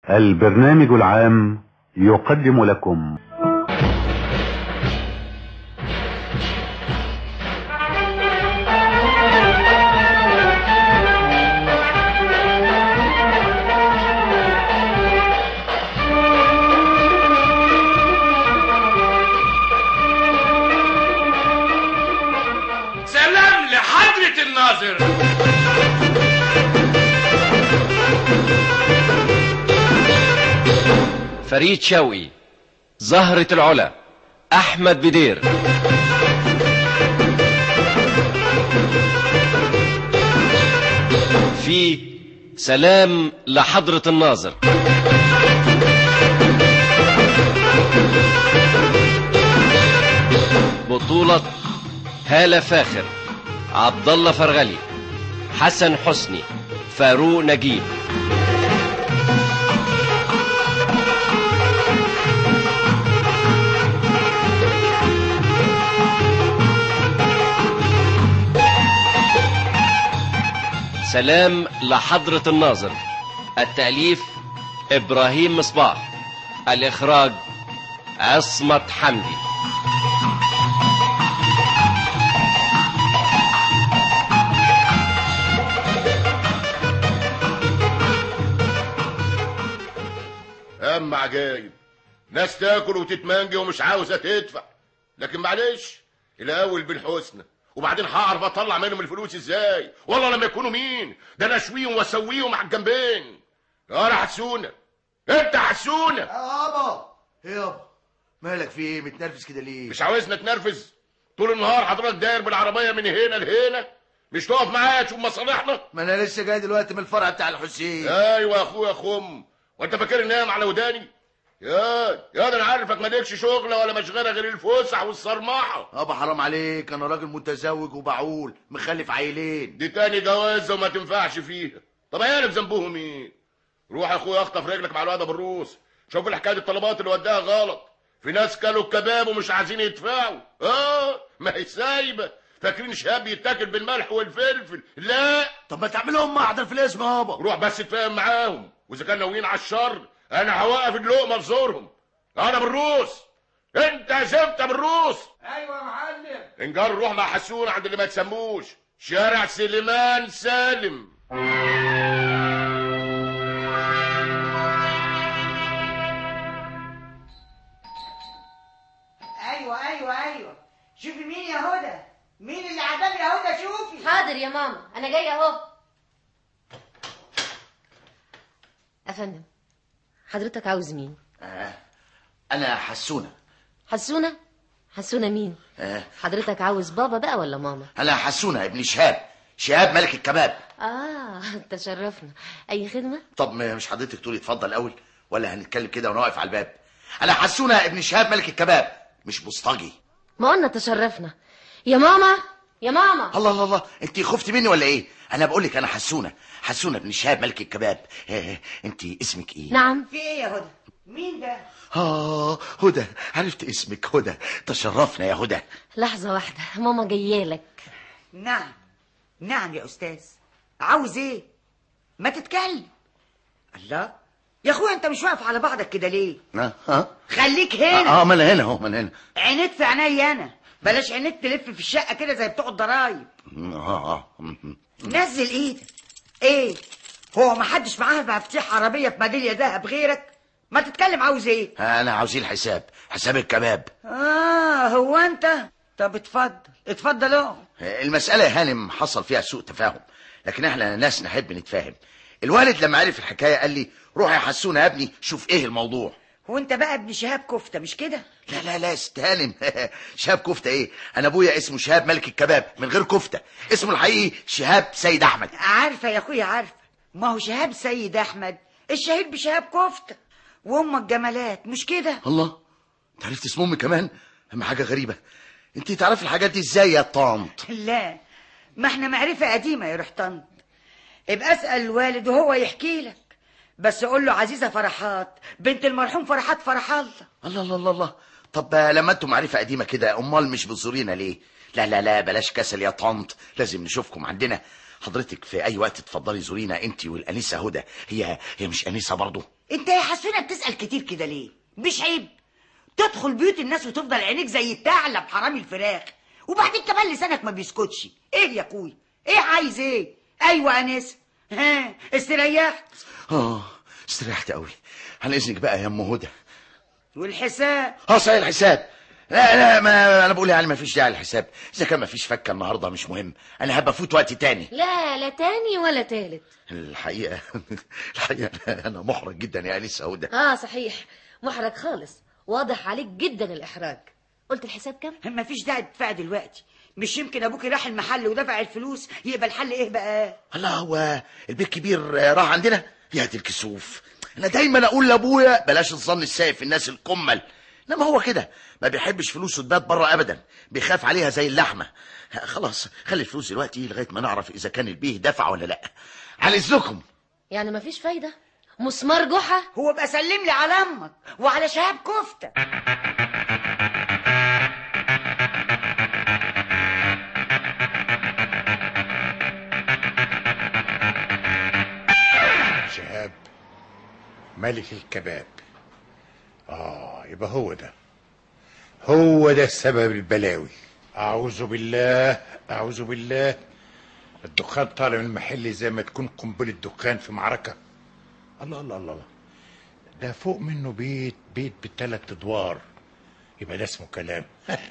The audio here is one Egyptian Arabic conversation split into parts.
البرنامج العام يقدم لكم سلام لحضرة الناظر فريد شوقي زهرة العلا أحمد بدير في سلام لحضرة الناظر بطولة هالة فاخر عبد الله فرغلي حسن حسني فاروق نجيب سلام لحضرة الناظر التأليف إبراهيم مصباح الإخراج عصمت حمدي اما عجايب ناس تاكل وتتمنجي ومش عاوزه تدفع لكن معلش الاول بالحسنى وبعدين هعرف اطلع منهم الفلوس ازاي والله لما يكونوا مين ده انا اشويهم واسويهم على الجنبين يا حسونه انت حسونه يابا ايه يابا مالك في ايه متنرفز كده ليه مش عاوزنا تنرفز طول النهار حضرتك داير بالعربيه من هنا لهنا مش تقف معايا تشوف مصالحنا ما انا لسه جاي دلوقتي من الفرع بتاع الحسين ايوه يا اخويا خم وانت فاكر نايم على وداني يا يا ده انا عارفك مالكش شغله ولا مشغله غير الفسح والصرمحه يابا حرام عليك انا راجل متزوج وبعول مخلف عيلين دي تاني جوازه وما تنفعش فيها طب عيالك ذنبهم ايه روح يا اخويا اخطف رجلك مع الواد ابو الروس شوف الحكايه دي الطلبات اللي وداها غلط في ناس كلوا الكباب ومش عايزين يدفعوا اه ما هي سايبه فاكرين شهاب يتاكل بالملح والفلفل لا طب ما تعملهم محضر في الاسم يابا روح بس تفاهم معاهم واذا كانوا ناويين على الشر انا هوقف اللقمه في زورهم انا بالروس انت يا زفت بالروس ايوه يا معلم انجار روح مع حسون عند اللي ما تسموش شارع سليمان سالم ايوه ايوه ايوه شوفي مين يا هدى مين اللي عدم يا هدى شوفي حاضر يا ماما انا جايه اهو افندم حضرتك عاوز مين آه. انا حسونه حسونه حسونه مين آه. حضرتك عاوز بابا بقى ولا ماما انا حسونه ابن شهاب شهاب ملك الكباب اه تشرفنا اي خدمه طب ما- مش حضرتك تقولي اتفضل الاول ولا هنتكلم كده وانا واقف على الباب انا حسونه ابن شهاب ملك الكباب مش بوسطجي ما قلنا تشرفنا يا ماما يا ماما الله الله الله انت خفتي مني ولا ايه انا بقول لك انا حسونه حسونه ابن شهاب ملك الكباب آه. انت اسمك ايه نعم في ايه يا هدى مين ده اه هدى عرفت اسمك هدى تشرفنا يا هدى لحظه واحده ماما جايه لك نعم نعم يا استاذ عاوز ايه ما تتكلم الله يا اخويا انت مش واقف على بعضك كده ليه ها ها خليك هنا اه ما انا هنا اهو ما انا هنا عينيك في عيني انا بلاش عينيك تلف في الشقه كده زي بتوع الضرايب اه اه م- نزل ايدك ايه هو ما حدش معاه مفاتيح عربيه في ميداليه ذهب غيرك ما تتكلم عاوز ايه انا عاوزين الحساب حساب الكباب اه هو انت طب اتفضل اتفضل اهو المسألة يا هانم حصل فيها سوء تفاهم لكن احنا ناس نحب نتفاهم الوالد لما عرف الحكاية قال لي روح يا حسونة يا ابني شوف ايه الموضوع هو انت بقى ابن شهاب كفته مش كده لا لا لا استهانم شهاب كفتة ايه انا ابويا اسمه شهاب ملك الكباب من غير كفتة اسمه الحقيقي شهاب سيد احمد عارفه يا اخويا عارفه ما هو شهاب سيد احمد الشهير بشهاب كفته وامك جمالات مش كده الله انت عرفت اسم امي كمان اما حاجة غريبة انت تعرفي الحاجات دي ازاي يا طنط لا ما احنا معرفه قديمه يا روح طنط ابقى اسال الوالد وهو يحكي لك بس قول له عزيزه فرحات بنت المرحوم فرحات فرح الله الله الله الله الله طب لما انتم معرفة قديمة كده امال مش بتزورينا ليه لا لا لا بلاش كسل يا طنط لازم نشوفكم عندنا حضرتك في اي وقت تفضلي زورينا انت والانسه هدى هي هي مش انسه برضه انت يا حسونه بتسال كتير كده ليه مش عيب تدخل بيوت الناس وتفضل عينيك زي الثعلب حرامي الفراخ وبعدين كمان لسانك ما بيسكتش ايه يا اخوي ايه عايز ايه ايوه انسه ها استريحت اه استريحت قوي عن اذنك بقى يا ام هدى والحساب اه صحيح الحساب لا لا ما انا بقول يعني ما فيش داعي للحساب اذا كان ما فيش فكه النهارده مش مهم انا هبقى افوت وقت تاني لا لا تاني ولا تالت الحقيقه الحقيقه انا محرج جدا يا انسه هدى اه صحيح محرج خالص واضح عليك جدا الاحراج قلت الحساب كام ما فيش داعي تدفع دلوقتي مش يمكن ابوك راح المحل ودفع الفلوس يبقى الحل ايه بقى الله هو البيت كبير راح عندنا يا دي الكسوف انا دايما اقول لابويا بلاش الظن السائف في الناس الكمل انما هو كده ما بيحبش فلوسه تبات بره ابدا بيخاف عليها زي اللحمه خلاص خلي الفلوس دلوقتي لغايه ما نعرف اذا كان البيه دفع ولا لا على اذنكم يعني مفيش فايده مسمار جحا هو بقى سلم لي على امك وعلى شهاب كفته شهاب ملك الكباب اه يبقى هو ده هو ده السبب البلاوي اعوذ بالله اعوذ بالله الدخان طالع من المحل زي ما تكون قنبله دخان في معركه الله الله الله الله ده فوق منه بيت بيت بثلاث ادوار يبقى ده اسمه كلام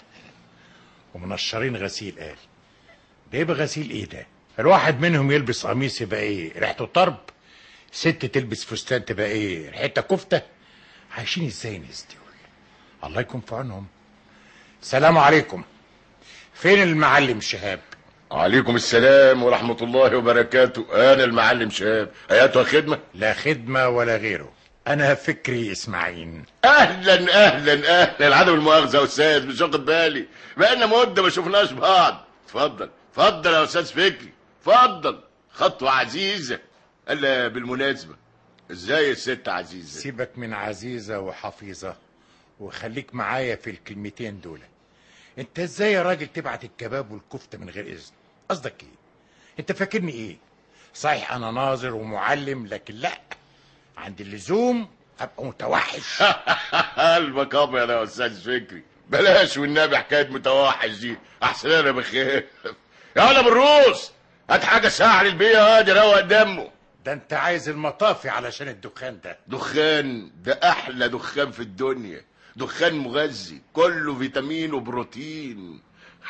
ومنشرين غسيل قال ده يبقى غسيل ايه ده الواحد منهم يلبس قميص يبقى ايه ريحته طرب ست تلبس فستان تبقى ايه ريحتها كفته عايشين ازاي الناس دول الله يكون في عونهم سلام عليكم فين المعلم شهاب عليكم السلام ورحمة الله وبركاته أنا المعلم شهاب أياتها خدمة لا خدمة ولا غيره أنا فكري إسماعيل أهلا أهلا أهلا عدم المؤاخذة يا أستاذ مش واخد بالي بقالنا مدة ما شفناش بعض اتفضل اتفضل يا أستاذ فكري اتفضل خطوة عزيزة ألا بالمناسبة ازاي الست عزيزة سيبك من عزيزة وحفيظة وخليك معايا في الكلمتين دول انت ازاي يا راجل تبعت الكباب والكفتة من غير اذن قصدك ايه انت فاكرني ايه صحيح انا ناظر ومعلم لكن لا عند اللزوم ابقى متوحش قلبك ابيض يا استاذ فكري بلاش والنبي حكايه متوحش دي احسن انا بخاف يلا بالروس هات حاجه ساعه للبيه هادي روق دمه ده انت عايز المطافي علشان الدخان ده دخان ده احلى دخان في الدنيا دخان مغذي كله فيتامين وبروتين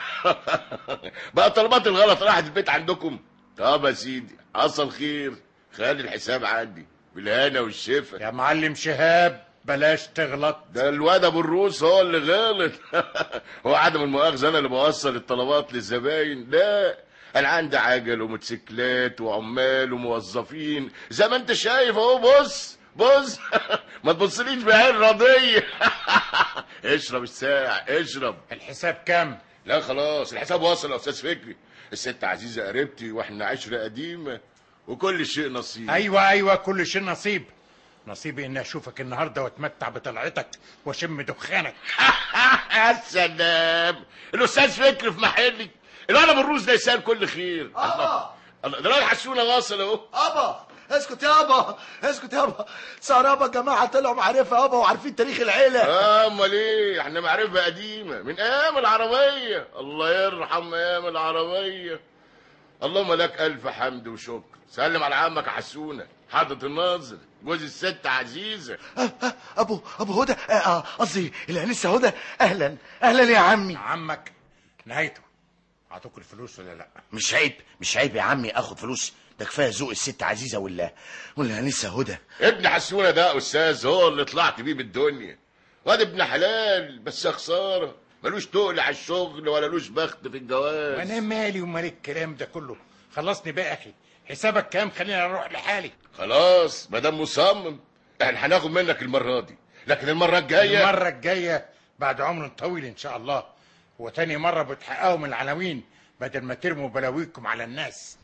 بقى طلبات الغلط راحت البيت عندكم طب يا سيدي حصل خير خلي الحساب عندي بالهنا والشفا يا معلم شهاب بلاش تغلط ده الواد ابو الروس هو اللي غلط هو عدم المؤاخذه انا اللي بوصل الطلبات للزباين لا انا عندي عجل وموتوسيكلات وعمال وموظفين زي ما انت شايف اهو بص بص ما تبصليش بعين راضيه اشرب الساعة اشرب الحساب كام لا خلاص الحساب وصل يا استاذ فكري الست عزيزه قريبتي واحنا عشره قديمه وكل شيء نصيب ايوه ايوه كل شيء نصيب نصيبي اني اشوفك النهارده واتمتع بطلعتك واشم دخانك يا سلام الاستاذ فكري في محلي الولد الروس ده يسال كل خير آه. الله ده الراجل حسونه واصل اهو ابا اسكت يابا اسكت يابا سرابة جماعة طلعوا معرفة يابا وعارفين تاريخ العيلة آه، امال ايه احنا معرفه قديمه من ايام العربيه الله يرحم ايام العربيه اللهم لك الف حمد وشكر سلم على عمك يا حسونه حضرة الناظر جوز الست عزيزه آه، آه، ابو ابو هدى آه، آه، قصدي الانسة هدى اهلا اهلا يا عمي عمك نهايته اعطوك الفلوس ولا لا مش عيب مش عيب يا عمي اخد فلوس ده كفايه ذوق الست عزيزه ولا ولا لسه هدى ابن حسونه ده يا استاذ هو اللي طلعت بيه بالدنيا واد ابن حلال بس يا خساره ملوش تقل على الشغل ولا لوش بخت في الجواز وانا مالي ومال الكلام ده كله خلصني بقى يا اخي حسابك كام خلينا اروح لحالي خلاص ما دام مصمم احنا هناخد منك المره دي لكن المره الجايه المره الجايه بعد عمر طويل ان شاء الله وتاني مره بتحققوا من العناوين بدل ما ترموا بلاويكم على الناس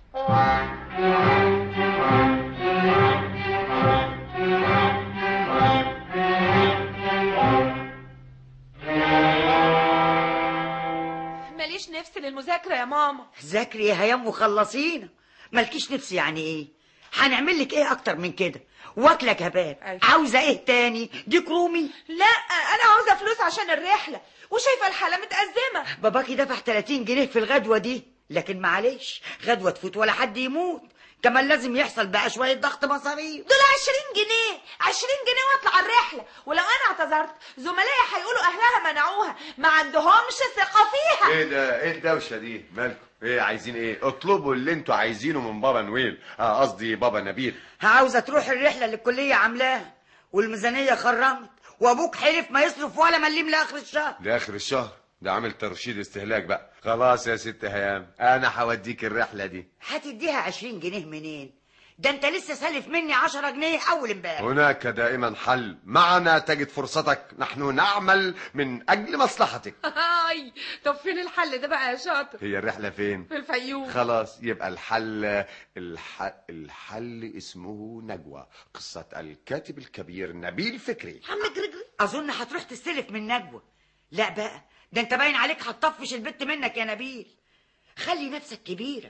ماليش نفس للمذاكرة يا ماما ذاكري يا هيام وخلصينا مالكيش نفس يعني ايه هنعمل لك ايه اكتر من كده واكله كباب أيوة. عاوزه ايه تاني ديك رومي لا انا عاوزه فلوس عشان الرحله وشايفه الحاله متأزمه باباكي دفع 30 جنيه في الغدوه دي لكن معلش غدوه تفوت ولا حد يموت كمان لازم يحصل بقى شويه ضغط مصاريف دول 20 جنيه 20 جنيه واطلع الرحله ولو انا اعتذرت زملائي هيقولوا اهلها منعوها ما عندهمش ثقه فيها ايه ده ايه الدوشه دي مالكم ايه عايزين ايه اطلبوا اللي انتوا عايزينه من بابا نويل اه قصدي بابا نبيل عاوزه تروح الرحله اللي الكليه عاملاها والميزانيه خرمت وابوك حلف ما يصرف ولا مليم لاخر الشهر لاخر الشهر ده عامل ترشيد استهلاك بقى خلاص يا ست هيام انا هوديك الرحله دي هتديها 20 جنيه منين ده انت لسه سالف مني 10 جنيه اول امبارح هناك دائما حل معنا تجد فرصتك نحن نعمل من اجل مصلحتك هاي طب فين الحل ده بقى يا شاطر هي الرحله فين في الفيوم خلاص يبقى الحل الح... الحل اسمه نجوى قصة الكاتب الكبير نبيل فكري عم جرجر اظن هتروح تستلف من نجوى لا بقى ده انت باين عليك هتطفش البت منك يا نبيل خلي نفسك كبيره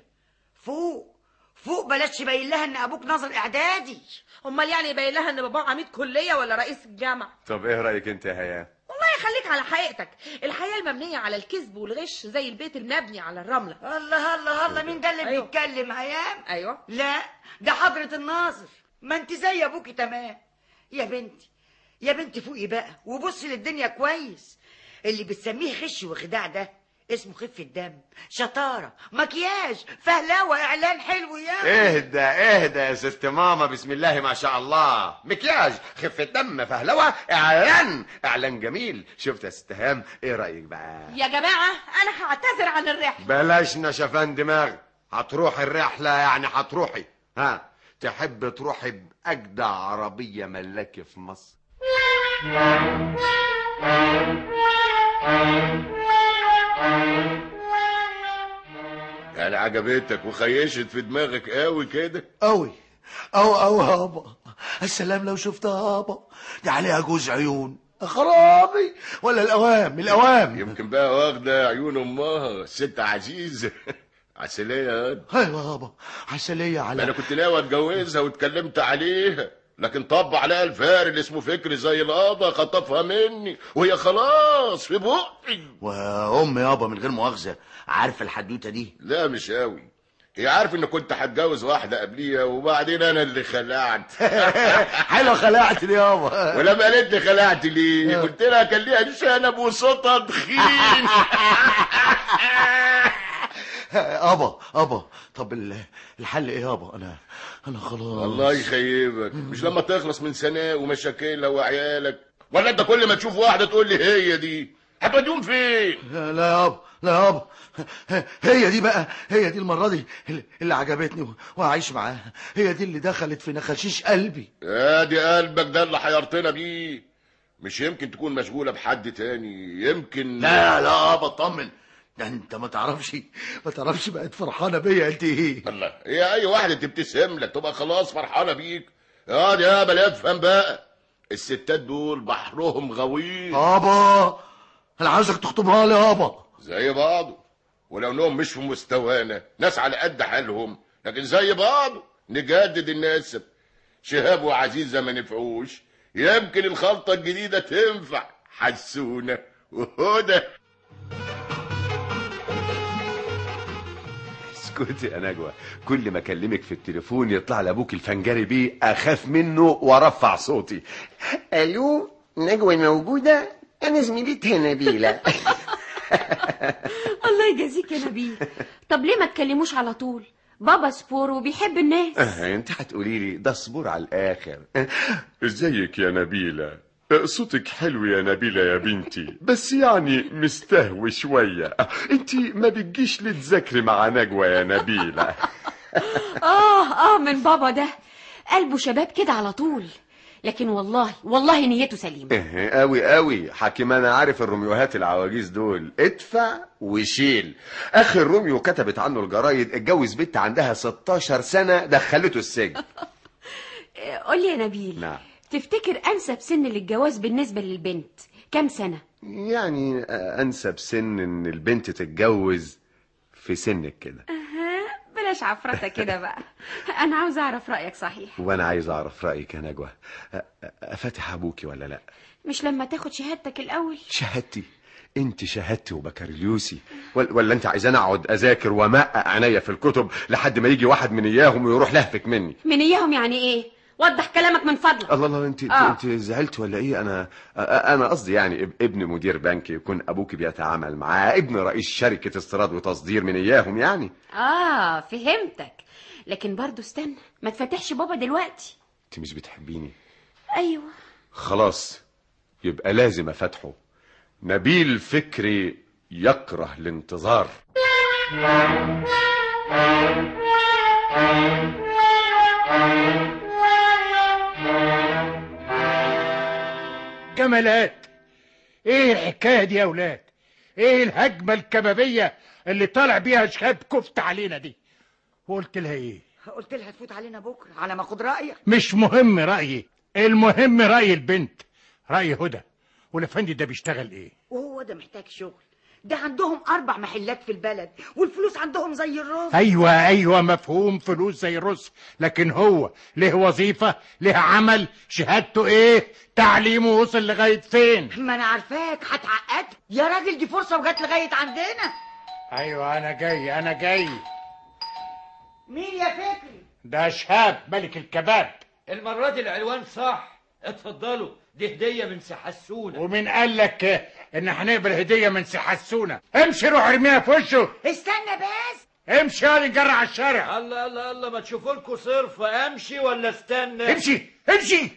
فوق فوق بلاش تبين لها ان ابوك ناظر اعدادي امال يعني يبين لها ان باباه عميد كليه ولا رئيس الجامعه طب ايه رأيك انت يا هيام والله خليك على حقيقتك الحياه المبنيه على الكذب والغش زي البيت المبني على الرمله الله الله الله مين ده اللي أيوة. بيتكلم هيام ايوه لا ده حضرة الناظر ما انت زي ابوكي تمام يا بنتي يا بنتي فوقي بقى وبصي للدنيا كويس اللي بتسميه غش وخداع ده اسمه خفة دم شطارة مكياج فهلاوة اعلان حلو يا اهدى اهدى يا ست ماما بسم الله ما شاء الله مكياج خفة دم فهلوة اعلان اعلان جميل شفت يا ست هيام ايه رأيك بقى يا جماعه انا هعتذر عن الرحله بلاش نشفان دماغ هتروحي الرحلة يعني هتروحي ها تحب تروحي بأجدع عربية ملاكي في مصر يعني عجبتك وخيشت في دماغك قوي كده قوي أو أو هابا السلام لو شفتها هابا دي عليها جوز عيون خرابي ولا الأوام الأوام يمكن بقى واخدة عيون أمها ست عزيزة عسلية يا واد. أيوة هابا عسلية ما أنا على كنت ناوي أتجوزها واتكلمت عليها لكن طب عليها الفار اللي اسمه فكري زي القضا خطفها مني وهي خلاص في بقي وأم يابا من غير مؤاخذة عارفة الحدوتة دي لا مش قوي هي عارف ان كنت هتجوز واحدة قبليها وبعدين انا اللي خلعت حلوة خلعت دي يابا ولما قالت لي خلعت ليه قلت لها كان ليها شنب وصوتها تخين أبا أبا طب ال- الحل إيه يابا أنا أنا خلاص الله يخيبك مش لما تخلص من سناء ومشاكلها وعيالك ولا انت كل ما تشوف واحدة تقول لي هي دي هتوديهم فين لا لا يابا لا يابا هي دي بقى هي دي المرة دي اللي- اللي عجبتني وهعيش معاها هي دي اللي دخلت في نخاشيش قلبي ادي قلبك ده اللي حيرتنا بيه مش يمكن تكون مشغولة بحد تاني يمكن لا لا يابا اطمن ده انت ما تعرفش ما تعرفش بقت فرحانة بيا قد ايه الله هي اي واحدة تبتسم لك تبقى خلاص فرحانة بيك اه يا بل افهم بقى الستات دول بحرهم غويط يابا انا عاوزك تخطبها لي يابا زي بعضه ولو انهم مش في مستوانا ناس على قد حالهم لكن زي بعضه نجدد النسب شهاب وعزيزة ما نفعوش يمكن الخلطة الجديدة تنفع حسونة وهدى اسكتي يا نجوى كل ما اكلمك في التليفون يطلع لابوك الفنجري بيه اخاف منه وارفع صوتي الو نجوى موجودة انا زميلتها نبيلة الله يجازيك يا نبيل طب ليه ما تكلموش على طول بابا سبور وبيحب الناس آه، انت هتقولي لي ده صبور على الاخر ازيك يا نبيلة صوتك حلو يا نبيلة يا بنتي بس يعني مستهوي شوية انت ما بتجيش لتذاكري مع نجوى يا نبيلة اه اه من بابا ده قلبه شباب كده على طول لكن والله والله نيته سليمة إيه، قوي قوي حكيم انا عارف الروميوهات العواجيز دول ادفع وشيل اخر روميو كتبت عنه الجرايد اتجوز بنت عندها 16 سنة دخلته السجن آه، قول لي يا نبيل نعم تفتكر انسب سن للجواز بالنسبة للبنت كام سنة يعني آه، انسب سن ان البنت تتجوز في سنك كده اها بلاش بلاش عفرتة كده بقى انا عاوزة اعرف رأيك صحيح وانا عايز اعرف رايك يا نجوى أ- أ- افتح ابوكي ولا لا مش لما تاخد شهادتك الاول شهادتي انت شهادتي وبكالوريوسي ولا, ولا انت عايزاني اقعد اذاكر وامقق عينيا في الكتب لحد ما يجي واحد من اياهم ويروح لهفك مني من اياهم يعني ايه وضح كلامك من فضلك الله الله انت آه. انت زعلت ولا ايه انا أ- انا قصدي يعني اب- ابن مدير بنك يكون ابوك بيتعامل معاه ابن رئيس شركه استيراد وتصدير من اياهم يعني اه فهمتك لكن برضو استنى ما تفتحش بابا دلوقتي انت مش بتحبيني ايوه خلاص يبقى لازم افتحه نبيل فكري يكره الانتظار جمالات ايه الحكايه دي يا اولاد ايه الهجمه الكبابيه اللي طالع بيها شهاب كفت علينا دي وقلت لها ايه قلت لها تفوت علينا بكره على ما اخد رايك مش مهم رايي المهم راي البنت راي هدى والافندي ده بيشتغل ايه وهو ده محتاج شغل ده عندهم اربع محلات في البلد والفلوس عندهم زي الرز ايوه ايوه مفهوم فلوس زي الرز لكن هو له وظيفه له عمل شهادته ايه تعليمه وصل لغايه فين ما انا عارفاك هتعقد يا راجل دي فرصه وجت لغايه عندنا ايوه انا جاي انا جاي مين يا فكري ده شهاب ملك الكباب المرة دي العنوان صح اتفضلوا دي هدية من سي حسونة ومين قال لك ان هنقبل هديه من سي حسونه امشي روح ارميها في وشه استنى بس امشي يا نجري على الشارع الله الله الله ما تشوفوا لكم صرف امشي ولا استنى امشي امشي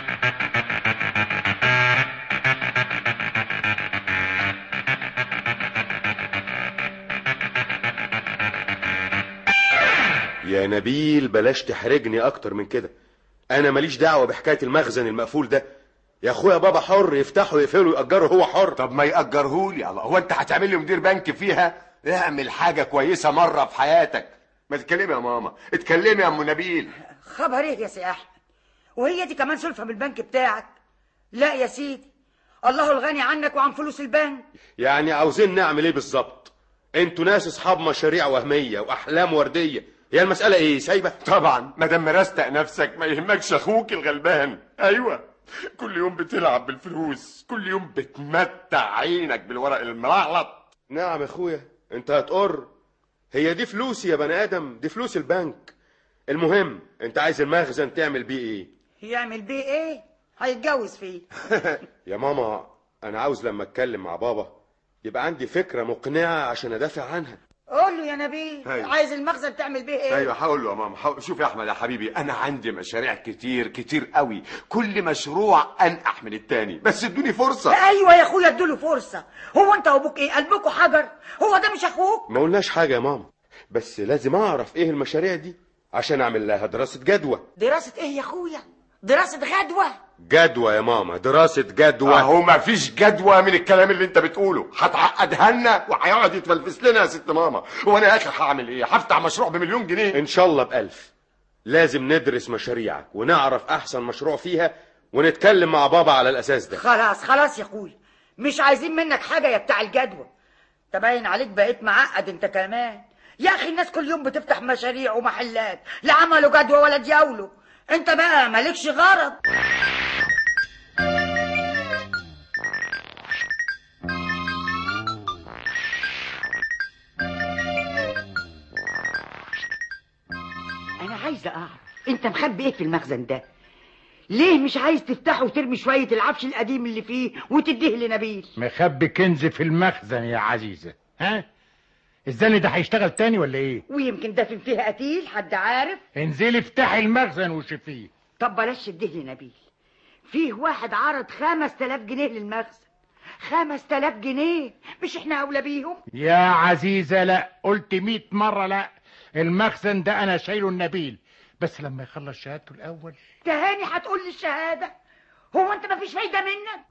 يا نبيل بلاش تحرجني اكتر من كده انا ماليش دعوه بحكايه المخزن المقفول ده يا اخويا بابا حر يفتحه يقفله يأجره هو حر طب ما يأجرهولي الله هو انت هتعمل لي مدير بنك فيها اعمل حاجه كويسه مره في حياتك ما تتكلمي يا ماما اتكلمي يا ام نبيل خبر ايه يا سي احمد وهي دي كمان سلفه بالبنك بتاعك لا يا سيدي الله الغني عنك وعن فلوس البنك يعني عاوزين نعمل ايه بالظبط انتوا ناس اصحاب مشاريع وهميه واحلام ورديه هي المساله ايه سايبه طبعا ما دام مرستق نفسك ما يهمكش اخوك الغلبان ايوه كل يوم بتلعب بالفلوس كل يوم بتمتع عينك بالورق الملعلط نعم يا اخويا انت هتقر هي دي فلوسي يا بني ادم دي فلوس البنك المهم انت عايز المخزن تعمل بيه ايه يعمل بيه ايه هيتجوز فيه يا ماما انا عاوز لما اتكلم مع بابا يبقى عندي فكره مقنعه عشان ادافع عنها قول له يا نبيل أيوة. عايز المخزن تعمل بيه ايه ايوه هقول له يا ماما هقول- شوف يا احمد يا حبيبي انا عندي مشاريع كتير كتير قوي كل مشروع انقح من التاني بس ادوني فرصه ايوه يا اخويا ادوله فرصه هو انت وابوك ايه قلبكوا حجر هو ده مش اخوك ما قلناش حاجه يا ماما بس لازم اعرف ايه المشاريع دي عشان اعمل لها دراسه جدوى دراسه ايه يا اخويا دراسه غدوه جدوى يا ماما دراسه جدوى اهو ما فيش جدوى من الكلام اللي انت بتقوله هتعقدها لنا وهيقعد يتفلفس لنا يا ست ماما وانا يا اخي هعمل ايه هفتح مشروع بمليون جنيه ان شاء الله بألف لازم ندرس مشاريعك ونعرف احسن مشروع فيها ونتكلم مع بابا على الاساس ده خلاص خلاص يا اخويا مش عايزين منك حاجه يا بتاع الجدوى تبين عليك بقيت معقد انت كمان يا اخي الناس كل يوم بتفتح مشاريع ومحلات لا عملوا جدوى ولا دياولوا انت بقى مالكش غرض انا عايزه اعرف انت مخبي ايه في المخزن ده ليه مش عايز تفتحه وترمي شويه العفش القديم اللي فيه وتديه لنبيل مخبي كنز في المخزن يا عزيزه ها الزن ده هيشتغل تاني ولا ايه ويمكن دافن فيها قتيل حد عارف انزلي افتحي المخزن وشوفيه طب بلاش تديه لنبيل فيه واحد عرض خمس تلاف جنيه للمخزن خمس تلاف جنيه مش احنا اولى بيهم يا عزيزه لا قلت مئة مره لا المخزن ده انا شايله النبيل بس لما يخلص شهادته الاول تهاني هتقول لي الشهاده هو انت مفيش فايده منك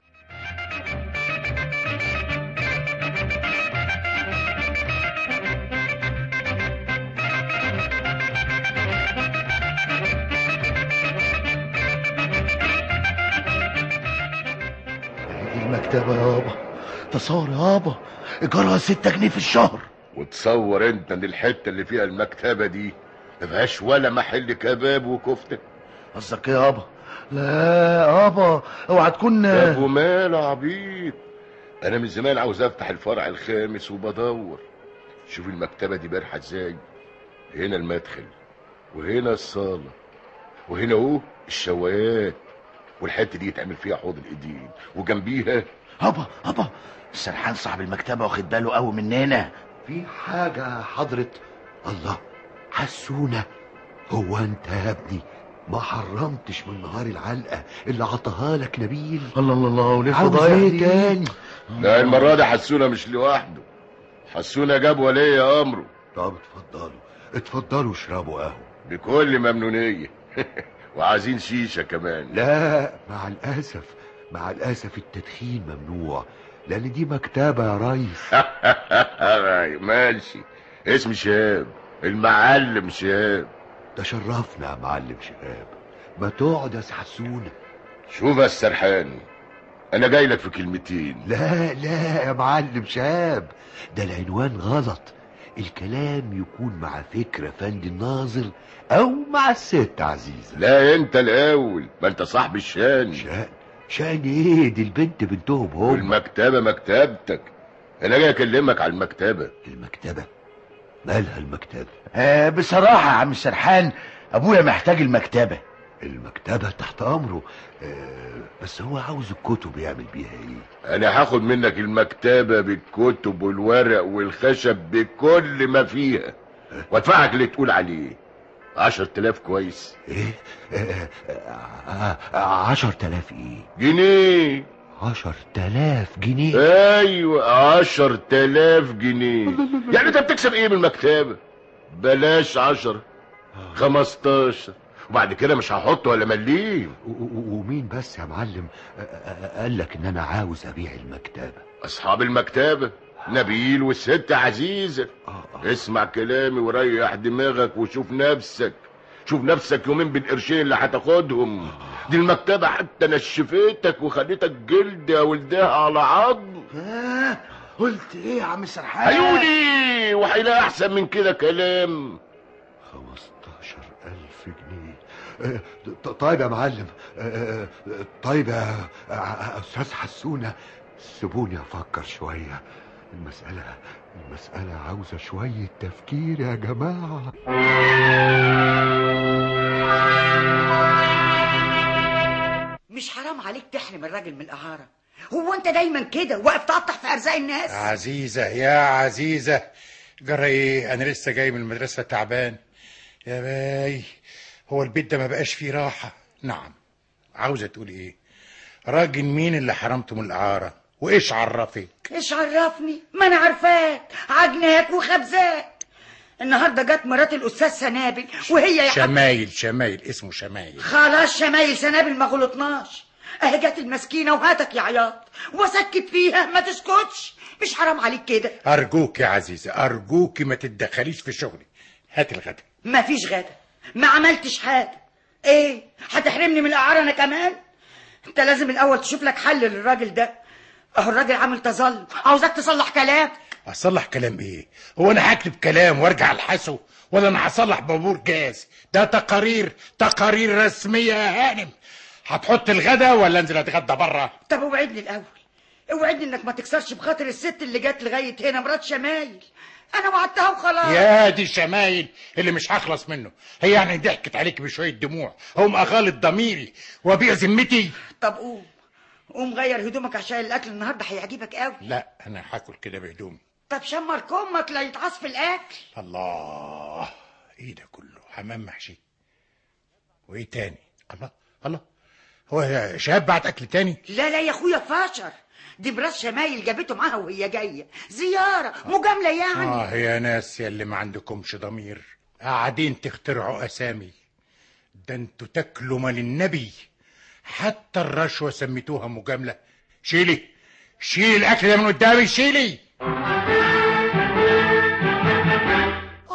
المكتبة يابا تصور يابا إيجارها ستة جنيه في الشهر وتصور انت ان الحته اللي فيها المكتبه دي ما فيهاش ولا محل كباب وكفته قصدك ايه يابا لا يابا اوعى تكون طب وماله يا عبيط انا من زمان عاوز افتح الفرع الخامس وبدور شوف المكتبه دي بارحه ازاي هنا المدخل وهنا الصاله وهنا اهو الشوايات والحته دي يتعمل فيها حوض الايدين وجنبيها هبا هبا السرحان صاحب المكتبه واخد باله قوي مننا في حاجة حضرة الله حسونة هو انت يا ابني ما حرمتش من نهار العلقة اللي عطاها لك نبيل الله الله الله ولسه عاوز ضايع ايه دي؟ تاني لا المره دي حسونه مش لوحده حسونه جاب ولي امره طب اتفضلوا اتفضلوا اشربوا قهوة بكل ممنونيه وعايزين شيشه كمان لا مع الأسف مع الأسف التدخين ممنوع لأن دي مكتبة يا ريس ماشي اسمي شهاب المعلم شهاب تشرفنا يا معلم شهاب ما تقعد يا حسونة شوف يا السرحان انا جاي لك في كلمتين لا لا يا معلم شهاب ده العنوان غلط الكلام يكون مع فكرة فندي الناظر أو مع الست عزيزة لا انت الاول ما انت صاحب الشان شان شان ايه دي البنت بنتهم هم والمكتبه مكتبتك انا جاي اكلمك على المكتبه المكتبة مالها المكتبة آه بصراحه يا عم السرحان ابويا محتاج المكتبه المكتبة تحت أمره آه بس هو عاوز الكتب يعمل بيها ايه انا هاخد منك المكتبه بالكتب والورق والخشب بكل ما فيها وادفعك اللي تقول عليه عشر تلاف كويس ايه آه آه آه عشر تلاف ايه جنيه عشر تلاف جنيه ايوه عشر تلاف جنيه يعني انت بتكسب ايه من المكتبة بلاش عشر خمستاشر وبعد كده مش هحط ولا مليم و- و- ومين بس يا معلم آه، آه، قال لك ان انا عاوز ابيع المكتبة اصحاب المكتبة نبيل والست عزيزة اسمع كلامي وريح دماغك وشوف نفسك شوف نفسك يومين بالقرشين اللي هتاخدهم دي المكتبة حتى نشفتك وخليتك جلد يا ولدها على عظم آه قلت ايه يا عم السرحان عيوني وهيلاقي احسن من كده كلام خمستاشر ألف جنيه آه، ط- طيب يا معلم آه، آه، طيب يا آه، أستاذ حسونة سيبوني أفكر شوية المسألة المسألة عاوزة شوية تفكير يا جماعة مش حرام عليك تحرم الراجل من القهارة هو انت دايما كده واقف تقطع في ارزاق الناس عزيزة يا عزيزة جرى ايه انا لسه جاي من المدرسة تعبان يا باي هو البيت ده ما بقاش فيه راحة نعم عاوزة تقول ايه راجل مين اللي حرمته من الإعارة وايش عرفك ايش عرفني ما انا عارفاك عجناك وخبزاك النهارده جت مرات الاستاذ سنابل وهي يا حب- شمايل شمايل اسمه شمايل خلاص شمايل سنابل ما غلطناش اهي جت المسكينه وهاتك يا عياط وسكت فيها ما تسكتش مش حرام عليك كده أرجوك يا عزيزة أرجوك ما تتدخليش في شغلي هات الغدا ما فيش غدا ما عملتش حاجه ايه هتحرمني من الاعاره انا كمان انت لازم الاول تشوف لك حل للراجل ده اهو الراجل عامل تظلم عاوزك تصلح كلام أصلح كلام إيه؟ هو أنا هكتب كلام وأرجع الحسه ولا أنا هصلح بابور جاز؟ ده تقارير تقارير رسمية يا هانم هتحط الغدا ولا أنزل أتغدى بره؟ طب اوعدني الاول اوعدني انك ما تكسرش بخاطر الست اللي جت لغايه هنا مرات شمايل انا وعدتها وخلاص يا دي الشمايل اللي مش هخلص منه هي يعني ضحكت عليك بشوية دموع هم أغالط ضميري وأبيع ذمتي طب قوم قوم غير هدومك عشان الاكل النهارده هيعجبك قوي لا أنا هاكل كده بهدومي طب شمر كمك لا يتعص في الاكل الله ايه ده كله حمام محشي وايه تاني الله الله هو شهاب بعت اكل تاني لا لا يا اخويا فاشر دي براس شمايل جابته معاها وهي جايه زياره مجامله يعني اه يا ناس يا اللي ما عندكمش ضمير قاعدين تخترعوا اسامي ده انتوا تاكلوا مال النبي حتى الرشوه سميتوها مجامله شيلي شيلي الاكل ده من قدامي شيلي آه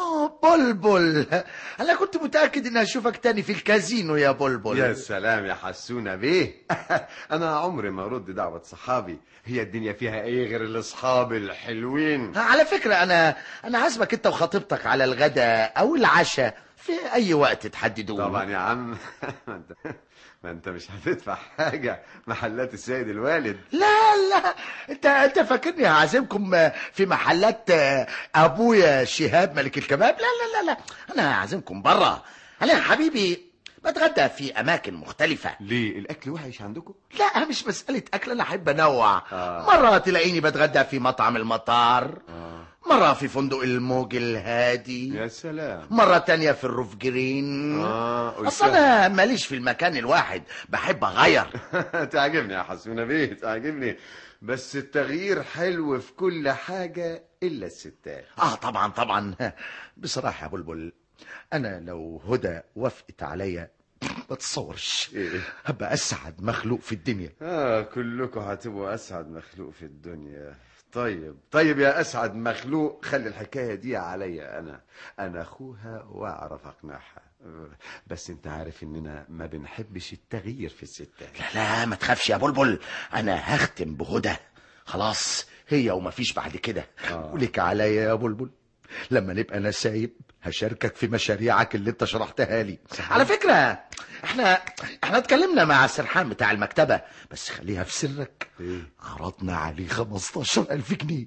بلبل انا كنت متاكد اني هشوفك تاني في الكازينو يا بلبل يا سلام يا حسونة بيه انا عمري ما ارد دعوة صحابي هي الدنيا فيها ايه غير الاصحاب الحلوين على فكره انا انا عازمك انت وخطيبتك على الغداء او العشاء في اي وقت تحددوه طبعا يا عم ما انت ما انت مش هتدفع حاجة محلات السيد الوالد لا لا انت انت فاكرني هعزمكم في محلات ابويا شهاب ملك الكباب لا لا لا لا انا هعزمكم بره انا يا حبيبي بتغدى في اماكن مختلفه ليه الاكل وحش عندكم لا مش مساله اكل انا احب انوع آه. مره تلاقيني بتغدى في مطعم المطار مره في فندق الموج الهادي يا سلام مرة تانية في الروف جرين اه أصل أنا ماليش في المكان الواحد بحب أغير تعجبني يا حسونة بيه تعجبني بس التغيير حلو في كل حاجة إلا الستات آه طبعا طبعا بصراحة يا بلبل أنا لو هدى وافقت عليا ما تتصورش هبقى أسعد مخلوق في الدنيا آه كلكم هتبقوا أسعد مخلوق في الدنيا طيب طيب يا أسعد مخلوق خلي الحكاية دي عليا أنا أنا أخوها وأعرف أقنعها بس أنت عارف إننا ما بنحبش التغيير في الستات لا لا ما تخافش يا بلبل أنا هختم بهدى خلاص هي ومفيش بعد كده آه. ولك عليا يا بلبل لما نبقى انا سايب هشاركك في مشاريعك اللي انت شرحتها لي على فكرة احنا احنا اتكلمنا مع سرحان بتاع المكتبة بس خليها في سرك إيه؟ عرضنا عليه 15000 جنيه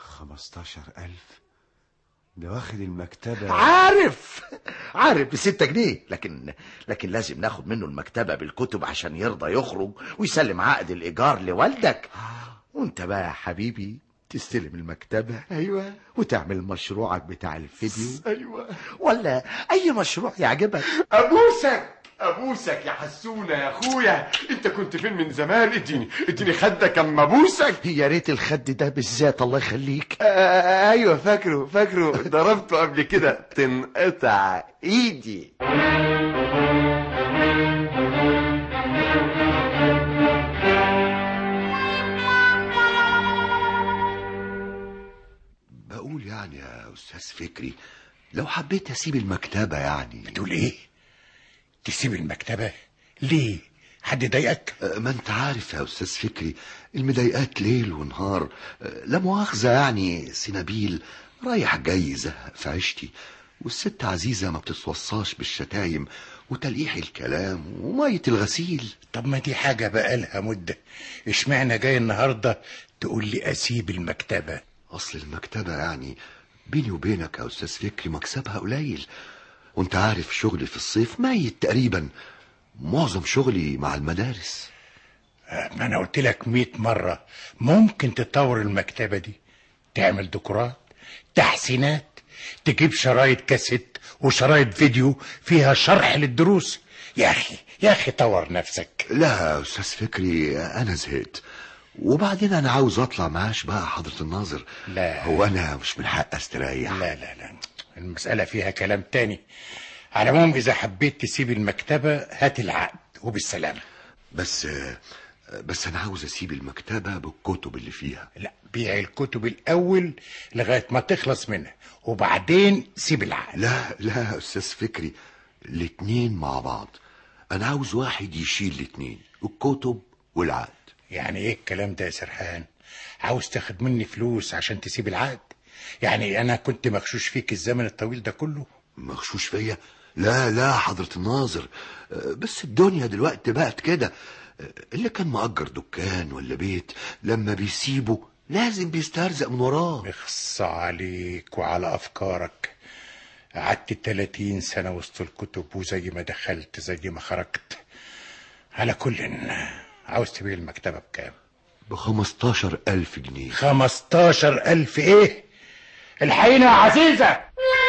15000 ده واخد المكتبة عارف عارف بستة جنيه لكن لكن لازم ناخد منه المكتبة بالكتب عشان يرضى يخرج ويسلم عقد الإيجار لوالدك وانت بقى يا حبيبي تستلم المكتبة أيوة وتعمل مشروعك بتاع الفيديو أيوة ولا أي مشروع يعجبك ابوسك ابوسك يا حسونه يا اخويا انت كنت فين من زمان اديني اديني خدك اما ابوسك يا ريت الخد ده بالذات الله يخليك آه أيوة فاكره فاكره ضربته قبل كده تنقطع إيدي بقول يعني يا استاذ فكري لو حبيت اسيب المكتبه يعني بتقول ايه تسيب المكتبه ليه حد ضايقك أه، ما انت عارف يا استاذ فكري المضايقات ليل ونهار أه، لا مؤاخذه يعني سنابيل رايح جاي زهق في عيشتي والست عزيزه ما بتتوصاش بالشتايم وتلقيح الكلام وميه الغسيل طب ما دي حاجه بقالها مده اشمعنى جاي النهارده تقول لي اسيب المكتبه اصل المكتبه يعني بيني وبينك يا استاذ فكري مكسبها قليل وانت عارف شغلي في الصيف ميت تقريبا معظم شغلي مع المدارس ما انا قلت لك مئة مرة ممكن تطور المكتبة دي تعمل ديكورات تحسينات تجيب شرايط كاسيت وشرايط فيديو فيها شرح للدروس يا اخي يا اخي طور نفسك لا يا استاذ فكري انا زهقت وبعدين انا عاوز اطلع معاش بقى حضرة الناظر لا هو انا مش من حق استريح لا لا لا المسألة فيها كلام تاني على العموم إذا حبيت تسيب المكتبة هات العقد وبالسلامة بس بس انا عاوز اسيب المكتبة بالكتب اللي فيها لا بيع الكتب الأول لغاية ما تخلص منها وبعدين سيب العقد لا لا يا استاذ فكري الاتنين مع بعض انا عاوز واحد يشيل الاتنين الكتب والعقد يعني ايه الكلام ده يا سرحان عاوز تاخد مني فلوس عشان تسيب العقد يعني انا كنت مغشوش فيك الزمن الطويل ده كله مغشوش فيا لا لا حضرة الناظر أه، بس الدنيا دلوقتي بقت كده أه، اللي كان مأجر دكان ولا بيت لما بيسيبه لازم بيسترزق من وراه اخص عليك وعلى افكارك قعدت 30 سنة وسط الكتب وزي ما دخلت زي ما خرجت على كل عاوز تبيع المكتبة بكام بخمستاشر ألف جنيه خمستاشر ألف ايه الحقيقة يا عزيزة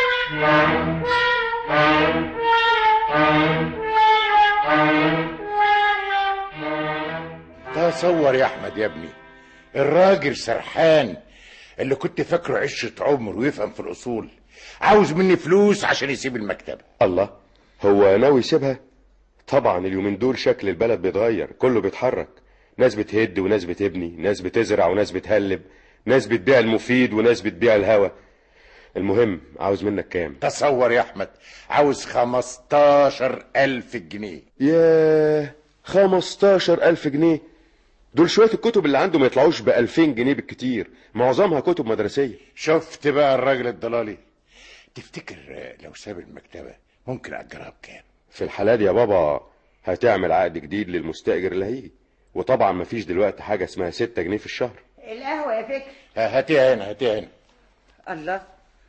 تصور يا احمد يا ابني الراجل سرحان اللي كنت فاكره عشة عمر ويفهم في الاصول عاوز مني فلوس عشان يسيب المكتبة الله هو ناوي يسيبها طبعا اليومين دول شكل البلد بيتغير كله بيتحرك ناس بتهد وناس بتبني ناس بتزرع وناس بتهلب ناس بتبيع المفيد وناس بتبيع الهوى المهم عاوز منك كام تصور يا احمد عاوز خمستاشر الف جنيه ياه خمستاشر ألف جنيه دول شوية الكتب اللي عنده ما يطلعوش بألفين جنيه بالكتير معظمها كتب مدرسية شفت بقى الراجل الضلالي تفتكر لو ساب المكتبة ممكن أجرها بكام في الحالة دي يا بابا هتعمل عقد جديد للمستأجر اللي هيجي وطبعا مفيش دلوقتي حاجة اسمها ستة جنيه في الشهر القهوة يا فكر هاتيها هنا هاتيها هنا الله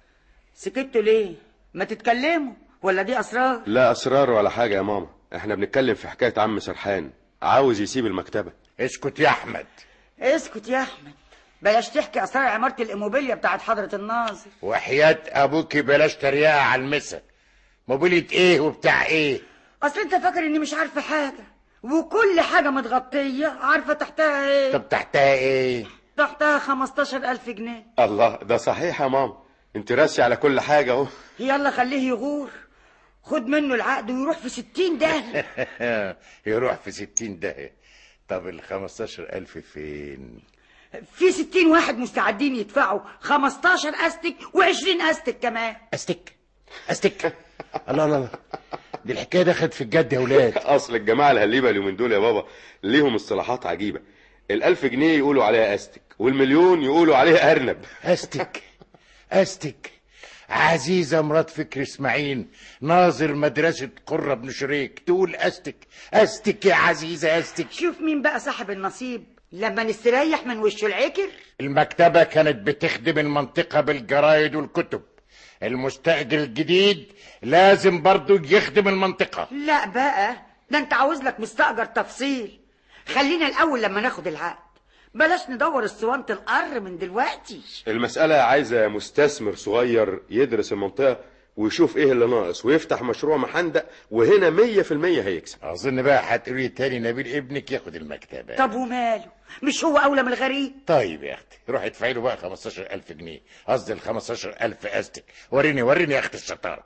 سكتوا ليه ما تتكلموا ولا دي اسرار لا أسرار ولا حاجة يا ماما احنا بنتكلم في حكاية عم سرحان عاوز يسيب المكتبة اسكت يا أحمد اسكت يا احمد بلاش تحكي اسرار عمارة الاموبيليا بتاعت حضرة الناظر وحياة أبوك بلاش تريقة على المسا موبيلة إيه وبتاع إيه اصل انت فاكر اني مش عارفة حاجة وكل حاجة متغطية عارفة تحتها ايه طب تحتها إيه تحتها 15000 جنيه الله ده صحيح يا ماما انت راسي على كل حاجة اهو يلا خليه يغور خد منه العقد ويروح في 60 داهية يروح في ستين داهية طب ال 15000 فين في 60 واحد مستعدين يدفعوا 15 استك و20 استك كمان استك استك الله الله الله دي الحكايه دخلت في الجد يا ولاد اصل الجماعة الهليبة اليومين دول يا بابا ليهم اصطلاحات عجيبة الألف جنيه يقولوا عليها أستك والمليون يقولوا عليها أرنب استك استك عزيزة مرات فكري اسماعيل ناظر مدرسة قرة بن شريك تقول استك استك يا عزيزة استك شوف مين بقى صاحب النصيب لما نستريح من وشه العكر المكتبة كانت بتخدم المنطقة بالجرايد والكتب المستأجر الجديد لازم برضو يخدم المنطقة لا بقى ده انت عاوز لك مستأجر تفصيل خلينا الاول لما ناخد العقد بلاش ندور اسطوانة القر من دلوقتي المسألة عايزة مستثمر صغير يدرس المنطقة ويشوف ايه اللي ناقص ويفتح مشروع محندق وهنا مية في المية هيكسب أظن بقى هتقولي تاني نبيل ابنك ياخد المكتبة طب وماله مش هو اولى من الغريب طيب يا اختي روح ادفعي له بقى 15000 جنيه قصدي ال 15000 استك وريني وريني يا اختي الشطاره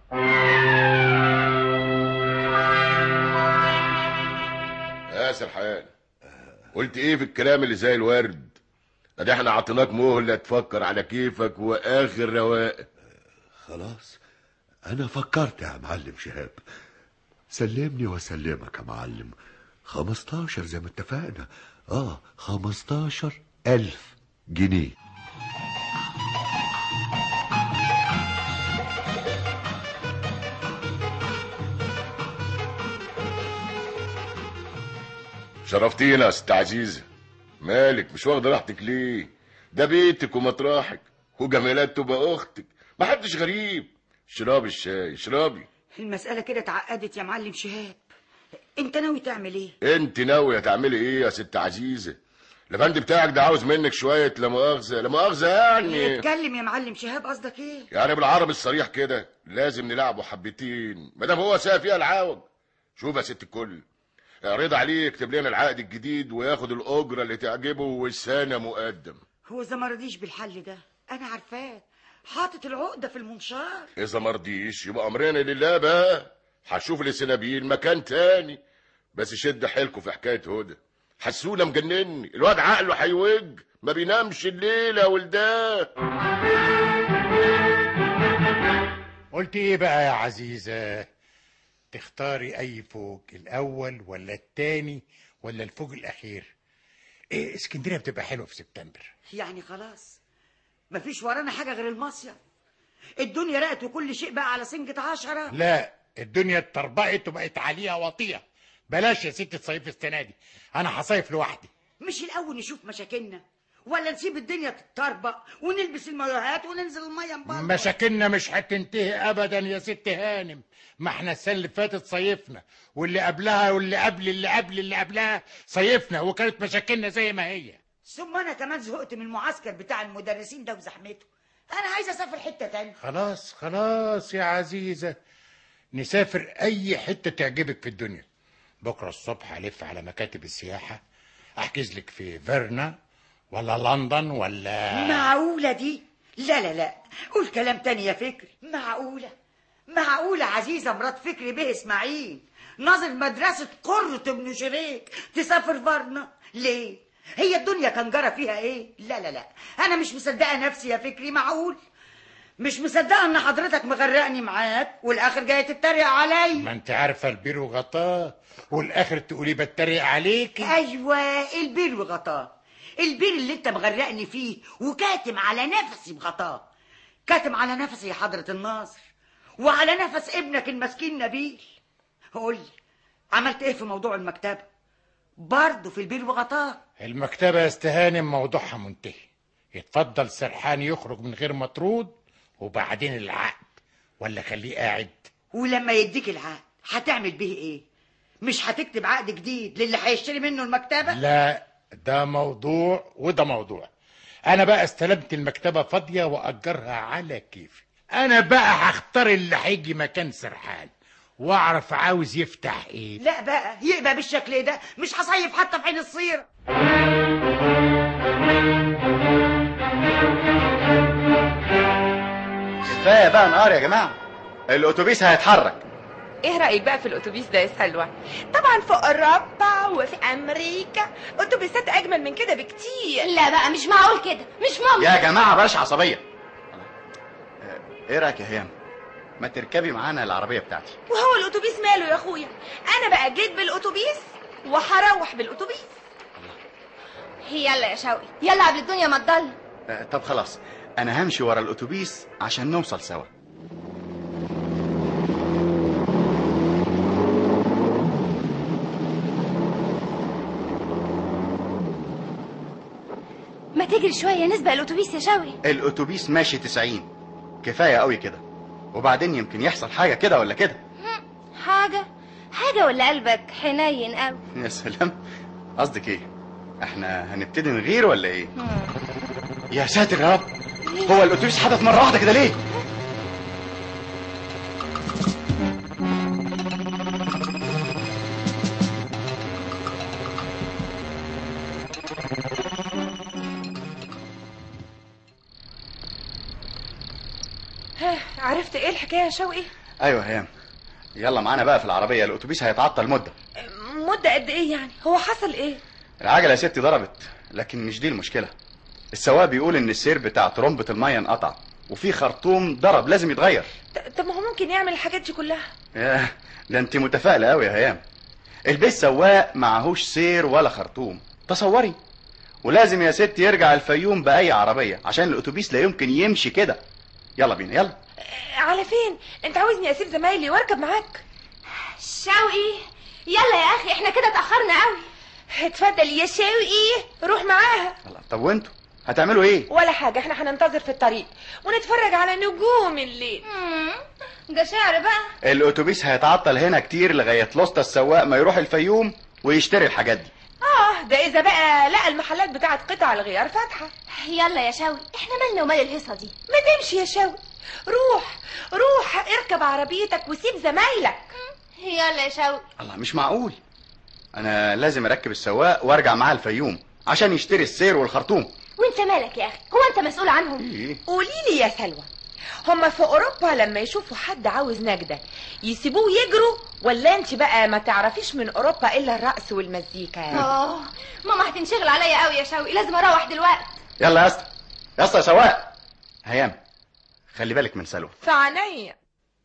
يا سرحان قلت ايه في الكلام اللي زي الورد ادي احنا عطيناك مهلة تفكر على كيفك واخر رواق خلاص أنا فكرت يا معلم شهاب سلمني وسلمك يا معلم خمستاشر زي ما اتفقنا اه خمستاشر ألف جنيه شرفتينا يا ست عزيزة مالك مش واخدة راحتك ليه ده بيتك ومطرحك وجميلات تبقى اختك محدش غريب اشربي الشاي اشربي المسألة كده اتعقدت يا معلم شهاب انت ناوي تعمل ايه انت ناوية تعملي ايه يا ست عزيزة البند بتاعك ده عاوز منك شوية لا مؤاخذة لا مؤاخذة يعني اتكلم يا معلم شهاب قصدك ايه يعني بالعربي الصريح كده لازم نلعبه حبتين ما دام هو سايق فيها العوج شوف يا ست الكل اعرض عليه يكتب لنا العقد الجديد وياخد الاجره اللي تعجبه والسنه مقدم هو اذا ما رضيش بالحل ده انا عارفاه حاطط العقدة في المنشار اذا ما رضيش يبقى امرنا لله بقى هشوف لسنابيل مكان تاني بس شد حيلكوا في حكايه هدى حسونا مجنني الواد عقله هيوج ما بينامش الليل يا ولدان قلت ايه بقى يا عزيزة تختاري اي فوق الاول ولا التاني ولا الفوق الاخير ايه اسكندريه بتبقى حلوه في سبتمبر يعني خلاص مفيش ورانا حاجة غير المصيف الدنيا رقت وكل شيء بقى على سنجة عشرة لا الدنيا اتطربقت وبقت عليها وطيه بلاش يا ستي تصيف السنه دي انا هصيف لوحدي مش الأول نشوف مشاكلنا ولا نسيب الدنيا تتطربق ونلبس المايوهات وننزل المية نبلبط مشاكلنا مش هتنتهي ابدا يا ست هانم ما احنا السنه اللي فاتت صيفنا واللي قبلها واللي قبل اللي قبل اللي قبلها صيفنا وكانت مشاكلنا زي ما هي ثم أنا كمان زهقت من المعسكر بتاع المدرسين ده وزحمته أنا عايزة أسافر حتة تانية خلاص خلاص يا عزيزة نسافر أي حتة تعجبك في الدنيا بكرة الصبح ألف على مكاتب السياحة أحجز لك في فيرنا ولا لندن ولا معقولة دي لا لا لا قول كلام تاني يا فكري معقولة معقولة عزيزة مرات فكري به إسماعيل ناظر مدرسة قرة ابن شريك تسافر فرنا ليه هي الدنيا كان جرى فيها ايه لا لا لا انا مش مصدقة نفسي يا فكري معقول مش مصدقه ان حضرتك مغرقني معاك والاخر جاي تتريق عليا ما انت عارفه البير وغطاه والاخر تقولي بتريق عليك ايوه البير وغطاه البير اللي انت مغرقني فيه وكاتم على نفسي بغطاه كاتم على نفسي يا حضرة الناصر وعلى نفس ابنك المسكين نبيل قول لي عملت ايه في موضوع المكتبة برضه في البير وغطاه المكتبه يا استهانم موضوعها منتهي يتفضل سرحان يخرج من غير مطرود وبعدين العقد ولا خليه قاعد ولما يديك العقد هتعمل به ايه مش هتكتب عقد جديد للي هيشتري منه المكتبة لا ده موضوع وده موضوع انا بقى استلمت المكتبه فاضيه واجرها على كيفي انا بقى هختار اللي هيجي مكان سرحان واعرف عاوز يفتح ايه لا بقى يبقى بالشكل ده مش هصيف حتى في عين الصير كفايه بقى نهار يا جماعه الاتوبيس هيتحرك ايه رايك بقى في الاتوبيس ده يا سلوى طبعا في اوروبا وفي امريكا اتوبيسات اجمل من كده بكتير لا بقى مش معقول كده مش ممكن يا جماعه بلاش عصبيه ايه رايك يا هيام ما تركبي معانا العربيه بتاعتي وهو الاتوبيس ماله يا اخويا انا بقى جيت بالاتوبيس وهروح بالاتوبيس يلا يا شوقي يلا قبل الدنيا ما تضل آه، طب خلاص انا همشي ورا الاتوبيس عشان نوصل سوا ما تجري شويه نسبق الاتوبيس يا شوقي الاتوبيس ماشي 90 كفايه قوي كده وبعدين يمكن يحصل حاجه كده ولا كده حاجه حاجه ولا قلبك حنين قوي يا سلام قصدك ايه احنا هنبتدي نغير ولا ايه يا ساتر يا رب هو الاتوبيس حدث مره واحده كده ليه ها عرفت ايه الحكايه يا شوقي ايوه هيام يلا معانا بقى في العربيه الاتوبيس هيتعطل مده مده قد ايه يعني هو حصل ايه العجله يا ستي ضربت لكن مش دي المشكله السواق بيقول ان السير بتاع ترمبه الميه انقطع وفي خرطوم ضرب لازم يتغير ط- طب ما هو ممكن يعمل الحاجات دي كلها ياه ده انت متفائله قوي يا هيام البيت سواق معهوش سير ولا خرطوم تصوري ولازم يا ست يرجع الفيوم باي عربيه عشان الاتوبيس لا يمكن يمشي كده يلا بينا يلا آه، على فين انت عاوزني اسيب زمايلي واركب معاك شوقي يلا يا اخي احنا كده اتاخرنا قوي اتفضل يا شوقي روح معاها طب وانتوا هتعملوا ايه ولا حاجه احنا هننتظر في الطريق ونتفرج على نجوم الليل ده شعر بقى الاتوبيس هيتعطل هنا كتير لغايه لوستا السواق ما يروح الفيوم ويشتري الحاجات دي اه ده اذا بقى لقى المحلات بتاعت قطع الغيار فاتحه يلا يا شوقي احنا مالنا ومال الهيصه دي ما تمشي يا شوقي روح روح اركب عربيتك وسيب زمايلك يلا يا شوقي الله مش معقول انا لازم اركب السواق وارجع معاه الفيوم عشان يشتري السير والخرطوم وانت مالك يا اخي هو انت مسؤول عنهم ايه قولي لي يا سلوى هما في اوروبا لما يشوفوا حد عاوز نجده يسيبوه يجروا ولا انت بقى ما تعرفيش من اوروبا الا الرقص والمزيكا اه ماما هتنشغل عليا قوي يا شوقي لازم اروح دلوقتي يلا يا اسطى يا اسطى يا سواق هيام خلي بالك من سلوى في عينيا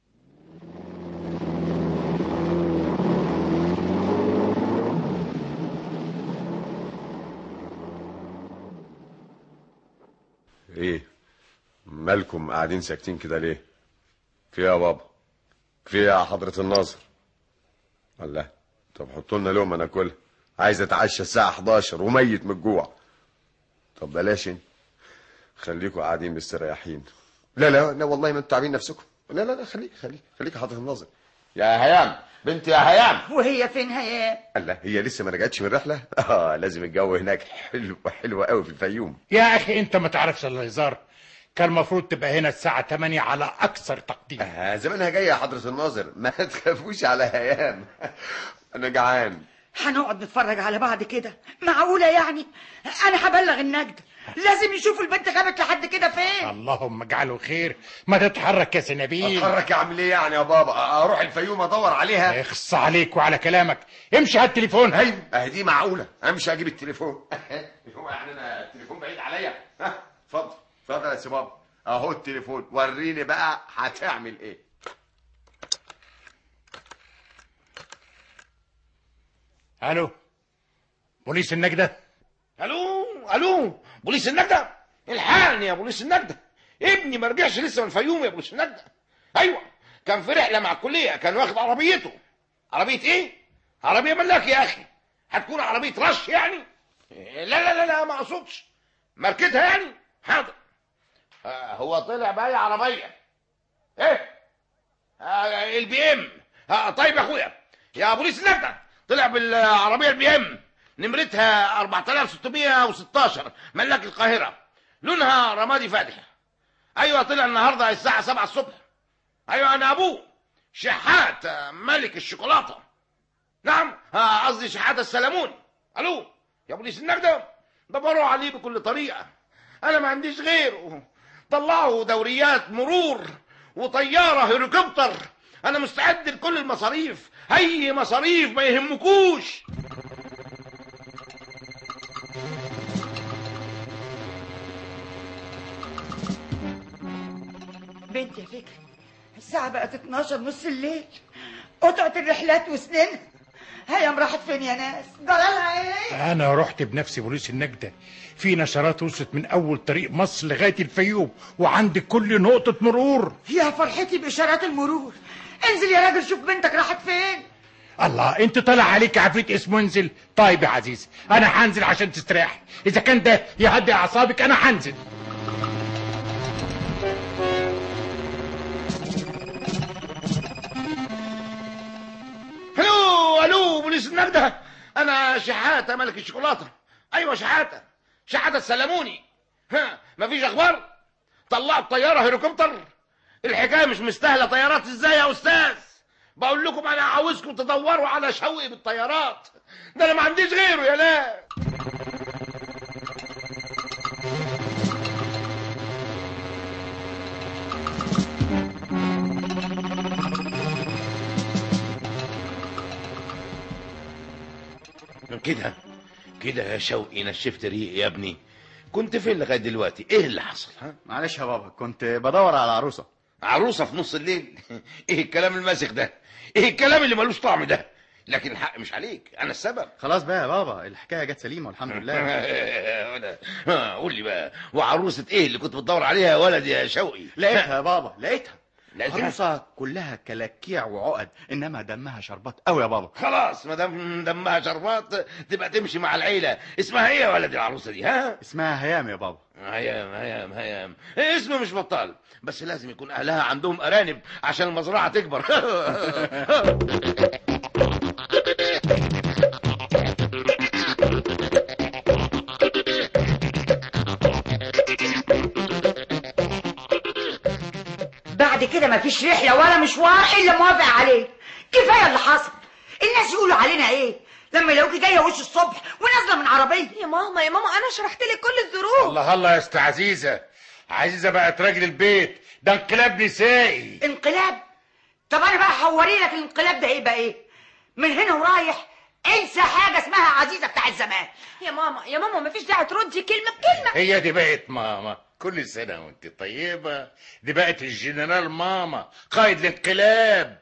ايه مالكم قاعدين ساكتين كده ليه في إيه يا بابا في إيه يا حضرة الناظر الله طب حطوا لنا لقمه ناكلها عايز اتعشى الساعه 11 وميت من الجوع طب بلاش انت خليكوا قاعدين مستريحين لا لا لا والله ما انتوا تعبين نفسكم لا لا لا خليك خليك خليك يا حضرة الناظر يا هيام بنت يا هيام وهي فين هي الله هي لسه ما رجعتش من الرحله اه لازم الجو هناك حلو حلو قوي في الفيوم يا اخي انت ما تعرفش الا الهزار كان المفروض تبقى هنا الساعه 8 على اكثر تقدير آه زمانها جايه يا حضرة الناظر ما تخافوش على هيام انا جعان هنقعد نتفرج على بعض كده معقولة يعني أنا هبلغ النجد لازم يشوفوا البنت غابت لحد كده فين اللهم اجعله خير ما تتحرك يا سنابيل اتحرك اعمل ايه يعني يا بابا اروح الفيوم ادور عليها اخص عليك وعلى كلامك امشي هات التليفون ايوه اهي دي معقوله امشي اجيب التليفون هو يعني انا التليفون بعيد عليا ها اتفضل اتفضل يا سي بابا اهو التليفون وريني بقى هتعمل ايه الو بوليس النجدة الو الو بوليس النجدة الحقني يا بوليس النجدة ابني ما رجعش لسه من الفيوم يا بوليس النجدة ايوه كان في رحله مع الكليه كان واخد عربيته عربيه ايه عربيه ملاك يا اخي هتكون عربيه رش يعني لا لا لا لا ما اقصدش ماركتها يعني حاضر آه هو طلع باي عربيه ايه آه البي ام آه طيب يا اخويا يا بوليس النجدة طلع بالعربيه البي ام نمرتها 4616 ملاك القاهره لونها رمادي فاتح ايوه طلع النهارده الساعه 7 الصبح ايوه انا ابوه شحات آه، ملك الشوكولاته نعم آه، قصدي شحات السلمون الو يا بوليس النجدة دوروا عليه بكل طريقه انا ما عنديش غيره طلعوا دوريات مرور وطياره هليكوبتر انا مستعد لكل المصاريف اي مصاريف ما يهمكوش بنتي يا فكري الساعة بقت 12 نص الليل قطعة الرحلات وسنينها هيام راحت فين يا ناس جرالها ايه انا رحت بنفسي بوليس النجدة في نشرات وصلت من اول طريق مصر لغاية الفيوم وعندك كل نقطة مرور يا فرحتي بإشارات المرور انزل يا راجل شوف بنتك راحت فين الله انت طلع عليك عفريت اسمه انزل طيب يا عزيز انا هنزل عشان تستريح اذا كان ده يهدي اعصابك انا هنزل الو الو بوليس النجدة انا شحاتة ملك الشوكولاتة ايوه شحاتة شحاتة السلموني ها مفيش اخبار طلعت طيارة هليكوبتر الحكاية مش مستاهلة طيارات ازاي يا استاذ بقول لكم انا عاوزكم تدوروا على شوقي بالطيارات ده انا ما عنديش غيره يا ناس كده كده يا شوقي نشفت ريقي يا ابني كنت فين لغايه دلوقتي ايه اللي حصل ها معلش يا بابا كنت بدور على عروسه عروسه في نص الليل ايه الكلام الماسخ ده ايه الكلام اللي ملوش طعم ده لكن الحق مش عليك انا السبب خلاص بقى يا بابا الحكايه جت سليمه والحمد لله أنا- ها، قول لي بقى وعروسه ايه اللي كنت بتدور عليها يا ولد يا شوقي لقيتها يا بابا لقيتها لقيتها؟ عروسه كلها كلاكيع وعقد انما دمها شربات قوي يا بابا خلاص ما دام دمها شربات تبقى تمشي مع العيله اسمها ايه يا ولد العروسه دي ها اسمها هيام يا بابا هيام هيام هيام إيه اسم مش بطال بس لازم يكون اهلها عندهم ارانب عشان المزرعه تكبر بعد كده مفيش رحلة ولا مشوار إلا موافق عليه كفاية اللي حصل الناس يقولوا علينا إيه لما يلاقوكي جاية وش الصبح ونازلة من عربية يا ماما يا ماما انا شرحت لك كل الظروف الله الله يا است عزيزة عزيزة بقت راجل البيت ده انقلاب نسائي انقلاب طب أنا بقى هوري لك الانقلاب ده هيبقى إيه من هنا ورايح انسى حاجة اسمها عزيزة بتاع زمان يا ماما يا ماما مفيش داعي تردي كلمه بكلمه هي دي بقت ماما كل سنة وانت طيبة دي بقت الجنرال ماما قائد الانقلاب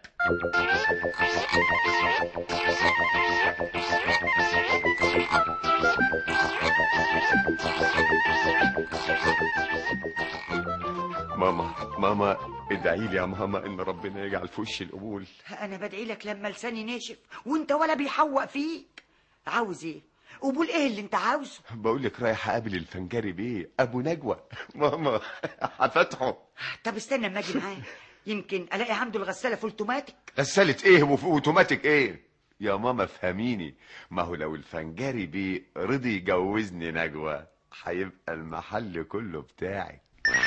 ماما ماما ادعي لي يا ماما ان ربنا يجعل في وشي القبول أنا بدعي لك لما لساني ناشف وأنت ولا بيحوق فيك عاوز إيه قبول إيه اللي أنت عاوزه بقول لك رايح اقابل الفنجري بيه ابو نجوى ماما هفتحه طب استنى اما اجي معاه يمكن الاقي عنده الغساله في اوتوماتيك غسالة ايه وفي اوتوماتيك ايه يا ماما فهميني ما هو لو الفنجري بيه رضي يجوزني نجوى هيبقى المحل كله بتاعي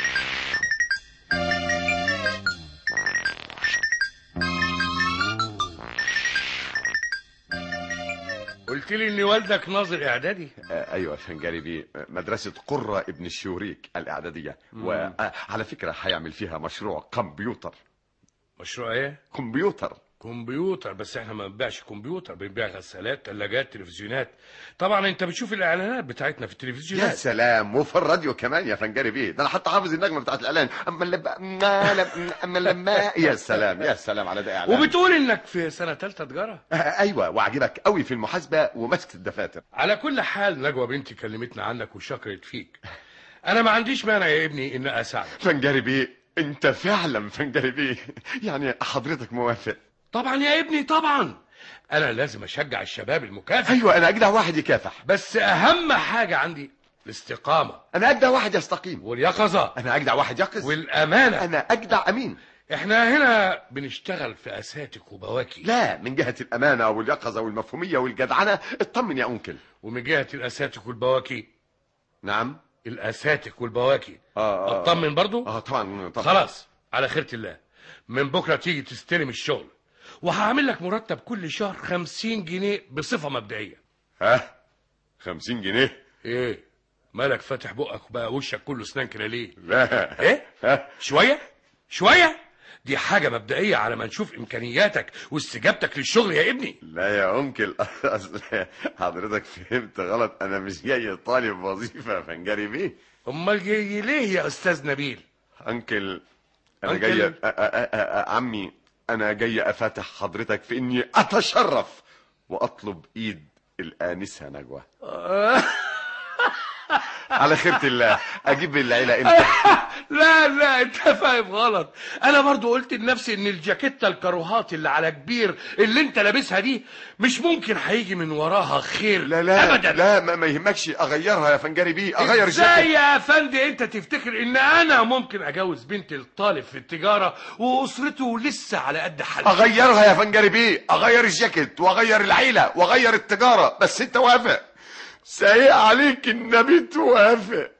قلت لي ان والدك ناظر اعدادي آه ايوه فنجري بيه آه، مدرسة قرة ابن الشوريك الاعدادية وعلى فكرة هيعمل فيها مشروع كمبيوتر مشروع ايه كمبيوتر كمبيوتر بس احنا ما بنبيعش كمبيوتر بنبيع غسالات ثلاجات تلفزيونات طبعا انت بتشوف الاعلانات بتاعتنا في يا التلفزيونات سلام وفي الراديو كمان يا فنجري بيه ده انا حتى حافظ النغمه بتاعت الاعلان اما لما اما لما يا سلام يا سلام على ده اعلان وبتقول انك في سنه ثالثه تجاره آه، ايوه وعجبك قوي في المحاسبه ومسك الدفاتر على كل حال نجوى بنتي كلمتنا عنك وشكرت فيك انا ما عنديش مانع يا ابني ان اساعدك فنجري بيه انت فعلا فنجري بيه يعني حضرتك موافق طبعا يا ابني طبعا انا لازم اشجع الشباب المكافح ايوه انا اجدع واحد يكافح بس اهم حاجه عندي الاستقامه انا اجدع واحد يستقيم واليقظه انا اجدع واحد يقظ والامانه انا اجدع امين احنا هنا بنشتغل في اساتك وبواكي لا من جهه الامانه واليقظه والمفهوميه والجدعنه اطمن يا انكل ومن جهه الاساتك والبواكي نعم الاساتك والبواكي اه اه اطمن برضو اه طبعا طبعا خلاص على خيرة الله من بكره تيجي تستلم الشغل وهعمل لك مرتب كل شهر خمسين جنيه بصفه مبدئيه ها خمسين جنيه ايه مالك فاتح بقك وبقى وشك كله اسنان كده ليه لا ايه شويه شويه دي حاجه مبدئيه على ما نشوف امكانياتك واستجابتك للشغل يا ابني لا يا انكل اصل حضرتك فهمت غلط انا مش جاي طالب وظيفه يا فنجري بيه امال جاي ليه يا استاذ نبيل انكل انا أنكل؟ جاي أ- أ- أ- أ- عمي انا جاي افاتح حضرتك في اني اتشرف واطلب ايد الانسه نجوى على خيرة الله اجيب العيله امتى لا لا انت فاهم غلط انا برضو قلت لنفسي ان الجاكيته الكروهات اللي على كبير اللي انت لابسها دي مش ممكن هيجي من وراها خير لا لا ابدا لا ما, ما يهمكش اغيرها يا فنجري بيه اغير ازاي الجاكيت يا افندي انت تفتكر ان انا ممكن اجوز بنت الطالب في التجاره واسرته لسه على قد حالها اغيرها يا فنجري بيه اغير الجاكيت واغير العيله واغير التجاره بس انت وافق سايق عليك النبي توافق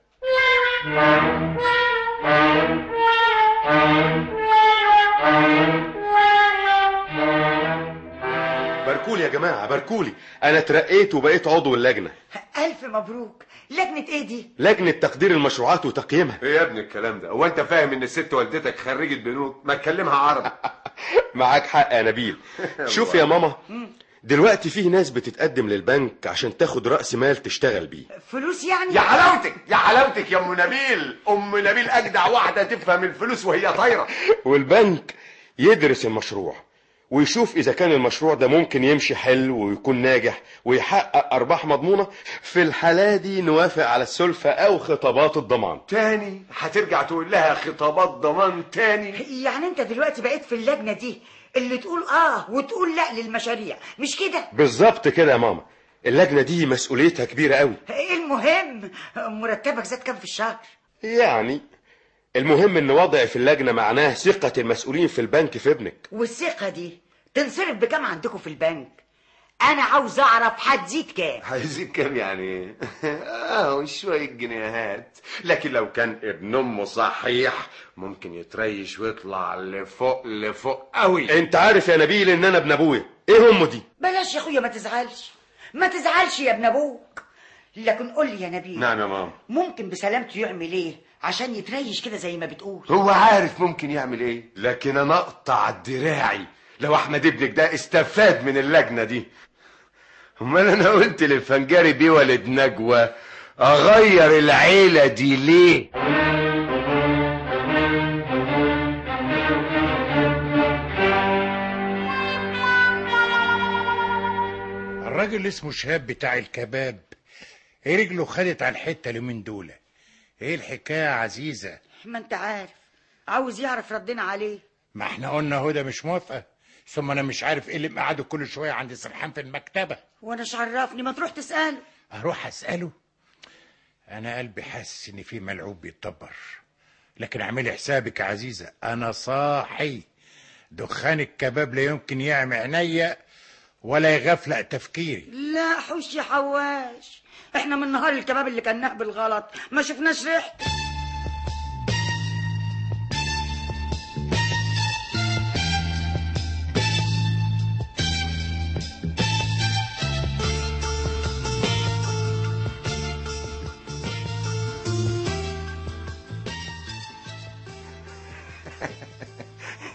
باركولي يا جماعه باركولي انا اترقيت وبقيت عضو اللجنه ألف مبروك لجنة إيه دي؟ لجنه تقدير المشروعات وتقييمها ايه يا ابني الكلام ده هو انت فاهم ان الست والدتك خريجة بنوك ما تكلمها عربي معاك حق يا نبيل شوف يا ماما دلوقتي فيه ناس بتتقدم للبنك عشان تاخد رأس مال تشتغل بيه فلوس يعني؟ يا حلاوتك يا حلاوتك يا ام نبيل ام نبيل اجدع واحده تفهم الفلوس وهي طايره والبنك يدرس المشروع ويشوف اذا كان المشروع ده ممكن يمشي حلو ويكون ناجح ويحقق ارباح مضمونه في الحاله دي نوافق على السلفه او خطابات الضمان تاني هترجع تقول لها خطابات ضمان تاني يعني أنت دلوقتي بقيت في اللجنة دي اللي تقول آه وتقول لا للمشاريع مش كده؟ بالظبط كده يا ماما اللجنه دي مسؤوليتها كبيره قوي إيه المهم؟ مرتبك زاد كام في الشهر؟ يعني المهم ان وضعي في اللجنه معناه ثقه المسؤولين في البنك في ابنك والثقة دي تنصرف بكام عندكم في البنك؟ أنا عاوز أعرف هتزيد كام؟ هيزيد كام يعني اه شويه جنيهات لكن لو كان ابن امه صحيح ممكن يتريش ويطلع لفوق لفوق قوي انت عارف يا نبيل ان انا ابن ابويا ايه امه دي بلاش يا أخويا ما تزعلش ما تزعلش يا ابن أبوك لكن قول لي يا نبيل نعم يا ماما ممكن بسلامته يعمل إيه عشان يتريش كده زي ما بتقول؟ هو عارف ممكن يعمل ايه لكن انا اقطع دراعي لو احمد ابنك ده استفاد من اللجنه دي امال انا قلت للفنجاري بيه ولد نجوى اغير العيله دي ليه الراجل اللي اسمه شهاب بتاع الكباب ايه رجله خدت على الحته اليومين دول ايه الحكايه يا عزيزه ما أنت عارف عاوز يعرف ردنا عليه ما احنا قلنا هدى مش موافقه ثم انا مش عارف ايه اللي مقعده كل شويه عند سرحان في المكتبه وأنا مش عرفني ما تروح تسأله اروح اساله انا قلبي حاسس ان في ملعوب بيتدبر لكن اعملي حسابك يا عزيزه انا صاحي دخان الكباب لا يمكن يعمي عينيا ولا يغفلق تفكيري لا حوش يا حواش احنا من نهار الكباب اللي كان بالغلط ما شفناش ريحته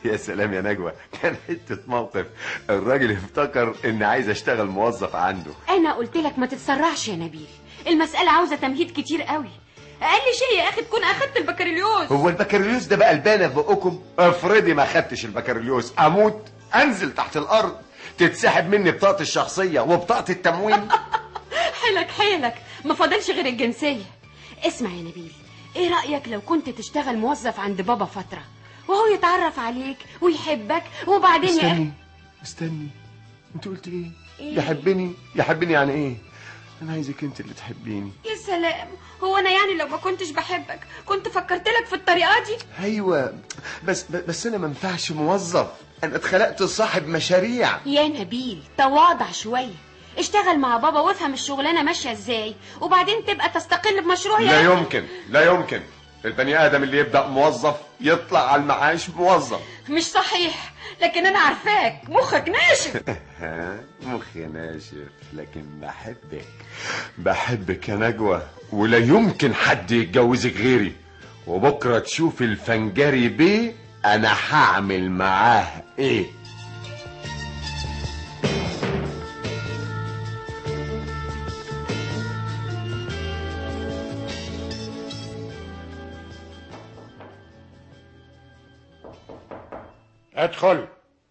يا سلام يا نجوى كان حته موقف الراجل افتكر اني عايز اشتغل موظف عنده انا قلت لك ما تتسرعش يا نبيل المسألة عاوزة تمهيد كتير قوي اقل شيء يا اخي تكون اخدت البكالوريوس هو البكالوريوس ده بقى البانه في بقكم افرضي ما خدتش البكالوريوس اموت انزل تحت الارض تتسحب مني بطاقتي الشخصيه وبطاقه التموين حيلك حيلك ما فاضلش غير الجنسية اسمع يا نبيل ايه رأيك لو كنت تشتغل موظف عند بابا فترة وهو يتعرف عليك ويحبك وبعدين يا استني استني انت قلت ايه يحبني يحبني يعني ايه انا عايزك انت اللي تحبيني يا سلام هو انا يعني لو ما كنتش بحبك كنت فكرت لك في الطريقة دي ايوه بس بس انا ما ينفعش موظف انا اتخلقت صاحب مشاريع يا نبيل تواضع شوية اشتغل مع بابا وافهم الشغلانة ماشية ازاي وبعدين تبقى تستقل بمشروع لا يا يمكن لا يمكن البني ادم اللي يبدا موظف يطلع على المعاش موظف مش صحيح لكن انا عارفاك مخك ناشف ها مخي ناشف لكن بحبك بحبك يا نجوى ولا يمكن حد يتجوزك غيري وبكره تشوف الفنجري بيه انا هعمل معاه ايه ادخل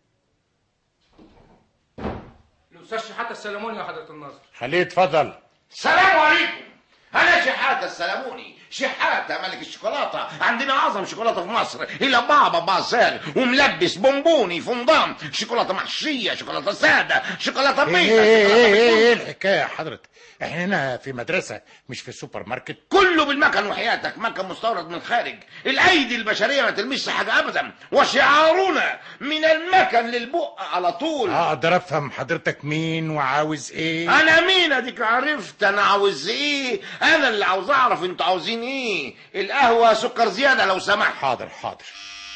الاستاذ شحاته السلموني يا حضره الناظر خليه يتفضل السلام عليكم انا شحاته السلموني شحاته ملك الشوكولاته عندنا اعظم شوكولاته في مصر الى بابا بازار وملبس بونبوني فندام شوكولاته محشيه شوكولاته ساده شوكولاته ايه بيضه ايه شوكولاتة ايه بيضة. ايه الحكايه يا حضرة احنا هنا في مدرسه مش في سوبر ماركت كله بالمكن وحياتك مكن مستورد من الخارج الايدي البشريه ما تلمسش حاجه ابدا وشعارنا من المكن للبق على طول اقدر افهم حضرتك مين وعاوز ايه انا مين اديك عرفت انا عاوز ايه انا اللي عاوز اعرف انتوا عاوزين ايه القهوه سكر زياده لو سمحت حاضر حاضر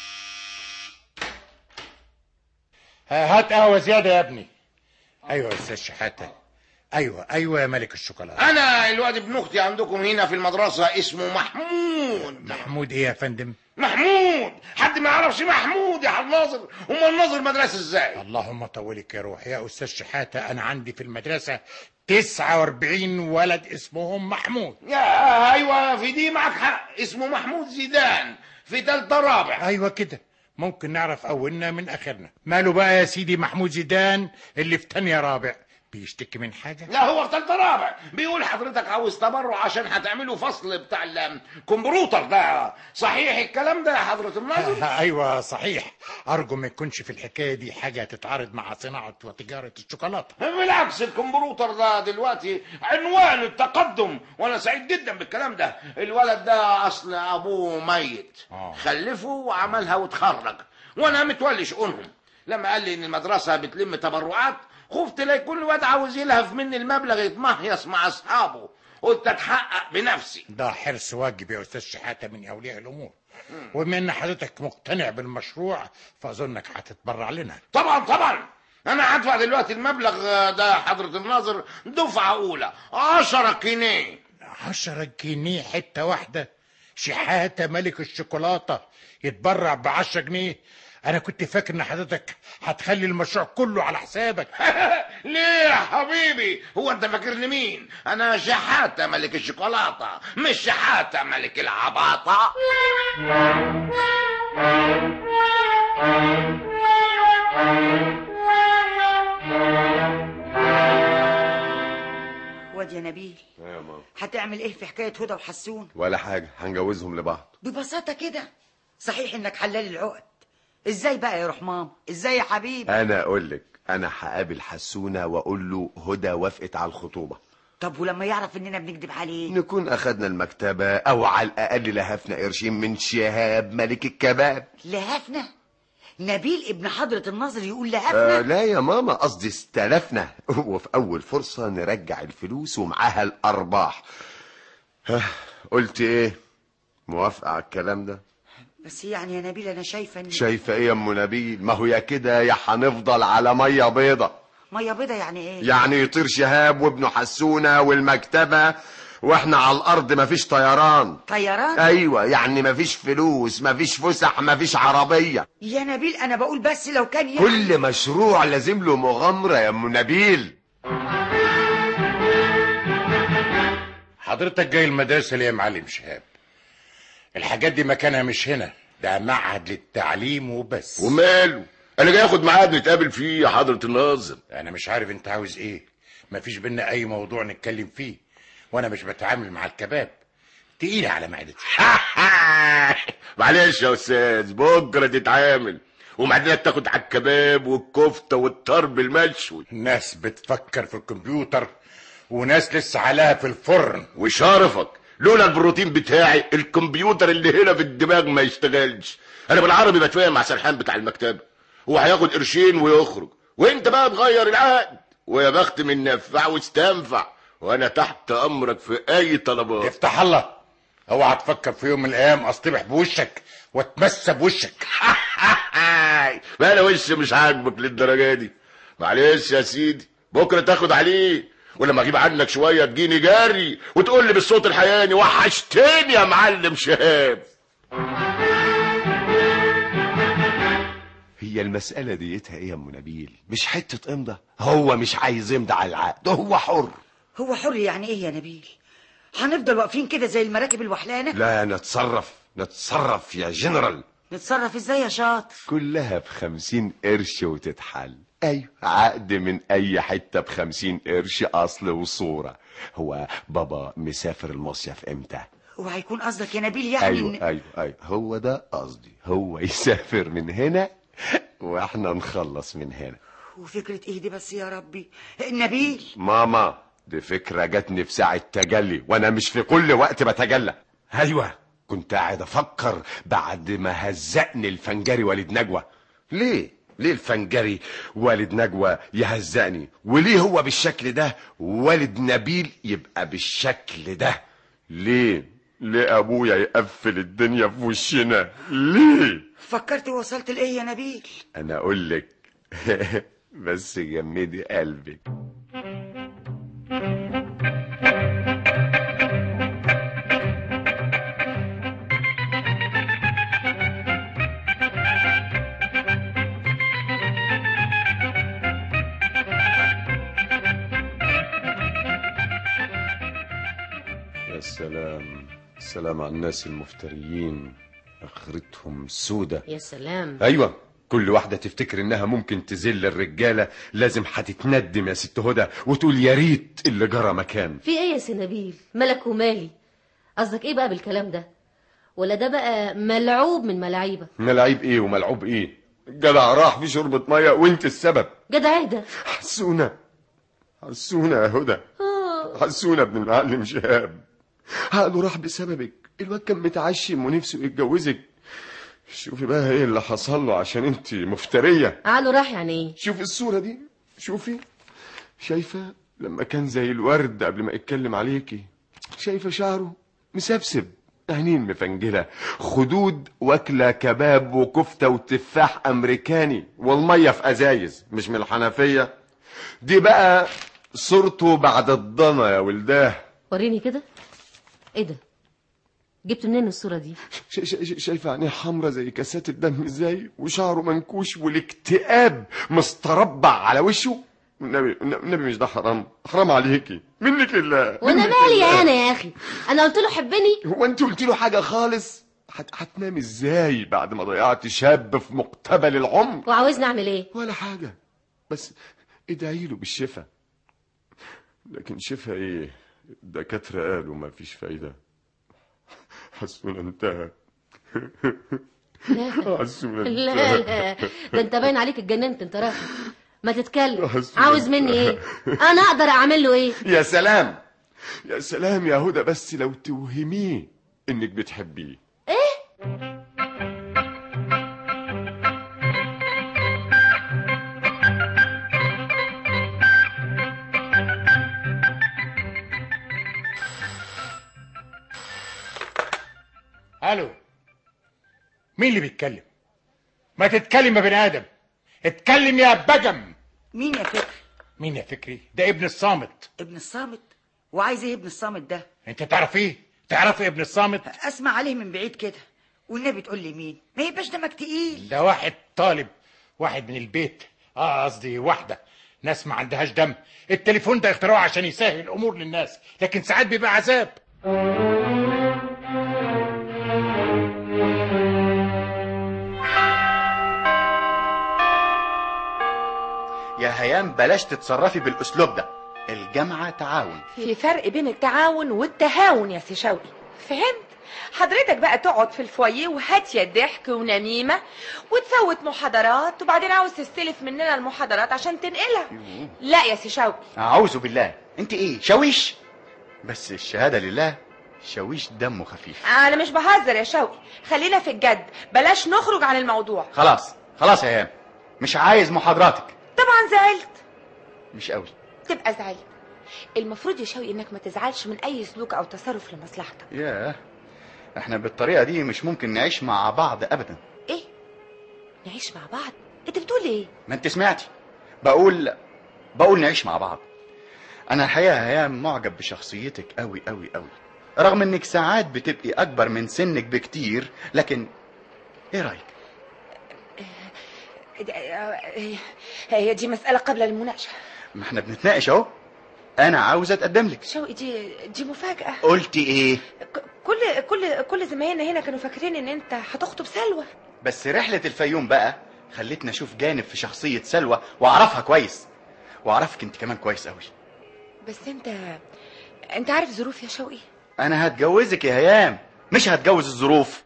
ها- هات قهوه زياده يا ابني ايوه يا استاذ شحاته ايوه ايوه يا ملك الشوكولاته انا الواد ابن اختي عندكم هنا في المدرسه اسمه محمود محمود ايه يا فندم محمود حد ما يعرفش محمود يا حاج ناظر امال ناظر مدرسه ازاي اللهم طولك يا روح يا استاذ شحاته انا عندي في المدرسه 49 ولد اسمهم محمود يا ايوه في دي معك حق اسمه محمود زيدان في تالتة رابع ايوه كده ممكن نعرف اولنا من اخرنا ماله بقى يا سيدي محمود زيدان اللي في تانية رابع بيشتكي من حاجه لا هو في تالتة رابع بيقول حضرتك عاوز تبرع عشان هتعملوا فصل بتاع الكمبيوتر ده صحيح الكلام ده يا حضرة الناظر ايوه صحيح ارجو ما يكونش في الحكايه دي حاجه تتعارض مع صناعه وتجاره الشوكولاته بالعكس الكمبيوتر ده دلوقتي عنوان التقدم وانا سعيد جدا بالكلام ده الولد ده اصل ابوه ميت خلفه وعملها وتخرج وانا متولي شؤونهم لما قال لي ان المدرسه بتلم تبرعات خفت لا يكون الواد عاوز يلهف مني المبلغ يتمهيص مع اصحابه قلت اتحقق بنفسي ده حرص واجب يا استاذ شحاته من اولياء الامور وبما ان حضرتك مقتنع بالمشروع فاظنك هتتبرع لنا طبعا طبعا انا هدفع دلوقتي المبلغ ده حضرة الناظر دفعة اولى عشرة جنيه عشرة جنيه حتة واحدة شحاتة ملك الشوكولاتة يتبرع بعشرة جنيه أنا كنت فاكر إن حضرتك هتخلي المشروع كله على حسابك ليه يا حبيبي هو انت فاكرني مين انا شحاتة ملك الشوكولاتة مش شحاتة ملك العباطة واد يا نبيل يا ماما هتعمل ايه في حكايه هدى وحسون ولا حاجه هنجوزهم لبعض ببساطه كده صحيح انك حلال العقد ازاي بقى يا روح مام ازاي يا حبيبي انا اقول لك انا هقابل حسونه واقول له هدى وافقت على الخطوبه طب ولما يعرف اننا بنكذب عليه نكون اخدنا المكتبه او على الاقل لهفنا قرشين من شهاب ملك الكباب لهفنا نبيل ابن حضرة الناظر يقول آه لهفنا لا يا ماما قصدي استلفنا وفي اول فرصه نرجع الفلوس ومعاها الارباح ها، قلت ايه موافقه على الكلام ده بس يعني يا نبيل انا شايفه ان شايفه ايه يا ام نبيل ما هو يا كده يا هنفضل على ميه بيضه ميه بيضه يعني ايه يعني يطير شهاب وابنه حسونه والمكتبه واحنا على الارض مفيش طيران طيران ايوه يعني مفيش فلوس مفيش فسح مفيش عربيه يا نبيل انا بقول بس لو كان يعني كل مشروع لازم له مغامره يا ام نبيل حضرتك جاي المدرسة ليه يا معلم شهاب الحاجات دي مكانها مش هنا ده معهد للتعليم وبس وماله انا جاي اخد ميعاد نتقابل فيه يا حضره الناظر انا مش عارف انت عاوز ايه مفيش بينا اي موضوع نتكلم فيه وانا مش بتعامل مع الكباب تقيلة على معدتي معلش يا استاذ بكره تتعامل وبعدين تاخد على الكباب والكفته والطرب المشوي ناس بتفكر في الكمبيوتر وناس لسه عليها في الفرن وشرفك لولا البروتين بتاعي الكمبيوتر اللي هنا في الدماغ ما يشتغلش انا بالعربي بتفاهم مع سرحان بتاع المكتبه هو هياخد قرشين ويخرج وانت بقى تغير العقد ويا بخت من نفع واستنفع وانا تحت امرك في اي طلبات افتح الله اوعى تفكر في يوم من الايام اصطبح بوشك واتمسى بوشك ما انا وش مش عاجبك للدرجه دي معلش يا سيدي بكره تاخد عليه ولما اجيب عنك شويه تجيني جري وتقول لي بالصوت الحياني وحشتني يا معلم شهاب هي المسألة ديتها ايه يا ام نبيل مش حتة امضى هو مش عايز يمضي على العقد هو حر هو حر يعني ايه يا نبيل هنفضل واقفين كده زي المراكب الوحلانه لا نتصرف نتصرف يا جنرال نتصرف ازاي يا شاطر كلها بخمسين قرش وتتحل ايوه عقد من اي حتة بخمسين قرش اصل وصورة هو بابا مسافر المصيف امتى وهيكون قصدك يا نبيل يعني ايوه إن... ايوه ايوه هو ده قصدي هو يسافر من هنا واحنا نخلص من هنا وفكره ايه دي بس يا ربي نبيل ماما دي فكرة جاتني في ساعة تجلي وانا مش في كل وقت بتجلى ايوه كنت قاعد افكر بعد ما هزقني الفنجري والد نجوى ليه ليه الفنجري والد نجوى يهزقني وليه هو بالشكل ده والد نبيل يبقى بالشكل ده ليه ليه ابويا يقفل الدنيا في وشنا ليه فكرت وصلت لايه يا نبيل انا اقول لك بس جمدي قلبك يا سلام سلام على الناس المفتريين اخرتهم سودة يا سلام ايوه كل واحدة تفتكر انها ممكن تذل الرجالة لازم هتتندم يا ست هدى وتقول يا ريت اللي جرى مكان في ايه يا سنابيل ملك ومالي قصدك ايه بقى بالكلام ده ولا ده بقى ملعوب من ملاعيبك ملاعيب ايه وملعوب ايه الجدع راح في شربة مية وانت السبب جدع ايه ده حسونا حسونا يا هدى حسونا ابن المعلم شهاب عقله راح بسببك الواد كان متعشم ونفسه يتجوزك شوفي بقى ايه اللي حصل له عشان انت مفترية عقله راح يعني ايه شوفي الصورة دي شوفي شايفة لما كان زي الورد قبل ما يتكلم عليكي شايفة شعره مسبسب عينين مفنجلة خدود واكلة كباب وكفتة وتفاح أمريكاني والمية في أزايز مش من الحنفية دي بقى صورته بعد الضنا يا ولداه وريني كده ايه ده جبت منين الصورة دي ش- ش- ش- شايفة عينيه حمرة زي كاسات الدم ازاي وشعره منكوش والاكتئاب مستربع على وشه النبي النبي مش ده حرام حرام عليكي منك لله وانا منك مالي لله. انا يا اخي انا قلت له حبني هو انت قلت له حاجة خالص هت- هتنام ازاي بعد ما ضيعت شاب في مقتبل العمر وعاوزني اعمل ايه ولا حاجة بس ادعي له بالشفاء لكن شفاء ايه الدكاترة قالوا ما فيش فايدة حسبنا انتهى لا حسبنا لا انتهى لا ده انت باين عليك اتجننت انت راجل ما تتكلم حسبنا عاوز مني ايه انا اقدر اعمل له ايه يا سلام يا سلام يا هدى بس لو توهميه انك بتحبيه الو مين اللي بيتكلم ما تتكلم يا بني ادم اتكلم يا بجم مين يا فكري مين يا فكري ده ابن الصامت ابن الصامت وعايز ايه ابن الصامت ده انت تعرفيه تعرفي ابن الصامت اسمع عليه من بعيد كده والنبي تقول لي مين ما يبقاش دمك تقيل ده واحد طالب واحد من البيت اه قصدي واحده ناس ما عندهاش دم التليفون ده اختراعه عشان يسهل الامور للناس لكن ساعات بيبقى عذاب يا هيام بلاش تتصرفي بالاسلوب ده الجامعه تعاون في فرق بين التعاون والتهاون يا سي شوقي فهمت حضرتك بقى تقعد في الفويه وهاتيه ضحك ونميمه وتفوت محاضرات وبعدين عاوز تستلف مننا المحاضرات عشان تنقلها لا يا سي شوقي اعوذ بالله انت ايه شاويش بس الشهاده لله شاويش دمه خفيف انا مش بهزر يا شوقي خلينا في الجد بلاش نخرج عن الموضوع خلاص خلاص يا هيام مش عايز محاضراتك طبعا زعلت مش قوي تبقى زعلت المفروض يا شوقي انك ما تزعلش من اي سلوك او تصرف لمصلحتك ياه احنا بالطريقه دي مش ممكن نعيش مع بعض ابدا ايه نعيش مع بعض انت بتقول ايه ما انت سمعتي بقول بقول نعيش مع بعض انا الحقيقه يا هيام معجب بشخصيتك قوي قوي قوي رغم انك ساعات بتبقي اكبر من سنك بكتير لكن ايه رايك هي دي مسألة قبل المناقشة ما احنا بنتناقش اهو انا عاوز اتقدم لك شوقي دي دي مفاجأة قلتي ايه كل كل كل زمايلنا هنا كانوا فاكرين ان انت هتخطب سلوى بس رحله الفيوم بقى خلتني اشوف جانب في شخصيه سلوى واعرفها كويس واعرفك انت كمان كويس قوي بس انت انت عارف ظروف يا شوقي انا هتجوزك يا هيام مش هتجوز الظروف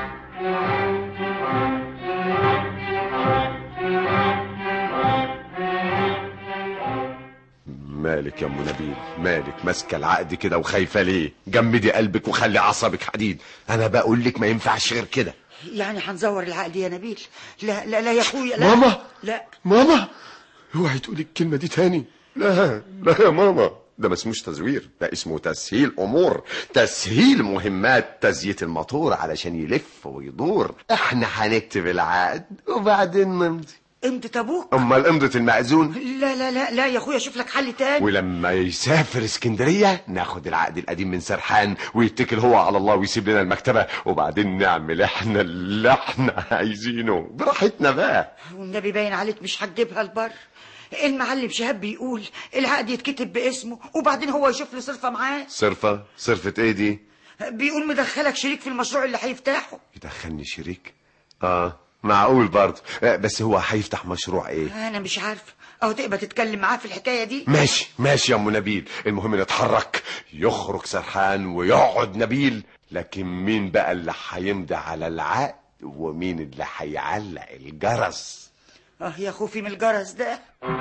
مالك يا ام نبيل مالك ماسكه العقد كده وخايفه ليه جمدي قلبك وخلي عصبك حديد انا بقول لك ما ينفعش غير كده يعني هنزور العقد يا نبيل لا لا لا يا اخويا لا ماما لا ماما اوعي تقولي الكلمه دي تاني لا لا يا ماما ده ما اسموش تزوير ده اسمه تسهيل امور تسهيل مهمات تزييت الموتور علشان يلف ويدور احنا هنكتب العقد وبعدين نمضي امضة ابوك امال امضة المأذون لا لا لا لا يا اخويا شوف لك حل تاني ولما يسافر اسكندرية ناخد العقد القديم من سرحان ويتكل هو على الله ويسيب لنا المكتبة وبعدين نعمل احنا اللي احنا عايزينه براحتنا بقى والنبي باين عليك مش هتجيبها البر المعلم شهاب بيقول العقد يتكتب باسمه وبعدين هو يشوف له صرفة معاه صرفة صرفة ايه دي بيقول مدخلك شريك في المشروع اللي هيفتحه يدخلني شريك اه معقول برضه آه، بس هو هيفتح مشروع ايه انا مش عارفه او تبقى تتكلم معاه في الحكايه دي ماشي ماشي يا ام نبيل المهم نتحرك يخرج سرحان ويقعد نبيل لكن مين بقى اللي هيمضي على العقد ومين اللي هيعلق الجرس اه يا خوفي من الجرس ده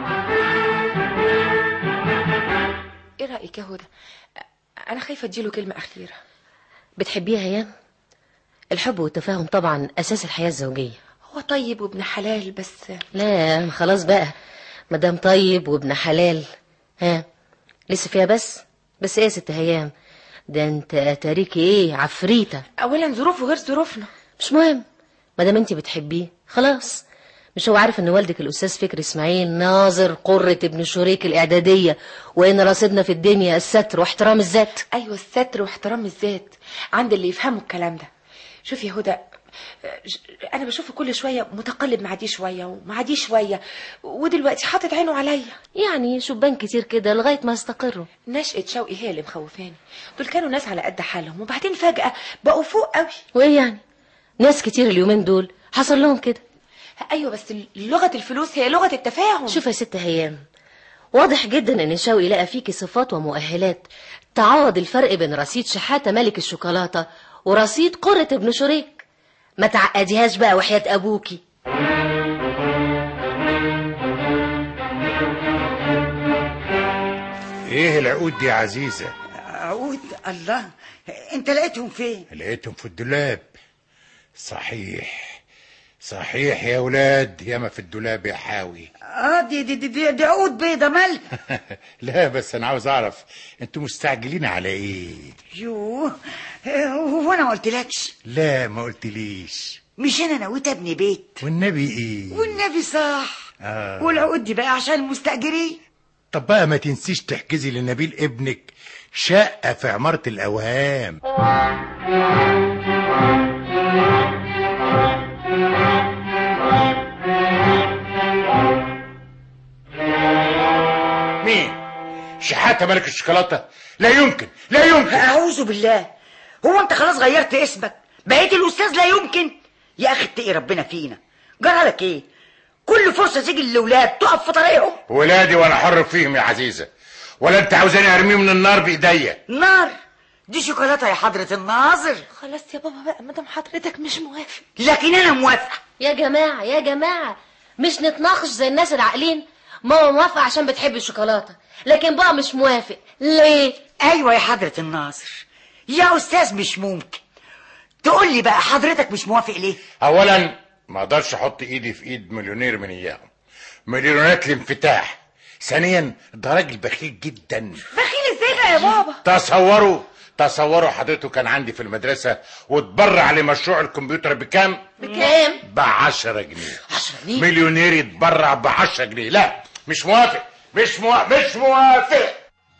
ايه رأيك يا هدى انا خايفة اديله كلمة اخيرة بتحبيها يا الحب والتفاهم طبعا اساس الحياه الزوجيه هو طيب وابن حلال بس لا خلاص بقى مدام طيب وابن حلال ها لسه فيها بس بس ايه يا ست هيام ده انت اتاريكي ايه عفريته اولا ظروفه غير ظروفنا مش مهم مادام انت بتحبيه خلاص مش هو عارف ان والدك الاستاذ فكري اسماعيل ناظر قرة ابن شريك الاعداديه وان رصيدنا في الدنيا الستر واحترام الذات ايوه الستر واحترام الذات عند اللي يفهموا الكلام ده شوف يا هدى ج- انا بشوفه كل شويه متقلب مع دي شويه ومع دي شويه ودلوقتي حاطط عينه عليا يعني شبان كتير كده لغايه ما يستقروا نشأة شوقي هي اللي مخوفاني دول كانوا ناس على قد حالهم وبعدين فجأة بقوا فوق قوي وايه يعني ناس كتير اليومين دول حصل لهم كده ايوه بس لغة الفلوس هي لغة التفاهم شوف يا ست هيام واضح جدا ان شوقي لقى فيكي صفات ومؤهلات تعوض الفرق بين رصيد شحاته ملك الشوكولاته ورصيد قرة ابن شريك ما تعقديهاش بقى وحياة ابوكي ايه العقود دي يا عزيزة عقود الله انت لقيتهم فين لقيتهم في الدولاب صحيح صحيح يا ولاد ياما في الدولاب يا حاوي اه دي دي دي, دي, دي عقود بيضة مال لا بس انا عاوز اعرف انتوا مستعجلين على ايه يوه هو انا ما قلتلكش لا ما قلتليش مش انا نويت ابني بيت والنبي ايه والنبي صح آه. والعقود دي بقى عشان المستأجرين طب بقى ما تنسيش تحجزي لنبيل ابنك شقة في عمارة الأوهام مين؟ شحاتة ملك الشوكولاتة؟ لا يمكن لا يمكن اعوذ بالله هو انت خلاص غيرت اسمك بقيت الاستاذ لا يمكن يا اخي اتقي ربنا فينا جرى لك ايه كل فرصه تيجي للاولاد تقف في طريقهم ولادي وانا حر فيهم يا عزيزة ولا انت عاوزاني ارميه من النار بايديا نار دي شوكولاته يا حضره الناظر خلاص يا بابا بقى مادام حضرتك مش موافق لكن انا موافقه يا جماعة يا جماعة مش نتناقش زي الناس العاقلين ماما موافقة عشان بتحب الشوكولاتة لكن بابا مش موافق ليه؟ ايوه يا حضره الناظر يا استاذ مش ممكن تقول لي بقى حضرتك مش موافق ليه اولا ما اقدرش احط ايدي في ايد مليونير من اياهم مليونيرات الانفتاح ثانيا ده راجل بخيل جدا بخيل ازاي بقى يا بابا تصوروا تصوروا حضرته كان عندي في المدرسة واتبرع لمشروع الكمبيوتر بكام؟ بكام ب 10 جنيه 10 جنيه مليونير يتبرع ب 10 جنيه لا مش موافق مش موافق مش موافق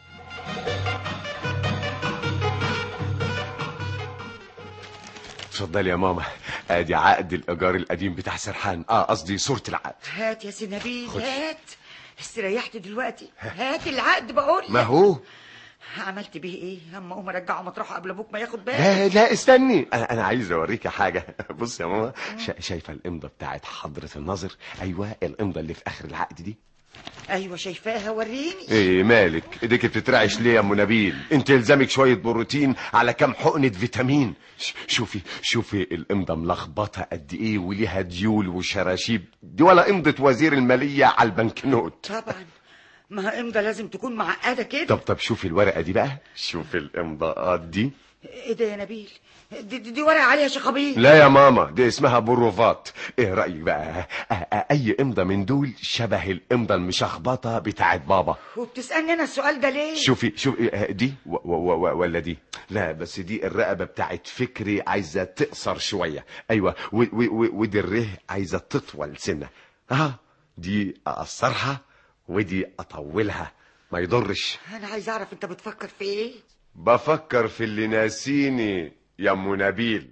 اتفضلي يا ماما ادي عقد الايجار القديم بتاع سرحان اه قصدي صورة العقد هات يا سي نبيل خد. هات استريحت دلوقتي هات العقد بقول ما لك. هو عملت بيه ايه اما اقوم ارجعه مطرحه قبل ابوك ما ياخد لا باله لا استني انا انا عايز اوريكي حاجه بص يا ماما شا- شايفه الامضه بتاعت حضره الناظر ايوه الامضه اللي في اخر العقد دي ايوه شايفاها وريني ايه مالك ايديك بتترعش ليه يا ام نبيل انت يلزمك شويه بروتين على كام حقنه فيتامين ش- شوفي شوفي الامضه ملخبطه قد ايه وليها ديول وشراشيب دي ولا امضه وزير الماليه على البنكنوت طبعا ما امضى لازم تكون معقده كده طب طب شوفي الورقه دي بقى شوفي الامضاءات دي ايه ده يا نبيل دي, دي, دي ورقه عليها شخابيط لا يا ماما دي اسمها بروفات ايه رأيك بقى أ- أ- اي امضة من دول شبه الامضة المشخبطة بتاعت بابا وبتسالني انا السؤال ده ليه شوفي شوفي آه، دي و و و ولا دي لا بس دي الرقبة بتاعت فكري عايزة تقصر شوية ايوه و و و ودي الره عايزة تطول سنة اه دي اقصرها ودي اطولها ما يضرش انا عايز اعرف انت بتفكر في ايه بفكر في اللي ناسيني يا ام نبيل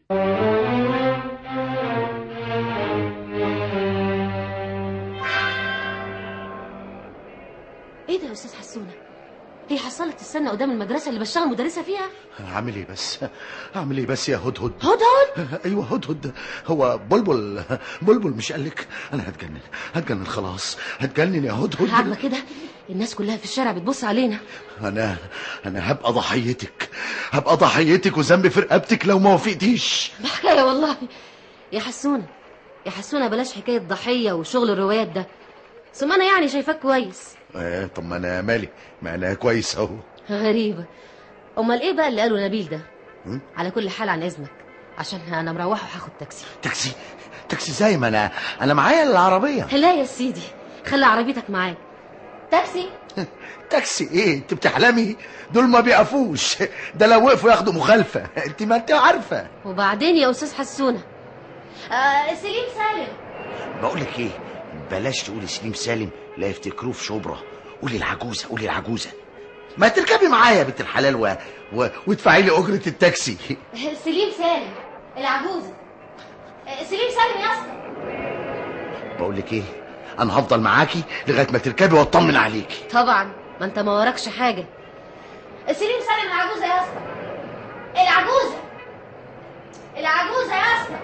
ايه ده يا استاذ حسونة هي حصلت السنة قدام المدرسة اللي بشتغل مدرسة فيها اعمل ايه بس اعمل ايه بس يا هدهد هدهد ايوه هدهد هو بلبل بلبل مش قالك انا هتجنن هتجنن خلاص هتجنن يا هدهد عاجبة كده الناس كلها في الشارع بتبص علينا انا انا هبقى ضحيتك هبقى ضحيتك وذنبي في رقبتك لو ما وافقتيش بحكاية والله يا حسونة يا حسونة بلاش حكاية ضحية وشغل الروايات ده ثم انا يعني شايفاك كويس آه طب ما انا مالي ما انا كويس اهو غريبة امال ايه بقى اللي قاله نبيل ده م? على كل حال عن اذنك عشان انا مروحه وهاخد تاكسي تاكسي تاكسي زي ما انا انا معايا العربيه لا يا سيدي خلي عربيتك معاك تاكسي تاكسي ايه انت بتحلمي دول ما بيقفوش ده لو وقفوا ياخدوا مخالفه انت ما انت عارفه وبعدين يا استاذ حسونة آه سليم سالم بقول لك ايه بلاش تقولي سليم سالم لا يفتكروه في شبرا قولي العجوزه قولي العجوزه ما تركبي معايا يا بنت الحلال و... و... وادفعي لي اجره التاكسي سليم سالم العجوزة آه، سليم سالم يا اسطى بقول لك ايه انا هفضل معاكي لغايه ما تركبي واطمن عليكي طبعا ما انت ما وراكش حاجة سليم سالم العجوزة يا اسطى العجوزة العجوزة يا اسطى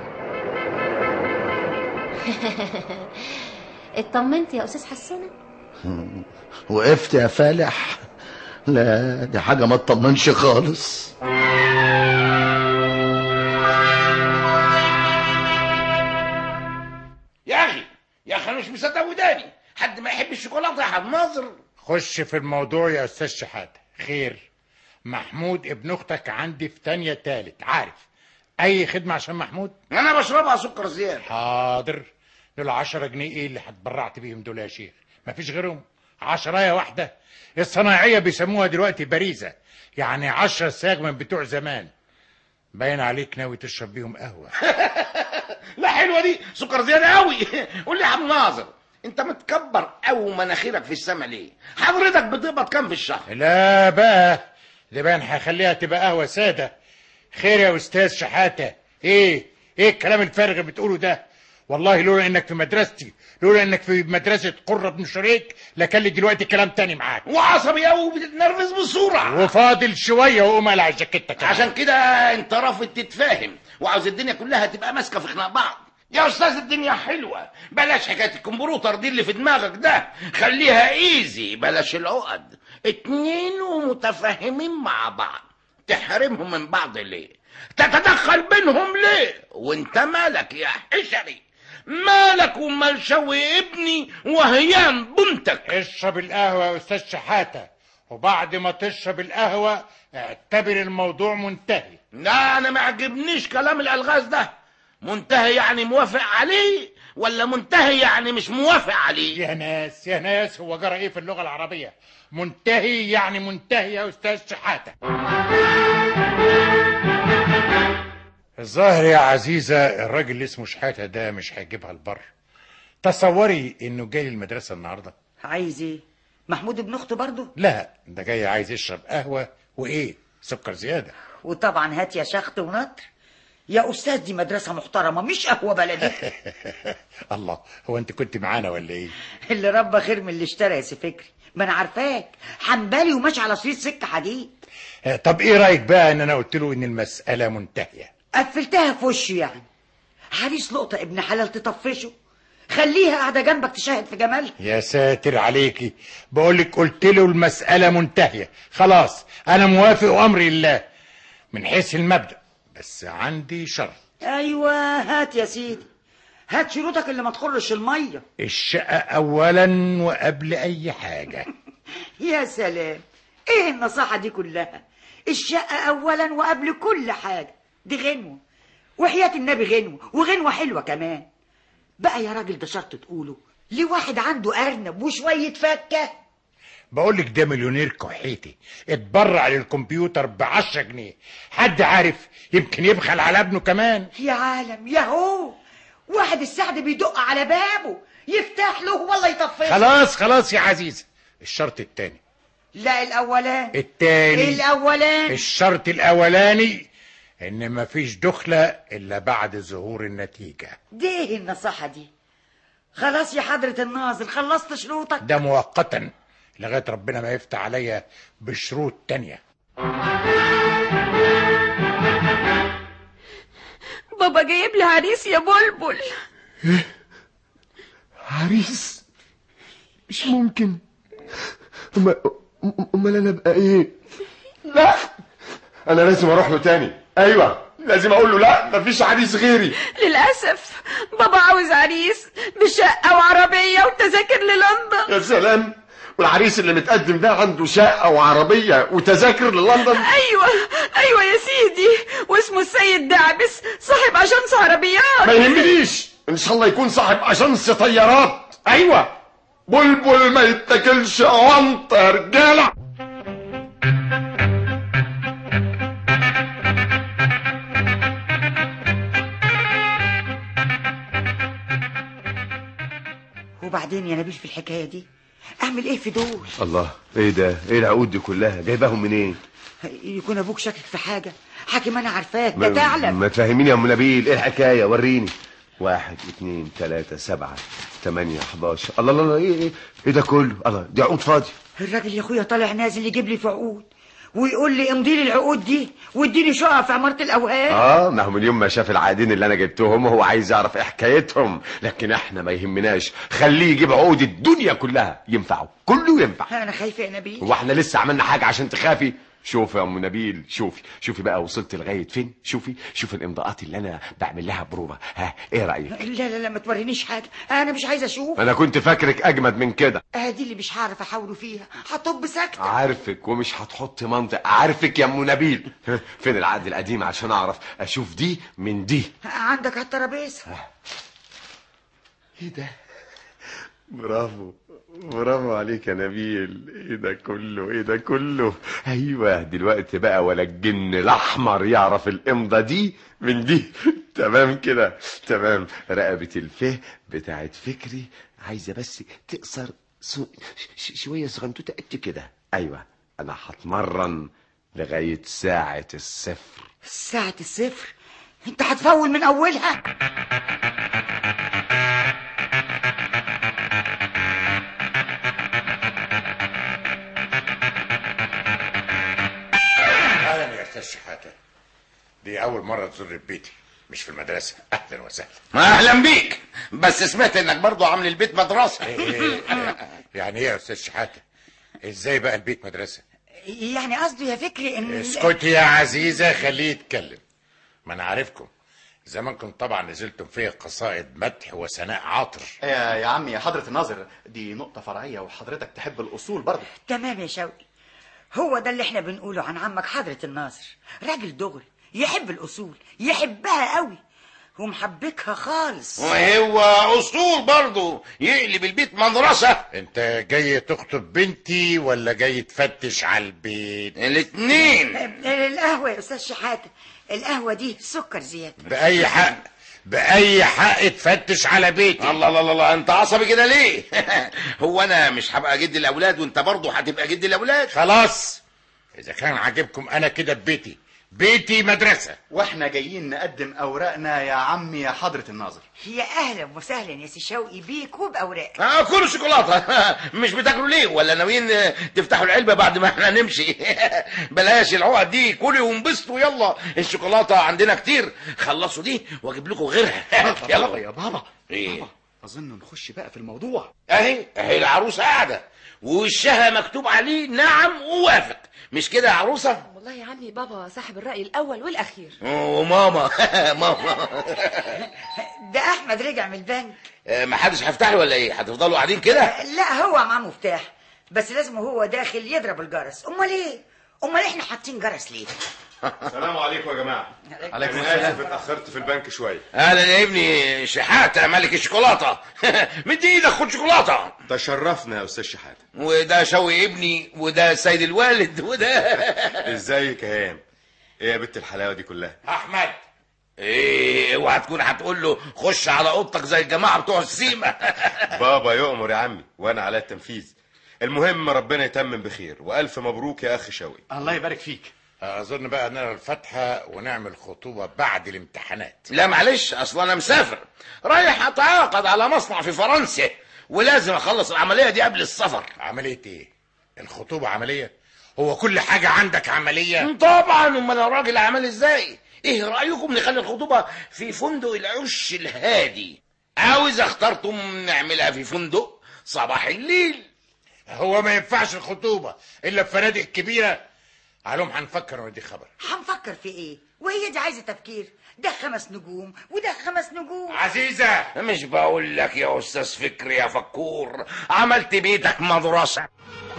اطمنت يا استاذ حسونة وقفت يا فالح لا دي حاجه ما تطمنش خالص يا اخي يا اخي انا مش مصدق وداني حد ما يحب الشوكولاته يا حد ناظر خش في الموضوع يا استاذ شحاتة خير محمود ابن اختك عندي في تانية تالت عارف اي خدمة عشان محمود انا بشربها سكر زياده حاضر دول 10 جنيه ايه اللي هتبرعت بيهم دول يا شيخ مفيش غيرهم عشراية واحدة الصنايعية بيسموها دلوقتي باريزة يعني عشرة ساغ من بتوع زمان باين عليك ناوي تشرب بيهم قهوة لا حلوه دي سكر زياده قوي قول لي يا عم ناظر انت متكبر او مناخيرك في السما ليه حضرتك بتقبض كام في الشهر لا بقى ده بقى أنا هخليها تبقى قهوة سادة خير يا أستاذ شحاتة إيه إيه الكلام الفارغ اللي بتقوله ده والله لولا إنك في مدرستي لولا إنك في مدرسة قرة بن شريك لكان لي دلوقتي كلام تاني معاك وعصبي قوي وبتتنرفز بسرعه وفاضل شوية وأقوم أقلع الجاكيتة كمان عشان كده انت رافض تتفاهم وعاوز الدنيا كلها تبقى ماسكه في خناق بعض يا استاذ الدنيا حلوه بلاش حكايه الكمبيوتر دي اللي في دماغك ده خليها ايزي بلاش العقد اتنين ومتفاهمين مع بعض تحرمهم من بعض ليه تتدخل بينهم ليه وانت مالك يا حشري مالك ومال شوي ابني وهيام بنتك اشرب القهوة يا أستاذ شحاتة وبعد ما تشرب القهوة اعتبر الموضوع منتهي لا انا ما عجبنيش كلام الالغاز ده منتهي يعني موافق عليه ولا منتهي يعني مش موافق عليه يا ناس يا ناس هو جرى ايه في اللغة العربية منتهي يعني منتهي يا أستاذ شحاتة الظاهر يا عزيزة الراجل اللي اسمه شحاتة ده مش هيجيبها البر تصوري انه جاي المدرسة النهاردة عايز ايه محمود ابن اخته برضه لا ده جاي عايز يشرب قهوة وايه سكر زيادة وطبعا هات يا شخط ونطر يا استاذ دي مدرسه محترمه مش قهوه بلدي الله هو انت كنت معانا ولا ايه اللي ربى خير من اللي اشترى يا سي فكري ما انا عارفاك حنبالي وماشي على شريط سكه حديد آه، طب ايه رايك بقى ان انا قلت له ان المسألة منتهية قفلتها في وشه يعني عريس لقطه ابن حلال تطفشه خليها قاعده جنبك تشاهد في جمالها يا ساتر عليكي بقولك قلت له المسألة منتهية خلاص أنا موافق وأمري الله من حيث المبدأ بس عندي شرط ايوه هات يا سيدي هات شروطك اللي ما تخرش الميه الشقة أولا وقبل أي حاجة يا سلام ايه النصيحه دي كلها الشقه اولا وقبل كل حاجه دي غنوه وحياه النبي غنوه وغنوه حلوه كمان بقى يا راجل ده شرط تقوله ليه واحد عنده ارنب وشويه فكه بقولك ده مليونير كحيتي اتبرع للكمبيوتر بعشرة جنيه حد عارف يمكن يبخل على ابنه كمان يا عالم يا هو واحد السعد بيدق على بابه يفتح له والله يطفيه خلاص خلاص يا عزيزة الشرط التاني لا الاولاني التاني الاولاني الشرط الأولاني إن مفيش دخلة إلا بعد ظهور النتيجة دي ايه النصيحه دي خلاص يا حضره الناظر خلصت شروطك ده مؤقتا لغاية ربنا ما يفتح عليا بشروط تانية بابا جايب لي عريس يا بلبل عريس مش ممكن أما امال انا ابقى ايه لا انا لازم اروح له تاني ايوه لازم اقول له لا مفيش عريس غيري للأسف بابا عاوز عريس بشقة وعربية وتذاكر للندن يا سلام والعريس اللي متقدم ده عنده شقه وعربيه وتذاكر للندن أيوة أيوة يا سيدي واسمه السيد دعبس صاحب أجنس عربيات ما يهمنيش ان شاء الله يكون صاحب اجنس طيارات ايوه بلبل ما يتاكلش عنط يا رجاله وبعدين يا نبيل في الحكايه دي اعمل ايه في دول الله ايه ده ايه العقود دي كلها جايباهم منين يكون ابوك شاكك في حاجه حاكم انا عارفاك ده تعلم ما تفهميني يا ام نبيل ايه الحكايه وريني واحد اتنين تلاتة سبعة تمانية حداشر الله الله الله ايه ايه ايه ده كله الله دي عقود فاضي الراجل يا اخويا طالع نازل يجيب لي في عقود ويقول لي امضي لي العقود دي واديني شقه في عماره الاوهام اه ما هو من يوم ما شاف العقدين اللي انا جبتهم هو عايز يعرف ايه حكايتهم لكن احنا ما يهمناش خليه يجيب عقود الدنيا كلها ينفعه كله ينفع انا خايفه يا نبيل هو احنا لسه عملنا حاجه عشان تخافي شوفي يا ام نبيل شوفي شوفي بقى وصلت لغايه فين شوفي شوفي الامضاءات اللي انا بعمل لها بروفه ها ايه رايك لا لا لا ما تورينيش حاجه انا مش عايزه اشوف انا كنت فاكرك اجمد من كده اه دي اللي مش هعرف احاوله فيها هطب ساكته عارفك ومش هتحط منطق عارفك يا ام نبيل فين العقد القديم عشان اعرف اشوف دي من دي عندك على الترابيزه ايه ده برافو برافو عليك يا نبيل ايه ده كله ايه ده كله ايوه دلوقتي بقى ولا الجن الاحمر يعرف الامضه دي من دي تمام كده تمام رقبه الفه بتاعت فكري عايزه بس تقصر سو... ش... شويه صغنطوطه قد كده ايوه انا هتمرن لغاية ساعة الصفر ساعة الصفر انت هتفول من اولها اهلا يا استاذ شحاته دي اول مره تزور بيتي مش في المدرسه اهلا وسهلا اهلا بيك بس سمعت انك برضو عامل البيت مدرسه إيه، يعني ايه يا استاذ شحاته ازاي بقى البيت مدرسه يعني قصده يا فكري ان اسكتي يا عزيزه خليه يتكلم ما انا عارفكم زمانكم طبعا نزلتم فيا قصائد مدح وثناء عاطر يا يا عمي يا حضرة الناظر دي نقطة فرعية وحضرتك تحب الأصول برضه تمام يا شوقي هو ده اللي احنا بنقوله عن عمك حضرة الناصر راجل دغري يحب الأصول يحبها قوي ومحبكها خالص وهو اصول برضو يقلب البيت مدرسه انت جاي تخطب بنتي ولا جاي تفتش على البيت الاتنين القهوة يا أستاذ شحاتة القهوة دي سكر زيادة باي حق باي حق تفتش على بيتي الله الله الله انت عصبي كده ليه هو انا مش هبقى جد الاولاد وانت برضو هتبقى جد الاولاد خلاص اذا كان عاجبكم انا كده ببيتي بيتي مدرسه واحنا جايين نقدم أوراقنا يا عمي يا حضرة الناظر يا أهلا وسهلا يا سي شوقي بيك وبأوراقك اه كلوا شوكولاته مش بتاكلوا ليه ولا ناويين آه، تفتحوا العلبه بعد ما احنا نمشي بلاش العقد دي كلوا وانبسطوا يلا الشوكولاته عندنا كتير خلصوا دي واجيب لكم غيرها يلا يا بابا ايه أظن نخش بقى في الموضوع اهي اهي العروسه قاعده ووشها مكتوب عليه نعم ووافق مش كده يا عروسه والله يا عمي بابا صاحب الرأي الأول والأخير وماما ماما ده أحمد رجع من البنك آه، ما حدش هيفتح له ولا ايه هتفضلوا قاعدين كده لا هو معاه مفتاح بس لازم وهو داخل يضرب الجرس امال ايه امال احنا حاطين جرس ليه السلام عليكم يا جماعه عليكم انا السلام. اسف اتاخرت في البنك شويه اهلا يا ابني شحاته ملك الشوكولاته مد ايدك خد شوكولاته تشرفنا يا استاذ شحاته وده شوي ابني وده سيد الوالد وده ازيك يا هام ايه يا بنت الحلاوه دي كلها احمد ايه اوعى تكون هتقول له خش على اوضتك زي الجماعه بتوع السيما بابا يؤمر يا عمي وانا على التنفيذ المهم ربنا يتمم بخير والف مبروك يا اخ شوقي الله يبارك فيك اظن بقى اننا الفاتحه ونعمل خطوبه بعد الامتحانات لا معلش اصل انا مسافر رايح اتعاقد على مصنع في فرنسا ولازم اخلص العمليه دي قبل السفر عمليه ايه الخطوبه عمليه هو كل حاجه عندك عمليه طبعا امال انا راجل اعمال ازاي ايه رايكم نخلي الخطوبه في فندق العش الهادي او اذا اخترتم نعملها في فندق صباح الليل هو ما ينفعش الخطوبه الا في فنادق كبيره علوم هنفكر وندي خبر هنفكر في ايه وهي دي عايزه تفكير ده خمس نجوم وده خمس نجوم عزيزه مش بقول لك يا استاذ فكري يا فكور عملت بيتك مدرسه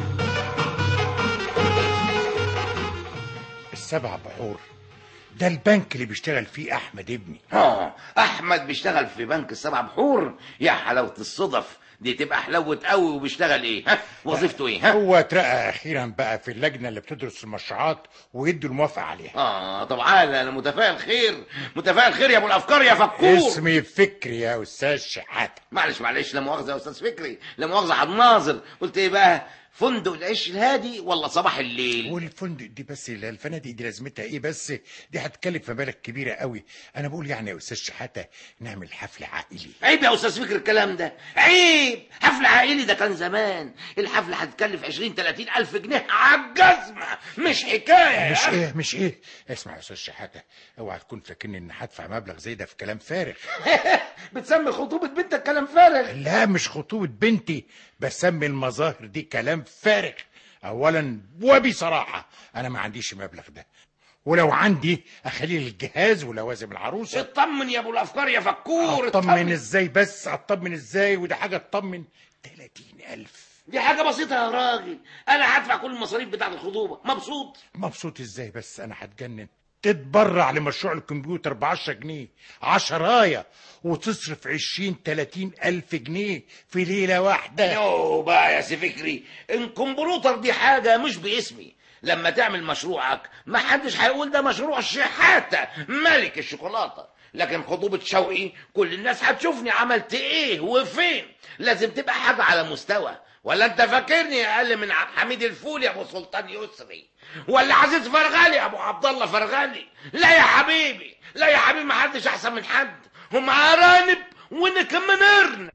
السبع بحور ده البنك اللي بيشتغل فيه احمد ابني اه احمد بيشتغل في بنك السبع بحور يا حلاوه الصدف دي تبقى حلاوه قوي وبيشتغل ايه ها وظيفته ايه ها هو اترقى اخيرا بقى في اللجنه اللي بتدرس المشروعات ويدوا الموافقه عليها اه طبعا انا متفائل خير متفائل خير يا ابو الافكار يا فكور اسمي فكري يا استاذ شحاته معلش معلش لا مؤاخذه يا استاذ فكري لا مؤاخذه عبد الناظر قلت ايه بقى فندق العيش الهادي ولا صباح الليل والفندق دي بس الفنادق دي لازمتها ايه بس دي هتكلف مبالغ كبيره قوي انا بقول يعني يا استاذ شحاته نعمل حفل عائلي عيب يا استاذ فكر الكلام ده عيب حفل عائلي ده كان زمان الحفله هتكلف 20 30 الف جنيه على الجزمه مش حكايه مش يا ايه مش ايه اسمع يا استاذ شحاته اوعى تكون فاكرني ان هدفع مبلغ زي ده في كلام فارغ بتسمي خطوبه بنتك كلام فارغ لا مش خطوبه بنتي بسمي المظاهر دي كلام فارغ اولا وبصراحه انا ما عنديش المبلغ ده ولو عندي اخليه للجهاز ولوازم العروسه اطمن يا ابو الافكار يا فكور اطمن ازاي بس اطمن ازاي ودي حاجه تطمن 30000 دي حاجه بسيطه يا راجل انا هدفع كل المصاريف بتاعت الخطوبه مبسوط مبسوط ازاي بس انا هتجنن تتبرع لمشروع الكمبيوتر ب 10 جنيه عشراية وتصرف 20 30 ألف جنيه في ليلة واحدة يو بقى يا سي فكري الكمبيوتر دي حاجه مش باسمي لما تعمل مشروعك ما حدش هيقول ده مشروع شحاتة ملك الشوكولاتة لكن خطوبة شوقي كل الناس هتشوفني عملت ايه وفين لازم تبقى حاجة على مستوى ولا انت فاكرني اقل من عبد الحميد الفولي ابو سلطان يسري ولا عزيز فرغالي ابو عبد الله فرغالي لا يا حبيبي لا يا حبيبي ما حدش احسن من حد هم ارانب وانا كمان ارنب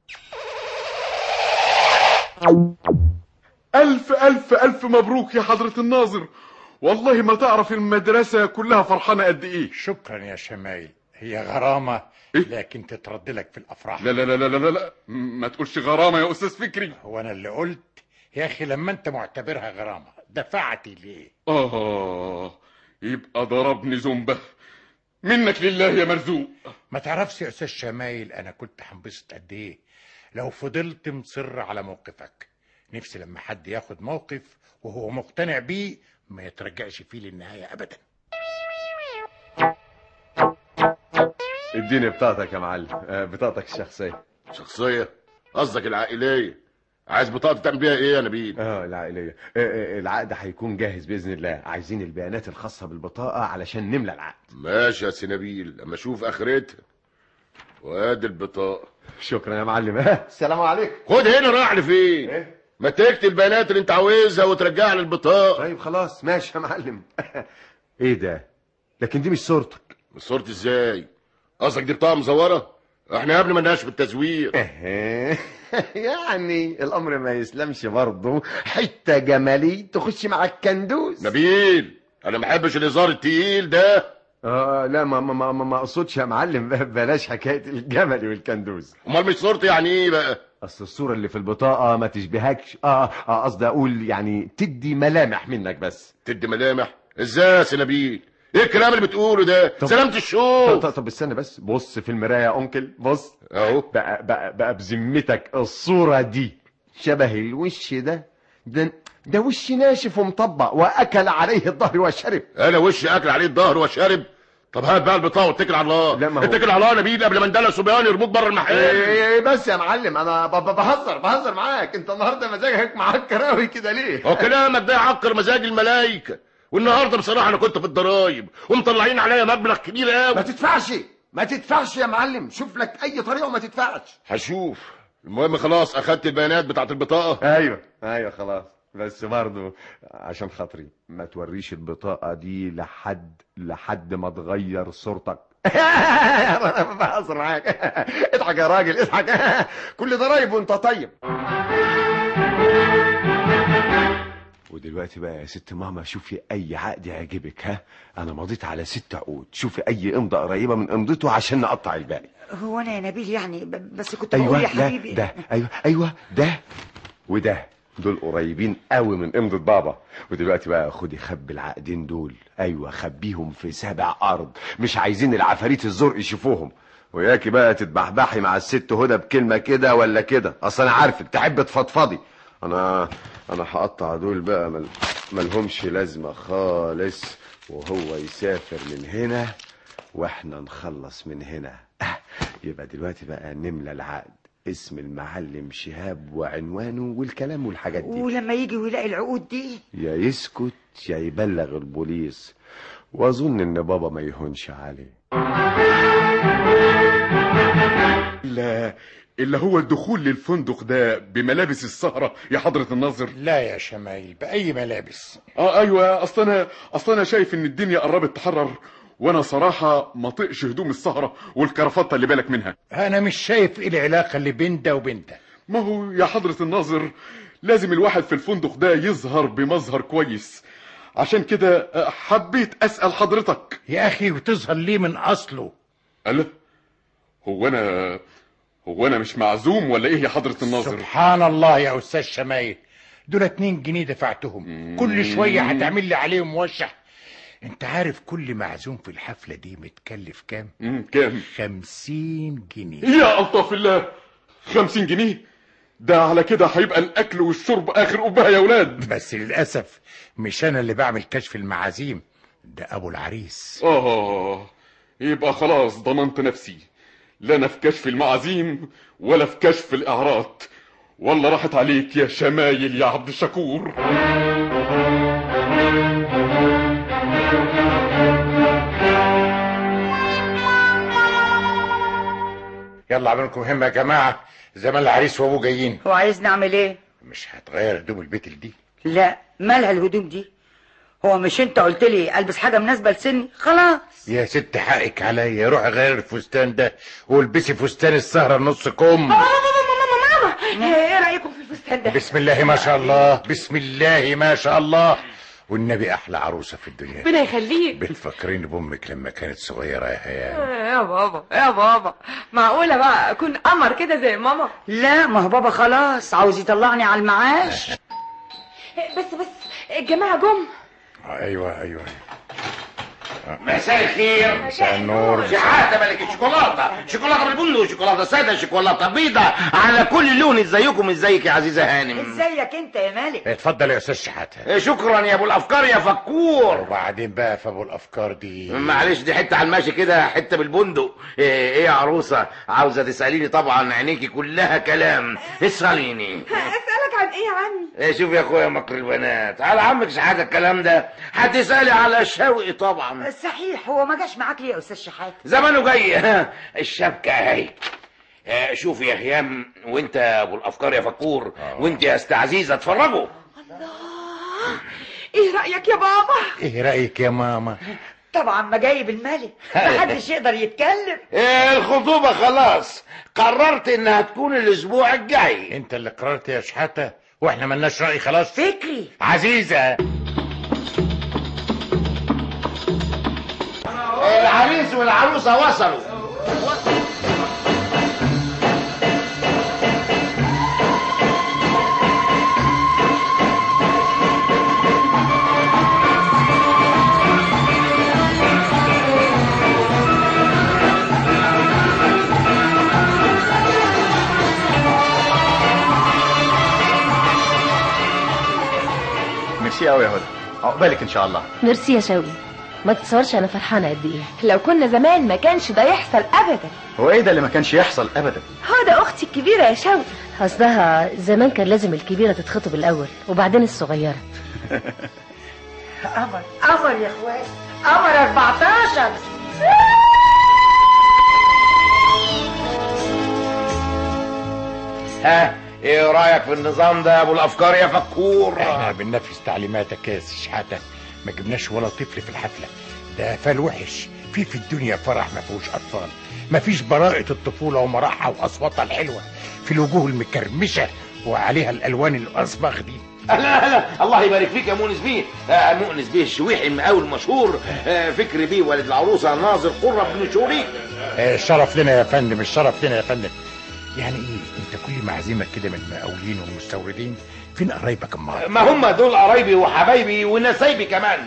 ألف ألف ألف مبروك يا حضرة الناظر والله ما تعرف المدرسة كلها فرحانة قد إيه شكرا يا شمايل هي غرامة لكن تترد لك في الأفراح لا لا لا لا لا لا ما تقولش غرامة يا أستاذ فكري هو أنا اللي قلت يا أخي لما أنت معتبرها غرامة دفعتي ليه آه يبقى ضربني زنبة منك لله يا مرزوق ما تعرفش يا أستاذ شمايل أنا كنت هنبسط قد إيه لو فضلت مصر على موقفك نفسي لما حد ياخد موقف وهو مقتنع بيه ما يترجعش فيه للنهاية أبدا اديني بطاقتك يا معلم آه، بطاقتك الشخصية شخصية قصدك العائلية عايز بطاقة تعمل بيها ايه يا نبيل اه العائلية آه، آه، العقد هيكون جاهز بإذن الله عايزين البيانات الخاصة بالبطاقة علشان نملى العقد ماشي يا سي نبيل اما اشوف اخرتها وادي البطاقة شكرا يا معلم ها السلام عليكم خد هنا رايح لفين ما تكتب البيانات اللي انت عاوزها وترجع لي البطاقة طيب خلاص ماشي يا معلم ايه ده لكن دي مش صورتك مش صورتي ازاي قصدك دي بطاقة مزورة احنا يا ابني مالناش في التزوير يعني الامر ما يسلمش برضه حته جمالي تخش مع الكندوز نبيل انا ما بحبش الهزار التقيل ده اه لا ما ما ما, ما, ما اقصدش يا معلم بلاش حكايه الجملي والكندوز امال مش صورتي يعني ايه بقى اصل الصوره اللي في البطاقه ما تشبهكش اه اه قصدي اقول يعني تدي ملامح منك بس تدي ملامح ازاي يا سي نبيل ايه الكلام اللي بتقوله ده سلامة الشوق طب, طب استنى بس بص في المرايه يا انكل بص اهو بقى بقى بقى بذمتك الصوره دي شبه الوش ده ده ده وش ناشف ومطبق واكل عليه الظهر وشرب انا وشي اكل عليه الظهر وشارب طب هات بقى البطاقه واتكل على الله لا ما هو- اتكل على الله يا نبيل قبل ما ندلع صبيان يرموك بره المحل ايه بس يا معلم انا ب- ب- بهزر بهزر معاك انت النهارده مزاجك معكر قوي كده ليه هو كلامك ده يعكر مزاج الملايكه والنهارده بصراحه انا كنت في الضرايب ومطلعين عليا مبلغ كبير قوي ما تدفعش ما تدفعش يا معلم شوف لك اي طريقه وما تدفعش هشوف المهم خلاص اخدت البيانات بتاعت البطاقه ايوه ايوه خلاص بس برضه عشان خاطري ما توريش البطاقه دي لحد لحد ما تغير صورتك انا بهزر معاك اضحك يا راجل اضحك كل ضرايب وانت طيب ودلوقتي بقى يا ست ماما شوفي اي عقد يعجبك ها انا مضيت على ست عقود شوفي اي امضه قريبه من امضته عشان نقطع الباقي هو انا يا نبيل يعني ب- بس كنت بقول ايوه يا لا حبيبي ده ايوه ايوه ده وده دول قريبين قوي من امضة بابا ودلوقتي بقى خدي خبي العقدين دول ايوه خبيهم في سابع ارض مش عايزين العفاريت الزرق يشوفوهم وياكي بقى تتبحبحي مع الست هدى بكلمه كده ولا كده اصل انا عارفك تحب تفضفضي انا انا هقطع دول بقى مل... ملهمش لازمه خالص وهو يسافر من هنا واحنا نخلص من هنا آه، يبقى دلوقتي بقى نملى العقد اسم المعلم شهاب وعنوانه والكلام والحاجات دي ولما يجي ويلاقي العقود دي يا يسكت يا يبلغ البوليس واظن ان بابا ما يهونش عليه لا اللي هو الدخول للفندق ده بملابس السهرة يا حضرة الناظر لا يا شمايل بأي ملابس اه ايوه اصل انا اصل انا شايف ان الدنيا قربت تحرر وانا صراحة ما طقش هدوم السهرة والكرافتة اللي بالك منها انا مش شايف ايه العلاقه اللي بين ده وبين ده ما هو يا حضرة الناظر لازم الواحد في الفندق ده يظهر بمظهر كويس عشان كده آه، حبيت اسأل حضرتك يا اخي وتظهر ليه من اصله قال هو انا هو انا مش معزوم ولا ايه يا حضرة الناظر سبحان الله يا استاذ شمايل دول اتنين جنيه دفعتهم كل شويه هتعمل لي عليهم موشح انت عارف كل معزوم في الحفله دي متكلف كام كام خمسين جنيه يا ألطف الله خمسين جنيه ده على كده هيبقى الأكل والشرب آخر قبها يا ولاد بس للاسف مش انا اللي بعمل كشف المعازيم ده ابو العريس آه يبقى خلاص ضمنت نفسي لا أنا في كشف المعازيم ولا في كشف الإعراض والله راحت عليك يا شمايل يا عبد الشكور يلا اعملكم همه يا جماعه زمان العريس وابوه جايين هو عايزني اعمل ايه مش هتغير هدوم البيت دي لا مالها الهدوم دي هو مش انت قلت لي البس حاجه مناسبه لسني خلاص يا ست حقك عليا روحي غير الفستان ده والبسي فستان السهره نص كم ماما ايه رايكم في الفستان ده بسم الله ما شاء الله بسم الله ما شاء الله والنبي احلى عروسه في الدنيا ربنا يخليك بتفكريني بامك لما كانت صغيره يا هيام يا بابا يا بابا معقولة بقى أكون قمر كده زي ماما لا ما هو بابا خلاص عاوز يطلعني على المعاش بس بس الجماعة جم ايوه ايوه مساء الخير مساء النور شحاتة ملك الشوكولاتة شوكولاتة بالبندق شوكولاتة سادة شوكولاتة بيضة على كل لون ازيكم ازيك يا عزيزة هانم ازيك انت يا مالك اتفضل يا استاذ شحاته إيه، شكرا يا ابو الافكار يا فكور وبعدين بقى في ابو الافكار دي معلش دي حته على الماشي كده حته بالبندق ايه إيه يا عروسه عاوزه تساليني طبعا عينيكي كلها كلام اساليني أسألك عن إيه يا عمي ايه شوف يا اخويا مكر البنات على عمك شحاته الكلام ده هتسالي على شوقي طبعا صحيح هو ما جاش معاك ليه يا استاذ شحاته زمانه جاي ها الشبكه اهي آه، شوف يا خيام وانت يا ابو الافكار يا فكور وانت يا است عزيزه اتفرجوا إيه رأيك يا بابا ايه رايك يا ماما طبعا ما جايب الملك محدش يقدر يتكلم إيه الخطوبه خلاص قررت انها تكون الاسبوع الجاي انت اللي قررت يا شحاته واحنا ملناش راي خلاص فكري عزيزه العريس والعروسه وصلوا ميرسي قوي يا هدى عقبالك ان شاء الله ميرسي يا شوقي ما تتصورش انا فرحانه قد ايه لو كنا زمان ما كانش ده يحصل أبدا هو ايه ده اللي ما كانش يحصل ابدا هدى أختي الكبيرة يا شوقي قصدها زمان كان لازم الكبيره تتخطب الاول وبعدين الصغيره قمر قمر يا اخوات قمر 14 ها ايه رايك في النظام ده يا ابو الافكار يا فكور احنا بننفذ تعليماتك يا سي شحاته ما جبناش ولا طفل في الحفله ده قفال وحش في في الدنيا فرح ما فيهوش اطفال ما فيش براءة الطفولة ومراحها واصواتها الحلوة في الوجوه المكرمشة وعليها الالوان الاصبغ دي اهلا اهلا الله يبارك فيك يا مؤنس بيه آه مؤنس بيه الشويحي المقاول المشهور آه فكري بيه والد العروسه ناظر قره بن شوريك آه، الشرف لنا يا فندم الشرف لنا يا فندم يعني ايه انت كل معزمك كده من المقاولين والمستوردين فين قرايبك امال ما هم دول قرايبي وحبايبي ونسايبي كمان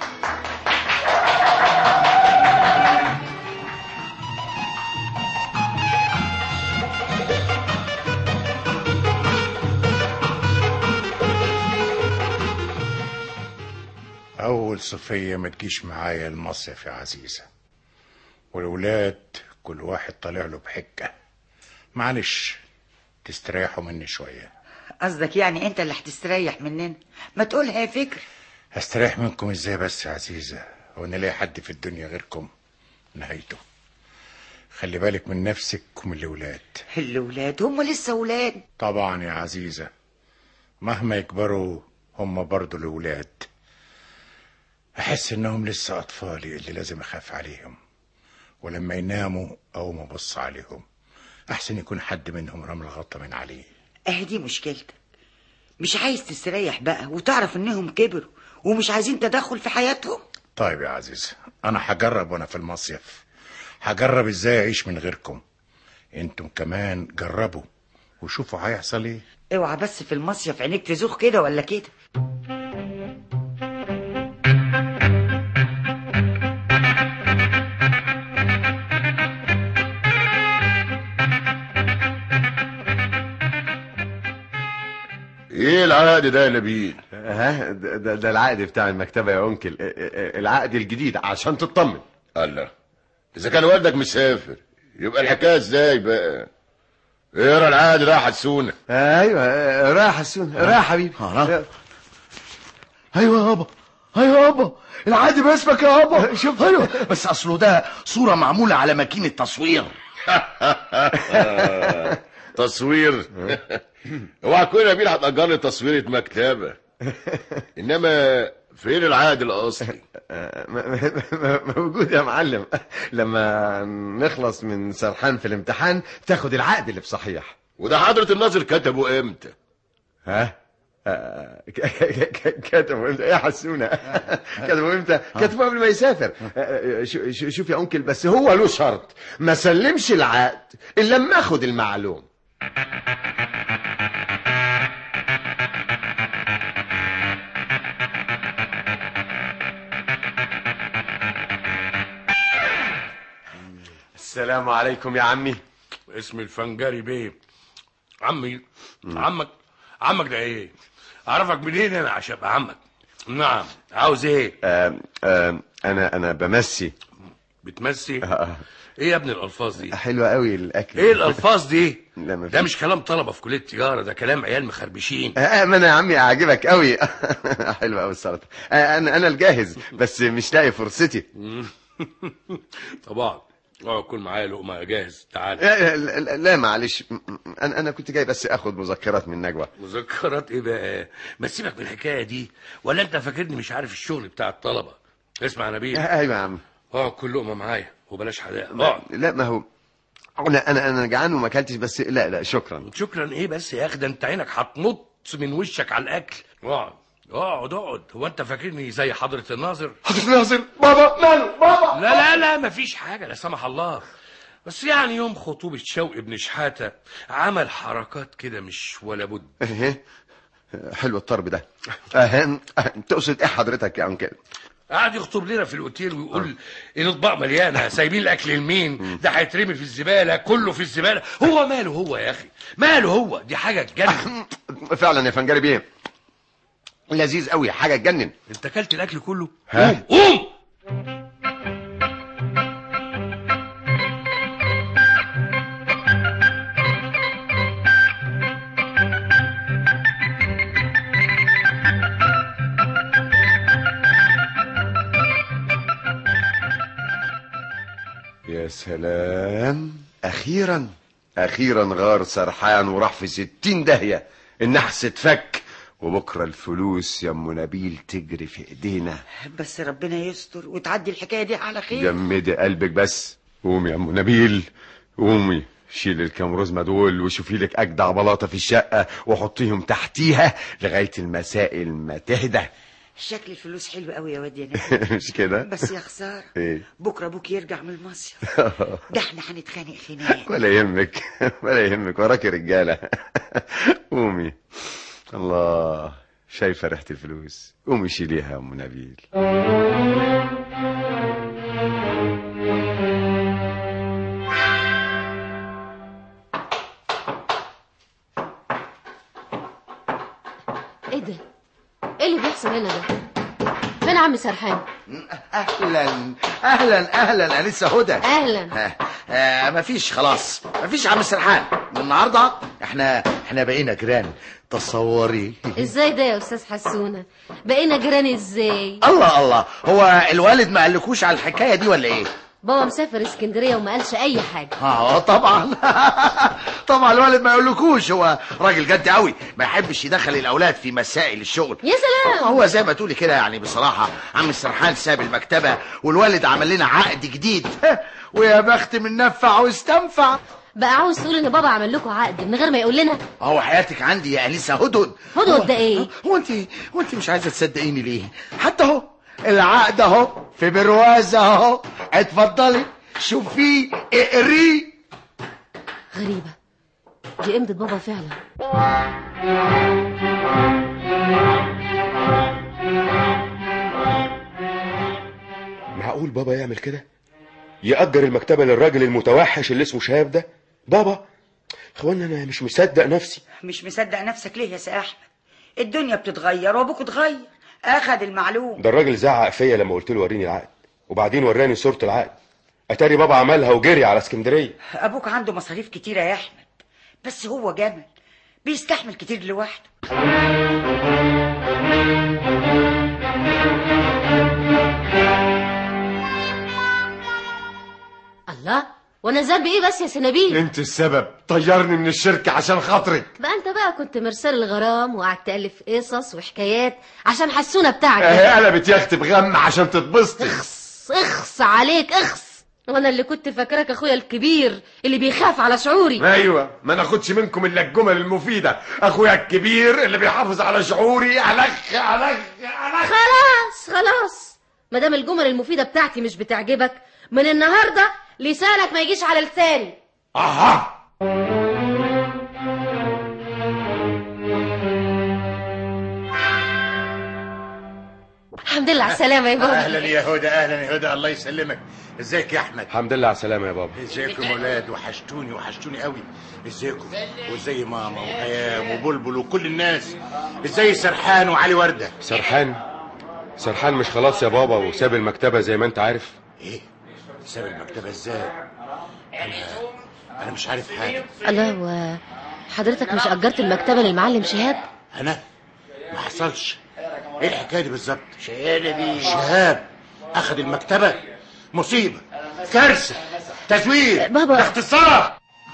اول صفية ما تجيش معايا المصيف يا عزيزة والولاد كل واحد طالع له بحجة معلش تستريحوا مني شوية قصدك يعني انت اللي هتستريح مننا ما تقولها يا فكر هستريح منكم ازاي بس يا عزيزة هو انا لاقي حد في الدنيا غيركم نهايته خلي بالك من نفسك ومن الولاد الولاد هم لسه ولاد طبعا يا عزيزة مهما يكبروا هم برضو الولاد أحس إنهم لسه أطفالي اللي لازم أخاف عليهم ولما يناموا أقوم أبص عليهم أحسن يكون حد منهم رمل غطى من عليه اهي دي مشكلتك مش عايز تستريح بقى وتعرف انهم كبروا ومش عايزين تدخل في حياتهم طيب يا عزيزة أنا هجرب وأنا في المصيف هجرب إزاي أعيش من غيركم أنتم كمان جربوا وشوفوا هيحصل إيه اوعى بس في المصيف عينيك تزوخ كده ولا كده ايه العقد ده يا نبيل ها ده, ده, ده العقد بتاع المكتبة يا أنكل اه، اه، العقد الجديد عشان تطمن الله اذا كان والدك مسافر يبقى الحكايه ازاي بقى اقرا العقد ده يا حسونه ايوه اه، رايح حسون رايح حبيبي آه. ايوه يابا ايوه يابا العادي باسمك يا يابا شوف ايوه بس اصله ده صوره معموله على ماكينه تصوير تصوير اوعى تكون يا نبيل هتأجر لي تصويرة مكتبة انما فين العقد الاصلي موجود يا معلم لما نخلص من سرحان في الامتحان تاخد العقد اللي بصحيح وده حضرة الناظر كتبه امتى ها آه، ك- ك- ك- كتبوا امتى ايه حسونا كتبوا امتى كتبوا قبل ما يسافر آه، شو- شو- شوف يا انكل بس هو له شرط ما سلمش العقد الا لما اخد المعلوم السلام عليكم يا عمي اسم الفنجري بيه عمي عمك عمك ده ايه اعرفك منين انا عشان ابقى عمك نعم عاوز ايه آه، آه، انا انا بمسي بتمسي ايه يا ابن الالفاظ دي حلوة قوي الاكل ايه الالفاظ دي لا ما ده فيش. مش كلام طلبه في كليه التجاره ده كلام عيال مخربشين آه ما انا يا عمي اعجبك قوي حلوه قوي السلطه آه انا انا الجاهز بس مش لاقي فرصتي طبعا اه كل معايا لقمه جاهز تعال لا, لا, لا, لا معلش م- م- انا انا كنت جاي بس اخد مذكرات من نجوى مذكرات ايه بقى ما تسيبك من الحكايه دي ولا انت فاكرني مش عارف الشغل بتاع الطلبه اسمع يا نبيل آه، ايوه يا عم اه كل لقمه معايا وبلاش حدائق اقعد لا ما هو انا انا انا جعان وما اكلتش بس لا لا شكرا شكرا ايه بس يا اخي ده انت عينك هتنط من وشك على الاكل اقعد اقعد اقعد هو انت فاكرني زي حضره الناظر حضرة الناظر بابا ماله بابا لا لا لا مفيش حاجه لا سمح الله بس يعني يوم خطوبه شوقي بن شحاته عمل حركات كده مش ولا بد ايه حلو الطرب ده أه تقصد ايه حضرتك يا انكل قعد يخطب لنا في الاوتيل ويقول الاطباق مليانه سايبين الاكل لمين ده هيترمي في الزباله كله في الزباله هو ماله هو يا اخي ماله هو دي حاجه تجنن فعلا يا فنجري بيه لذيذ قوي حاجه تجنن انت اكلت الاكل كله ها قوم يا سلام اخيرا اخيرا غار سرحان وراح في ستين داهية النحس اتفك وبكرة الفلوس يا ام نبيل تجري في ايدينا بس ربنا يستر وتعدي الحكايه دي على خير جمدي قلبك بس قومي يا ام نبيل قومي شيل الكام رزمة دول وشوفي لك اجدع بلاطة في الشقة وحطيهم تحتيها لغاية المسائل ما تهدى شكل الفلوس حلو قوي يا واد يا نبيل مش كده بس يا خساره ايه بكره ابوك يرجع من المصيف ده احنا هنتخانق خناق ولا يهمك ولا يهمك وراكي رجالة قومي الله شايفة ريحة الفلوس قومي شيليها يا ام نبيل ايه ده ايه اللي بيحصل هنا ده فين عم سرحان اهلا اهلا اهلا انسه هدى اهلا آه آه مفيش خلاص مفيش عم سرحان من النهارده احنا احنا بقينا جيران تصوري ازاي ده يا استاذ حسونه بقينا جيران ازاي الله الله هو الوالد ما قالكوش على الحكايه دي ولا ايه بابا مسافر اسكندريه وما قالش اي حاجه اه طبعا طبعا الوالد ما يقولكوش هو راجل جد قوي ما يحبش يدخل الاولاد في مسائل الشغل يا سلام هو زي ما تقولي كده يعني بصراحه عم السرحان ساب المكتبه والوالد عمل لنا عقد جديد ويا بخت من نفع واستنفع بقى عاوز تقول ان بابا عمل لكم عقد من غير ما يقول لنا هو حياتك عندي يا انسه هدهد هدهد ده ايه هو انت هو انت مش عايزه تصدقيني ليه حتى اهو العقد اهو في برواز اهو اتفضلي شوفيه اقريه غريبه دي امضة بابا فعلا معقول بابا يعمل كده يأجر المكتبة للراجل المتوحش اللي اسمه شهاب ده بابا اخوانا انا مش مصدق نفسي مش مصدق نفسك ليه يا سي احمد الدنيا بتتغير وابوك اتغير اخد المعلوم ده الراجل زعق فيا لما قلت له وريني العقد وبعدين وراني صورة العقد اتاري بابا عملها وجري على اسكندرية ابوك عنده مصاريف كتيره يا احمد بس هو جمل بيستحمل كتير لوحده وانا ذنبي ايه بس يا سنابيل انت السبب طيرني من الشركة عشان خاطرك بقى انت بقى كنت مرسال الغرام وقعدت تالف قصص وحكايات عشان حسونه بتاعك اهي قلبت يا اختي بغم عشان تتبسطي اخص اخص عليك اخص وانا اللي كنت فاكراك اخويا الكبير اللي بيخاف على شعوري ايوه ما ناخدش منكم الا الجمل المفيده اخويا الكبير اللي بيحافظ على شعوري الخ الخ الخ خلاص خلاص ما دام الجمل المفيده بتاعتي مش بتعجبك من النهارده لسانك ما يجيش على لساني اها الحمد لله على السلامه يا بابا اهلا يا هدى اهلا يا هدى الله يسلمك ازيك يا احمد الحمد لله على السلامه يا بابا ازيكم يا ولاد وحشتوني وحشتوني قوي ازيكم وازاي ماما وهيام وبلبل وكل الناس ازاي سرحان وعلي ورده سرحان سرحان مش خلاص يا بابا وساب المكتبه زي ما انت عارف ايه ساب المكتبه ازاي انا انا مش عارف حاجه الله وحضرتك مش اجرت المكتبه للمعلم شهاب انا ما حصلش ايه الحكايه دي بالظبط شهاب شهاب اخذ المكتبه مصيبه كارثه تزوير بابا اغتصاب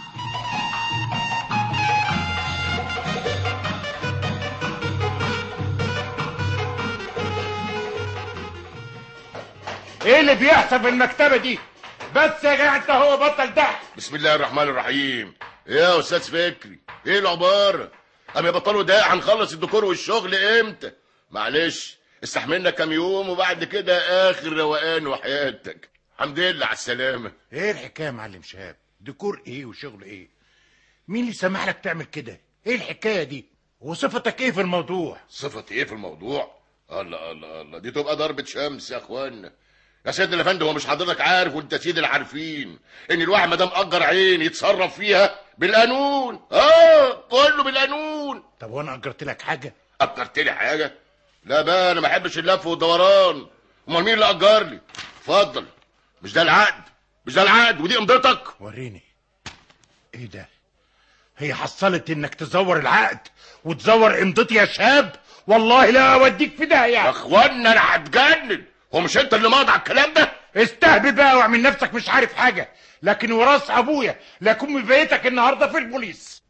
ايه اللي بيحصل في المكتبه دي بس يا جماعه انت هو بطل ضحك بسم الله الرحمن الرحيم ايه يا استاذ فكري ايه العباره قام يبطلوا ده هنخلص الديكور والشغل امتى معلش استحملنا كام يوم وبعد كده اخر روقان وحياتك الحمد لله على السلامه ايه الحكايه يا معلم شهاب ديكور ايه وشغل ايه مين اللي سمح لك تعمل كده ايه الحكايه دي وصفتك ايه في الموضوع صفتي ايه في الموضوع الله الله الله دي تبقى ضربة شمس يا اخوانا يا سيد الافندي هو مش حضرتك عارف وانت سيد العارفين ان الواحد ما دام اجر عين يتصرف فيها بالقانون اه كله بالقانون طب وانا اجرت لك حاجه اجرت لي حاجه لا بقى انا ما بحبش اللف والدوران امال مين اللي اجر لي اتفضل مش ده العقد مش ده العقد ودي امضتك وريني ايه ده هي حصلت انك تزور العقد وتزور امضتي يا شاب والله لا اوديك في داهيه يا اخوانا انا هتجنن هو مش انت اللي ماضي على الكلام ده استهبل بقى واعمل نفسك مش عارف حاجه لكن وراث ابويا لاكون مبيتك النهارده في البوليس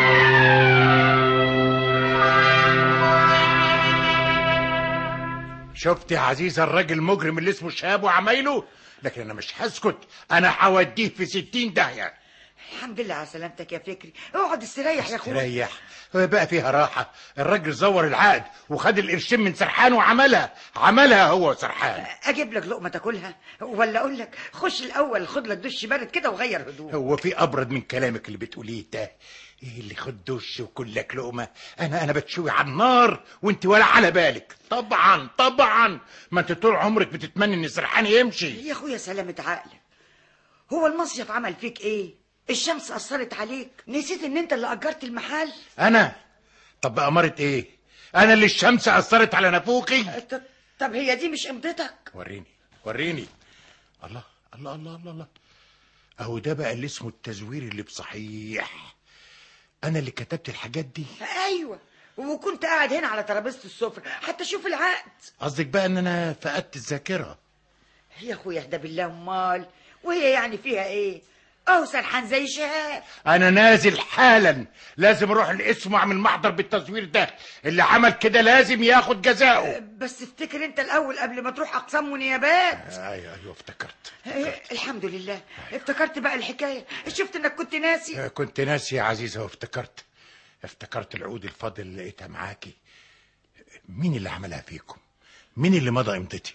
شفت يا عزيزة الراجل المجرم اللي اسمه شهاب وعمايله لكن انا مش هسكت انا هوديه في ستين داهيه الحمد لله على سلامتك يا فكري اقعد استريح يا اخويا ريح بقى فيها راحة الراجل زور العقد وخد القرشين من سرحان وعملها عملها هو سرحان اجيب لك لقمه تاكلها ولا اقول لك خش الاول خد لك دش بارد كده وغير هدوء هو في ابرد من كلامك اللي بتقوليه ده ايه اللي خد دش وكل لك لقمه انا انا بتشوي على النار وانت ولا على بالك طبعا طبعا ما انت طول عمرك بتتمنى ان سرحان يمشي يا اخويا سلامة عقلك هو المصيف عمل فيك ايه الشمس اثرت عليك نسيت ان انت اللي اجرت المحل انا طب بأمارة ايه انا اللي الشمس اثرت على نافوخي ط- طب هي دي مش امضتك وريني وريني الله الله الله الله الله اهو ده بقى اللي اسمه التزوير اللي بصحيح انا اللي كتبت الحاجات دي ايوه وكنت قاعد هنا على ترابيزه السفره حتى شوف العقد قصدك بقى ان انا فقدت الذاكره يا اخويا اهدى بالله امال وهي يعني فيها ايه اهو سرحان زي شهاب انا نازل حالا لازم اروح القسم واعمل محضر بالتصوير ده اللي عمل كده لازم ياخد جزاؤه بس افتكر انت الاول قبل ما تروح اقسام ونيابات ايوه ايوه افتكرت إيه، الحمد لله افتكرت بقى الحكايه شفت انك كنت ناسي آه، كنت ناسي يا عزيزة وافتكرت افتكرت العود الفاضل اللي لقيتها معاكي مين اللي عملها فيكم مين اللي مضى امضتي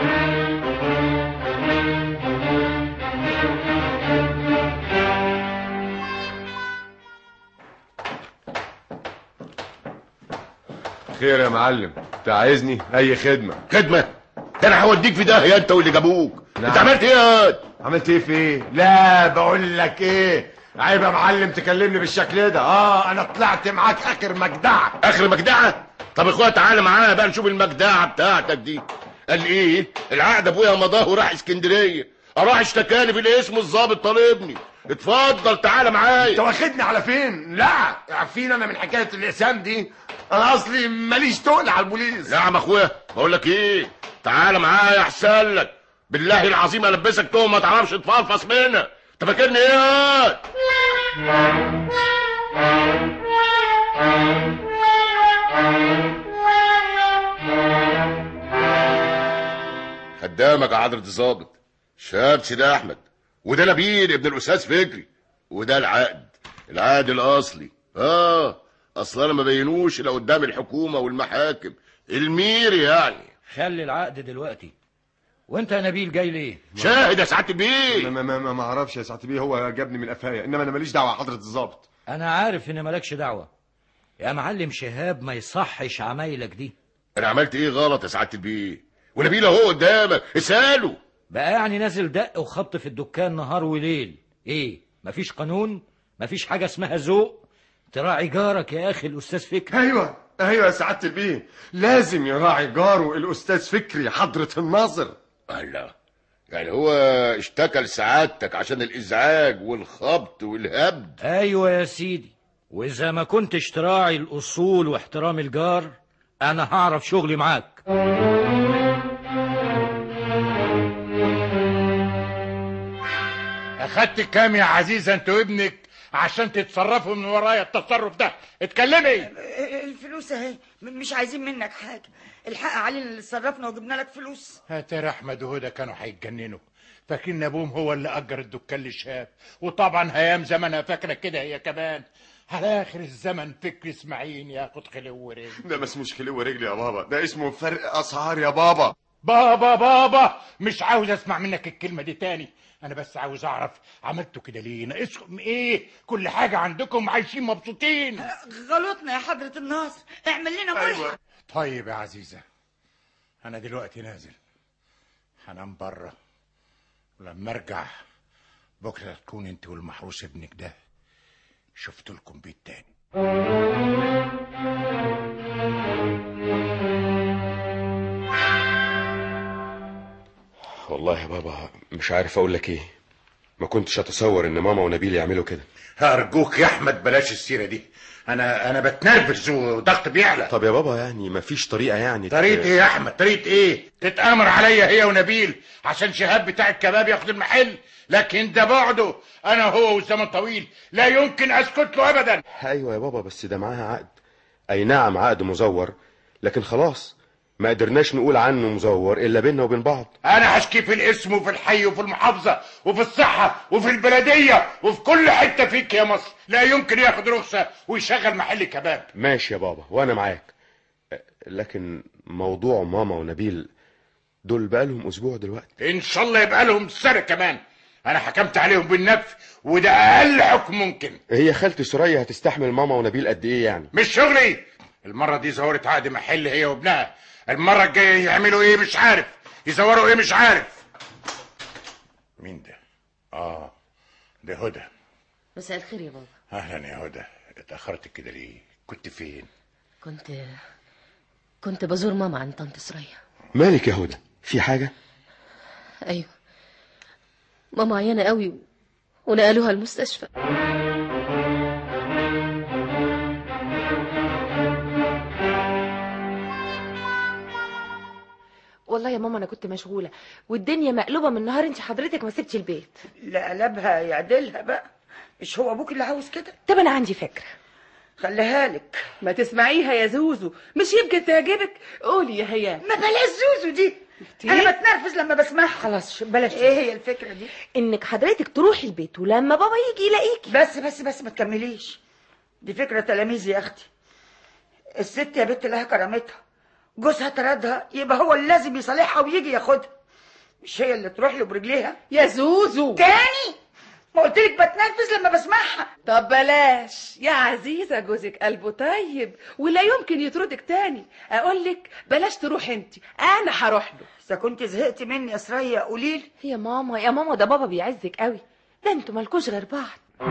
خير يا معلم انت عايزني اي خدمه خدمه ده انا هوديك في داهيه انت واللي جابوك نعم. انت عملت ايه يا واد؟ عملت ايه في ايه لا بقول لك ايه عيب يا معلم تكلمني بالشكل ده اه انا طلعت معاك اخر مجدعه اخر مجدعه طب يا اخويا تعالى معايا بقى نشوف المجدعه بتاعتك دي قال ايه العقد ابويا مضاه وراح اسكندريه اروح اشتكاني في الاسم الظابط طالبني اتفضل تعالى معايا انت واخدني على فين لا عارفين انا من حكايه الاقسام دي انا اصلي ماليش تقل على البوليس نعم يا اخويا بقول لك ايه تعالى معايا احسن لك بالله العظيم البسك تهمه ما تعرفش تفلفص منها انت فاكرني ايه يا خدامك يا حضرة الظابط شاب سيدي احمد وده نبيل ابن الاستاذ فكري وده العقد العقد الاصلي اه اصلا ما بينوش الا قدام الحكومه والمحاكم المير يعني خلي العقد دلوقتي وانت يا نبيل جاي ليه شاهد يا سعاده البيه ما, ما, ما, ما اعرفش يا سعاده البيه هو جابني من قفايا انما انا ماليش دعوه حضره الظابط انا عارف ان مالكش دعوه يا معلم شهاب ما يصحش عمايلك دي انا عملت ايه غلط يا سعاده البيه ونبيل اهو قدامك اساله بقى يعني نازل دق وخبط في الدكان نهار وليل ايه مفيش قانون مفيش حاجه اسمها ذوق تراعي جارك يا اخي الاستاذ فكري ايوه ايوه يا سعاده البيه لازم يراعي جاره الاستاذ فكري حضره الناظر الله يعني هو اشتكى لسعادتك عشان الازعاج والخبط والهبد ايوه يا سيدي واذا ما كنتش تراعي الاصول واحترام الجار انا هعرف شغلي معاك اخدت كام يا عزيزه انت وابنك عشان تتصرفوا من ورايا التصرف ده اتكلمي الفلوس اهي م- مش عايزين منك حاجه الحق علينا اللي صرفنا وجبنا لك فلوس يا ترى احمد وهدى كانوا هيتجننوا فاكرين ابوهم هو اللي اجر الدكان لشهاب وطبعا هيام زمنها فاكره كده هي كمان على اخر الزمن فكر اسماعيل ياخد خلو ورجل ده ما اسموش خلو ورجل يا بابا ده اسمه فرق اسعار يا بابا بابا بابا مش عاوز اسمع منك الكلمه دي تاني انا بس عاوز اعرف عملتوا كده ليه ناقصكم ايه كل حاجه عندكم عايشين مبسوطين غلطنا يا حضره الناصر اعمل لنا ملحق طيب يا عزيزه انا دلوقتي نازل هنام بره ولما ارجع بكره تكون انت والمحروس ابنك ده شفت لكم بيت تاني والله يا بابا مش عارف اقول لك ايه ما كنتش اتصور ان ماما ونبيل يعملوا كده ارجوك يا احمد بلاش السيره دي انا انا بتنرفز وضغط بيعلى طب يا بابا يعني ما فيش طريقه يعني طريقه ايه يا احمد طريقه ايه تتامر عليا هي ونبيل عشان شهاب بتاع الكباب ياخد المحل لكن ده بعده انا هو والزمن طويل لا يمكن اسكت له ابدا ايوه يا بابا بس ده معاها عقد اي نعم عقد مزور لكن خلاص ما قدرناش نقول عنه مزور الا بيننا وبين بعض انا هشكي في الاسم وفي الحي وفي المحافظه وفي الصحه وفي البلديه وفي كل حته فيك يا مصر لا يمكن ياخد رخصه ويشغل محل كباب ماشي يا بابا وانا معاك لكن موضوع ماما ونبيل دول بقالهم اسبوع دلوقتي ان شاء الله يبقى لهم سنه كمان انا حكمت عليهم بالنفي وده اقل حكم ممكن هي خالتي سوريا هتستحمل ماما ونبيل قد ايه يعني مش شغلي المره دي زورت عقد محل هي وابنها المره الجايه يعملوا ايه مش عارف يزوروا ايه مش عارف مين ده اه ده هدى مساء الخير يا بابا اهلا يا هدى اتاخرت كده ليه كنت فين كنت كنت بزور ماما عند طنط سرية مالك يا هدى في حاجه ايوه ماما عيانة قوي و- ونقلوها المستشفى والله يا ماما انا كنت مشغوله والدنيا مقلوبه من النهار انت حضرتك ما سبتش البيت لا قلبها يعدلها بقى مش هو ابوك اللي عاوز كده طب انا عندي فكره خليها لك ما تسمعيها يا زوزو مش يمكن تعجبك قولي يا هيام ما بلاش زوزو دي انا بتنرفز لما بسمعها خلاص بلاش ايه هي الفكره دي انك حضرتك تروحي البيت ولما بابا يجي يلاقيكي بس بس بس ما تكمليش دي فكره تلاميذ يا اختي الست يا بنت لها كرامتها جوزها طردها يبقى هو اللي لازم يصالحها ويجي ياخدها مش هي اللي تروح له برجليها يا زوزو تاني ما قلت لك بتنرفز لما بسمعها طب بلاش يا عزيزة جوزك قلبه طيب ولا يمكن يطردك تاني اقول لك بلاش تروح انت انا هروح له اذا كنت زهقت مني يا سرية قولي لي يا ماما يا ماما ده بابا بيعزك قوي ده انتوا مالكوش غير بعض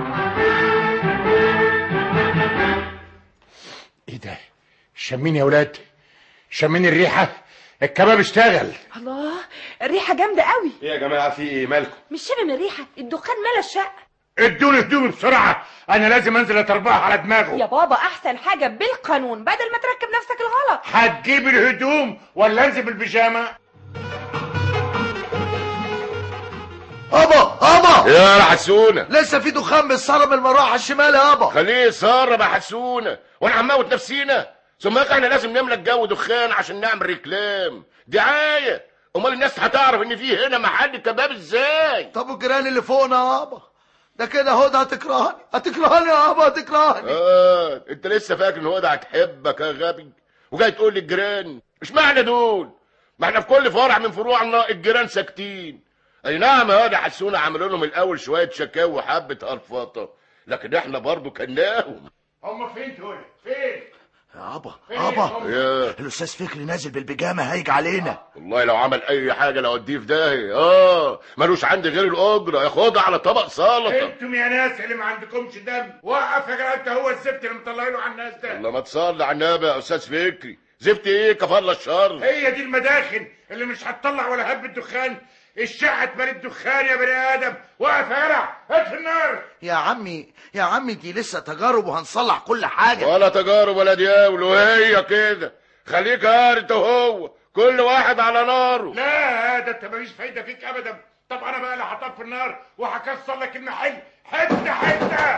ايه ده شمين يا ولاد شمين الريحه الكباب اشتغل الله الريحه جامده قوي ايه يا جماعه في ايه مالكم مش شامم الريحه الدخان ملا الشقه ادوني هدومي بسرعه انا لازم انزل اتربعها على دماغه يا بابا احسن حاجه بالقانون بدل ما تركب نفسك الغلط هتجيب الهدوم ولا انزل بالبيجامه ابا ابا يا حسونه لسه في دخان بيتسرب من المروحه الشمال يابا خليه يسرب يا حسونه وانا هنموت نفسينا ثم احنا لازم نملى الجو دخان عشان نعمل ريكلام دعايه امال الناس هتعرف ان في هنا محل كباب ازاي طب والجيران اللي فوقنا يابا ده كده هدى هتكرهني هتكرهني يابا هتكرهني اه انت لسه فاكر ان هو ده هتحبك يا غبي وجاي تقول للجيران مش معنى دول ما احنا في كل فرع من فروعنا الجيران ساكتين اي نعم يا ده حسونا عملوا لهم الاول شويه شكاوى وحبه هرفطه لكن احنا برضو كناهم هم فين دول فين يابا فين يابا هم؟ يا الاستاذ فكري نازل بالبيجامه هيجي علينا والله لو عمل اي حاجه لو اديه في داهيه اه ملوش عندي غير الاجره ياخدها على طبق سلطه انتم يا ناس اللي ما عندكمش دم وقف يا جدع انت هو الزفت اللي مطلعينه على الناس ده الله ما تصلي على النبي يا استاذ فكري زفت ايه كفر الشر هي دي المداخن اللي مش هتطلع ولا هب الدخان الشقه اتملت دخان يا بني ادم وقف يا جدع هات في النار يا عمي يا عمي دي لسه تجارب وهنصلح كل حاجه ولا تجارب ولا دياول وهي كده خليك قاعد انت وهو كل واحد على ناره لا ده انت مفيش فايده فيك ابدا طب انا بقى اللي هطفي النار وهكسر لك المحل حته حته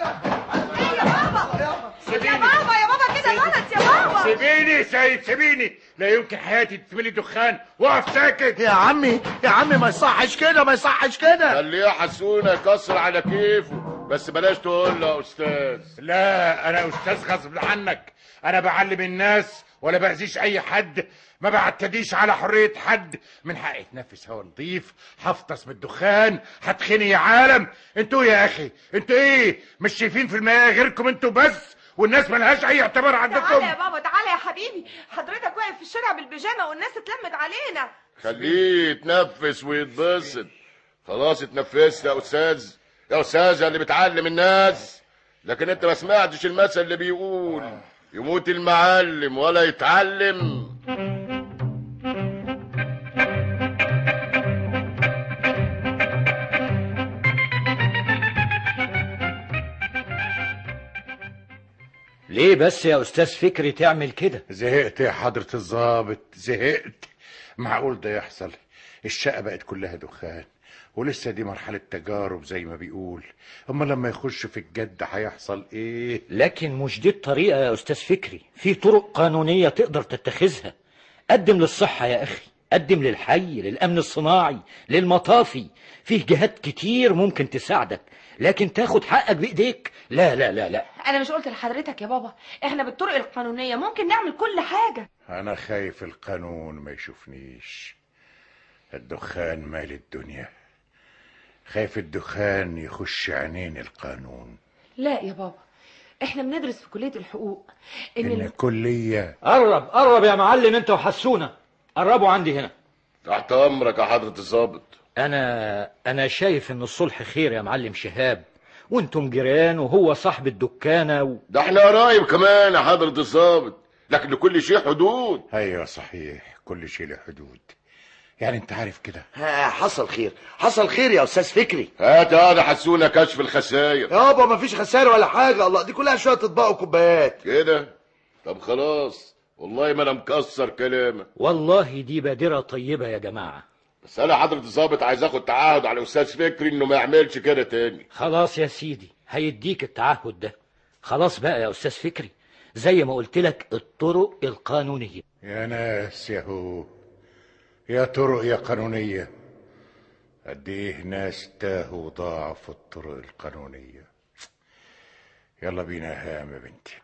سيبيني يا بابا يا بابا كده غلط يا بابا سيبيني سيد سيبيني لا يمكن حياتي تتملي دخان وقف ساكت يا عمي يا عمي ما يصحش كده ما يصحش كده خليه حسونه يكسر على كيفه بس بلاش تقول له يا استاذ لا انا استاذ غصب عنك انا بعلم الناس ولا باذيش اي حد ما بعتديش على حريه حد من حقي اتنفس هوا نضيف هفطس من الدخان هتخني يا عالم انتوا يا اخي انتوا ايه مش شايفين في المياه غيركم انتوا بس والناس ملهاش اي اعتبار تعالى عندكم يا بابا تعالى يا حبيبي حضرتك واقف في الشارع بالبيجامه والناس اتلمت علينا خليه يتنفس ويتبسط خلاص اتنفست يا استاذ يا استاذ يا اللي بتعلم الناس لكن انت ما سمعتش المثل اللي بيقول يموت المعلم ولا يتعلم ليه بس يا استاذ فكري تعمل كده زهقت يا حضرة الضابط زهقت معقول ده يحصل الشقة بقت كلها دخان ولسه دي مرحلة تجارب زي ما بيقول اما لما يخش في الجد هيحصل ايه لكن مش دي الطريقة يا أستاذ فكري في طرق قانونية تقدر تتخذها قدم للصحة يا أخي قدم للحي للأمن الصناعي للمطافي فيه جهات كتير ممكن تساعدك لكن تاخد حقك بإيديك لا لا لا لا انا مش قلت لحضرتك يا بابا احنا بالطرق القانونيه ممكن نعمل كل حاجه انا خايف القانون ما يشوفنيش الدخان مال الدنيا خايف الدخان يخش عينين القانون لا يا بابا احنا بندرس في كليه الحقوق ان, ان ال... الكلية قرب قرب يا معلم انت وحسونا قربوا عندي هنا تحت امرك يا حضرة الضابط انا انا شايف ان الصلح خير يا معلم شهاب وانتم جيران وهو صاحب الدكانة و... ده احنا قرايب كمان يا حضرة الضابط لكن لكل شيء حدود ايوه صحيح كل شيء له حدود يعني انت عارف كده ها حصل خير حصل خير يا استاذ فكري هات هذا حسونا كشف الخساير يابا ما فيش خسائر ولا حاجه الله دي كلها شويه اطباق وكوبايات كده طب خلاص والله ما انا مكسر كلامك والله دي بادرة طيبة يا جماعة بس انا حضرة الضابط عايز اخد تعهد على الاستاذ فكري انه ما يعملش كده تاني خلاص يا سيدي هيديك التعهد ده خلاص بقى يا أستاذ فكري زي ما قلت لك الطرق القانونية يا ناس يا هو يا طرق يا قانونية قد ايه ناس تاهوا وضاعوا في الطرق القانونية يلا بينا يا هام يا بنتي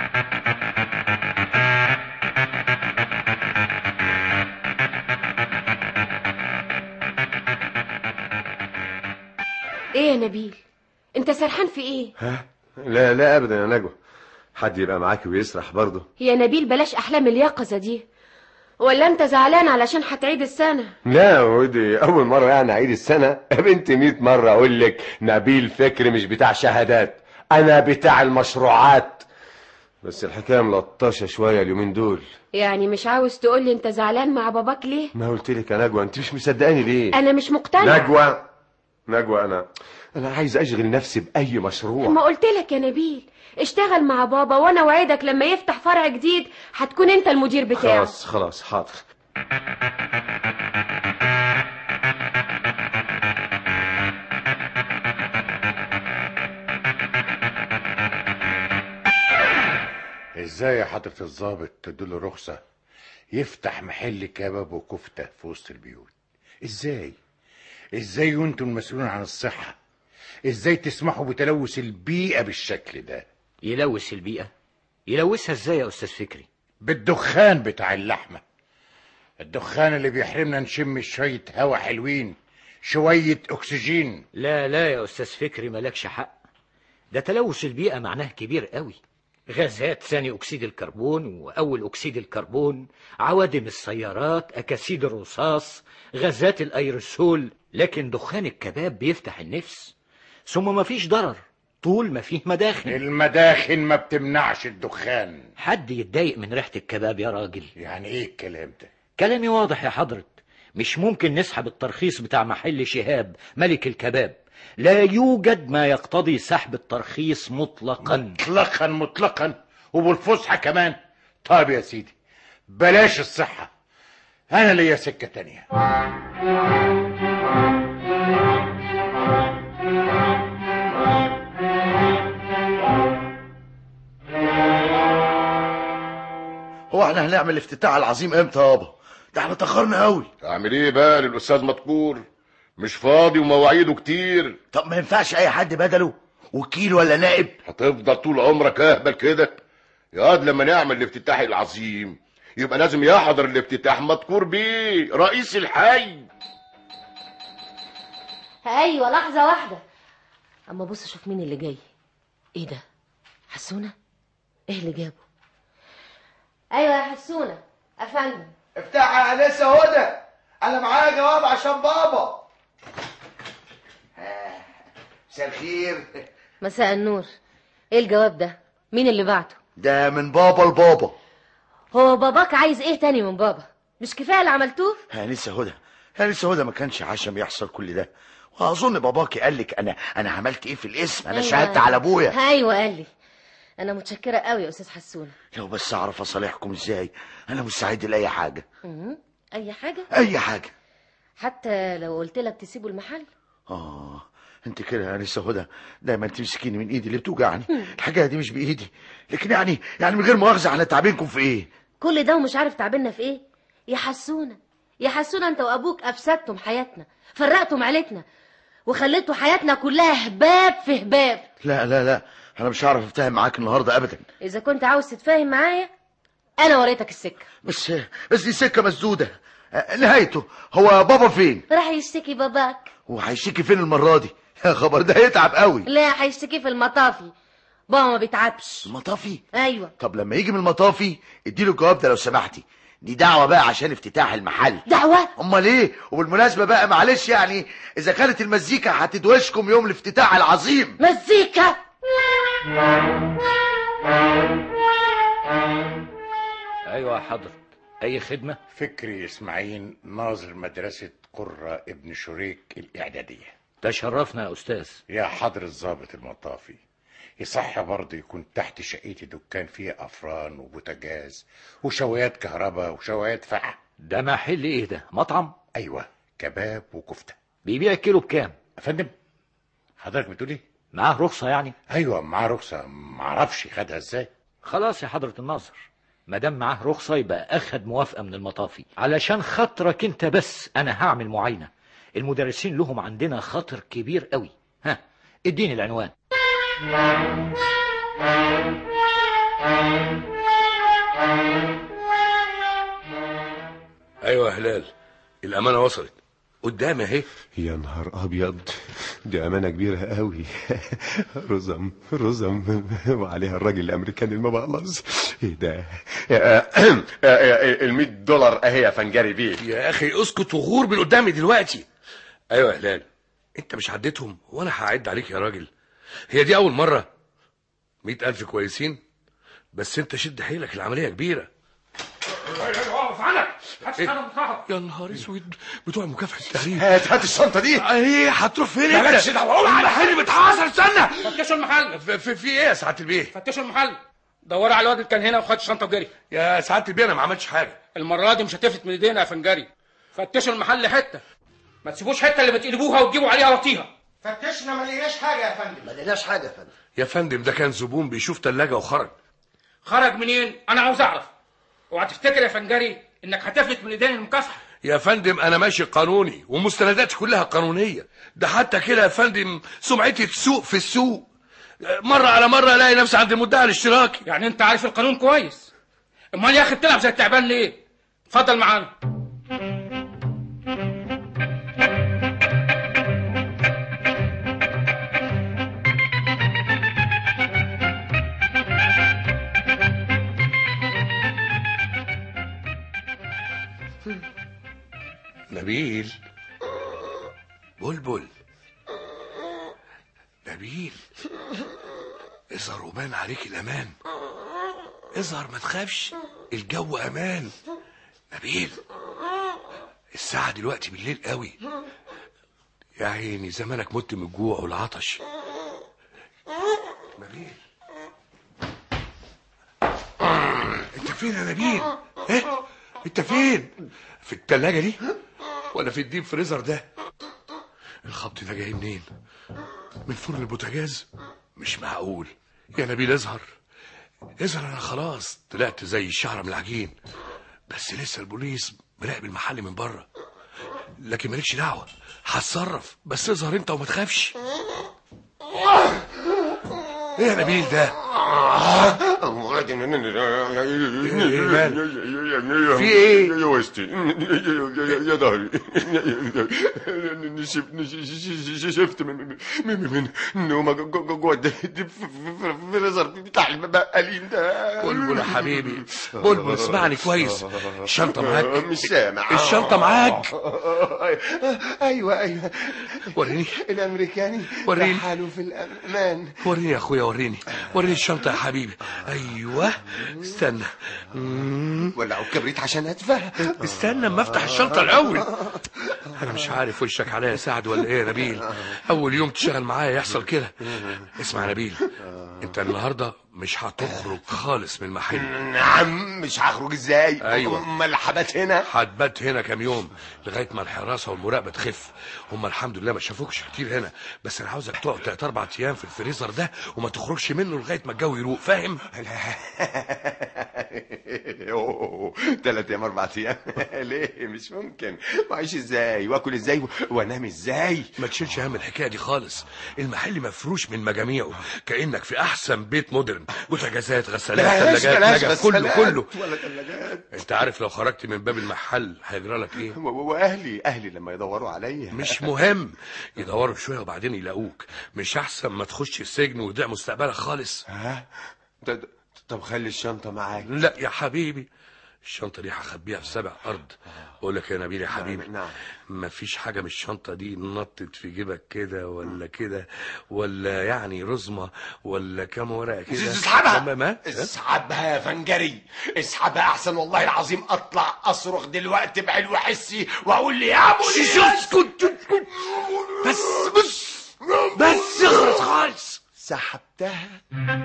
ايه يا نبيل انت سرحان في ايه ها لا لا ابدا يا نجوى حد يبقى معاكي ويسرح برضه يا نبيل بلاش احلام اليقظه دي ولا انت زعلان علشان هتعيد السنه لا ودي اول مره يعني اعيد السنه يا بنتي 100 مره اقول لك نبيل فكري مش بتاع شهادات انا بتاع المشروعات بس الحكايه ملطشه شويه اليومين دول يعني مش عاوز تقولي انت زعلان مع باباك ليه ما قلت لك يا نجوى انت مش مصدقاني ليه انا مش مقتنع نجوى نجوى انا انا عايز اشغل نفسي باي مشروع ما قلت لك يا نبيل اشتغل مع بابا وانا وعدك لما يفتح فرع جديد هتكون انت المدير بتاعه خلاص خلاص حاضر ازاي يا حضرة الضابط تديله رخصة يفتح محل كباب وكفتة في وسط البيوت ازاي ازاي وانتم المسؤولين عن الصحة ازاي تسمحوا بتلوث البيئة بالشكل ده يلوث البيئة يلوثها ازاي يا استاذ فكري بالدخان بتاع اللحمة الدخان اللي بيحرمنا نشم شوية هوا حلوين شوية أكسجين لا لا يا أستاذ فكري مالكش حق ده تلوث البيئة معناه كبير قوي غازات ثاني أكسيد الكربون وأول أكسيد الكربون عوادم السيارات أكاسيد الرصاص غازات الأيروسول لكن دخان الكباب بيفتح النفس ثم مفيش ضرر طول ما فيه مداخن المداخن ما بتمنعش الدخان حد يتضايق من ريحة الكباب يا راجل يعني ايه الكلام ده كلامي واضح يا حضرة مش ممكن نسحب الترخيص بتاع محل شهاب ملك الكباب لا يوجد ما يقتضي سحب الترخيص مطلقا مطلقا مطلقا وبالفسحة كمان طيب يا سيدي بلاش الصحة أنا ليا سكة تانية هو احنا هنعمل الافتتاح العظيم امتى يابا ده احنا اتاخرنا قوي اعمل ايه بقى للاستاذ مذكور مش فاضي ومواعيده كتير طب ما ينفعش اي حد بدله وكيل ولا نائب هتفضل طول عمرك اهبل كده ياض لما نعمل الافتتاح العظيم يبقى لازم يحضر الافتتاح مذكور بيه رئيس الحي ايوه لحظه واحده اما بص شوف مين اللي جاي ايه ده حسونه ايه اللي جابه ايوه يا حسونه افندم افتحها يا انسه هدى انا معايا جواب عشان بابا ها، مساء الخير مساء النور ايه الجواب ده مين اللي بعته ده من بابا لبابا هو باباك عايز ايه تاني من بابا مش كفايه اللي عملتوه يا انسه هدى يا انسه هدى ما كانش عشان يحصل كل ده واظن باباكي قال لك انا انا عملت ايه في الاسم انا أيوة. شهدت على ابويا ايوه قال لي انا متشكره قوي يا استاذ حسونه لو بس اعرف اصالحكم ازاي انا مستعد لاي حاجه مم. اي حاجه اي حاجه حتى لو قلت لك تسيبوا المحل اه انت كده يا انسه هدى دايما تمسكيني من ايدي اللي بتوجعني الحاجه دي مش بايدي لكن يعني يعني من غير مؤاخذه احنا تعبينكم في ايه كل ده ومش عارف تعبنا في ايه يا حسونه يا حسونه انت وابوك افسدتم حياتنا فرقتم عيلتنا وخليتوا حياتنا كلها هباب في هباب لا لا لا انا مش هعرف افتهم معاك النهارده ابدا اذا كنت عاوز تتفاهم معايا انا وريتك السكه بس بس دي سكه مسدوده آه، نهايته هو بابا فين راح يشتكي باباك وهيشتكي فين المره دي يا خبر ده هيتعب قوي لا هيشتكي في المطافي بابا ما بيتعبش المطافي ايوه طب لما يجي من المطافي اديله الجواب ده لو سمحتي دي دعوه بقى عشان افتتاح المحل دعوه امال ايه وبالمناسبه بقى معلش يعني اذا كانت المزيكا هتدوشكم يوم الافتتاح العظيم مزيكا أيوة يا حضرة أي خدمة فكري إسماعيل ناظر مدرسة قرة ابن شريك الإعدادية تشرفنا يا أستاذ يا حضر الضابط المطافي يصح برضه يكون تحت شقتي دكان فيه أفران وبوتاجاز وشوايات كهرباء وشوايات فحم ده محل إيه ده مطعم أيوة كباب وكفتة بيبيع الكيلو بكام يا فندم حضرتك بتقول ايه معاه رخصة يعني ايوه معاه رخصة معرفش خدها ازاي خلاص يا حضرة الناظر ما دام معاه رخصة يبقى أخد موافقة من المطافي علشان خاطرك أنت بس أنا هعمل معاينة المدرسين لهم عندنا خطر كبير قوي ها اديني العنوان ايوه يا هلال الامانه وصلت قدامي اهي يا نهار ابيض دي امانه كبيره قوي رزم رزم وعليها الراجل الامريكاني المبقلص ايه ده ال 100 دولار اهي يا فنجري بيه يا اخي اسكت وغور من قدامي دلوقتي ايوه يا هلال انت مش عديتهم وانا هعد عليك يا راجل هي دي اول مره مئة الف كويسين بس انت شد حيلك العمليه كبيره اقف عنك إيه؟ يا نهار اسود بتوع مكافحه التهريب هات هات الشنطه دي ايه هتروح فين انت مالكش دعوه قول على المحل بيتحاصر استنى فتشوا المحل في, في, في ايه يا سعاده البيه فتشوا المحل دوروا على الواد اللي كان هنا وخد الشنطه وجري يا سعاده البيه انا ما عملتش حاجه المره دي مش هتفلت من ايدينا يا فنجري فتشوا المحل حته ما تسيبوش حته اللي بتقلبوها وتجيبوا عليها وطيها فتشنا ما لقيناش حاجه يا فندم ما لقيناش حاجه يا فندم يا فندم ده كان زبون بيشوف تلاجة وخرج خرج منين انا عاوز اعرف اوعى تفتكر يا فنجري انك هتفلت من ايدين المكافحه يا فندم انا ماشي قانوني ومستنداتي كلها قانونيه ده حتى كده يا فندم سمعتي تسوق في السوق مره على مره الاقي نفسي عند المدعي الاشتراكي يعني انت عارف القانون كويس امال يا اخي بتلعب زي التعبان ليه اتفضل معانا نبيل بلبل نبيل اظهر وبان عليك الامان اظهر ما تخافش الجو امان نبيل الساعة دلوقتي بالليل قوي يا عيني زمانك مت من الجوع والعطش نبيل انت فين يا نبيل ايه انت فين في التلاجة دي ولا في الديب فريزر ده الخبط ده جاي منين من فرن البوتاجاز مش معقول يا نبيل اظهر اظهر انا خلاص طلعت زي الشعره من العجين بس لسه البوليس مراقب المحل من بره لكن مالكش دعوه هتصرف بس اظهر انت وما تخافش ايه يا نبيل ده في ايه يا وسطي يا ظهري شفت من من من نومة جوه الفريزر بتاع البقالين ده بلبل يا حبيبي بلبل اسمعني كويس الشنطة معاك مش سامع الشنطة معاك ايوه ايوه وريني الامريكاني وريني. رحاله في الامان وريني يا اخويا وريني وريني الشنطة يا حبيبي ايوه استنى مم. ولعوا الكبريت عشان ادفع استنى اما افتح الشنطة الاول انا مش عارف وشك عليا سعد ولا ايه يا نبيل اول يوم تشتغل معايا يحصل كده اسمع يا نبيل انت النهارده مش هتخرج خالص من المحل نعم مش هخرج ازاي ايوه امال حبات هنا هتبات هنا كام يوم لغايه ما الحراسه والمراقبه تخف هم الحمد لله ما شافوكش كتير هنا بس انا عاوزك تقعد تلات اربع ايام في الفريزر ده وما تخرجش منه لغايه ما الجو يروق فاهم ثلاث ايام اربع ايام ليه مش ممكن معيش ازاي واكل ازاي وانام ازاي ما تشيلش هم الحكايه دي خالص المحل مفروش من مجاميعه كانك في احسن بيت مودرن بوتاجازات غسالات بلاش ثلاجات بلاش نجف كله غسالات كله ولا ثلاجات انت عارف لو خرجت من باب المحل هيجرى لك ايه و- واهلي اهلي لما يدوروا عليا مش مهم يدوروا شويه وبعدين يلاقوك مش احسن ما تخش السجن وتضيع مستقبلك خالص ها طب- طب خلي الشنطه معاك لا يا حبيبي الشنطة دي هخبيها في سبع أرض أقول لك يا نبيل يا حبيبي نعم. مفيش حاجة من الشنطة دي نطت في جيبك كده ولا كده ولا يعني رزمة ولا كام ورقة كده اسحبها ما- ما اسحبها يا فنجري اسحبها احسن والله العظيم اطلع اصرخ دلوقتي بعلو حسي واقول لي يا ابو شش، اسكت اسكت بس بس بس اخرس خالص سحبتها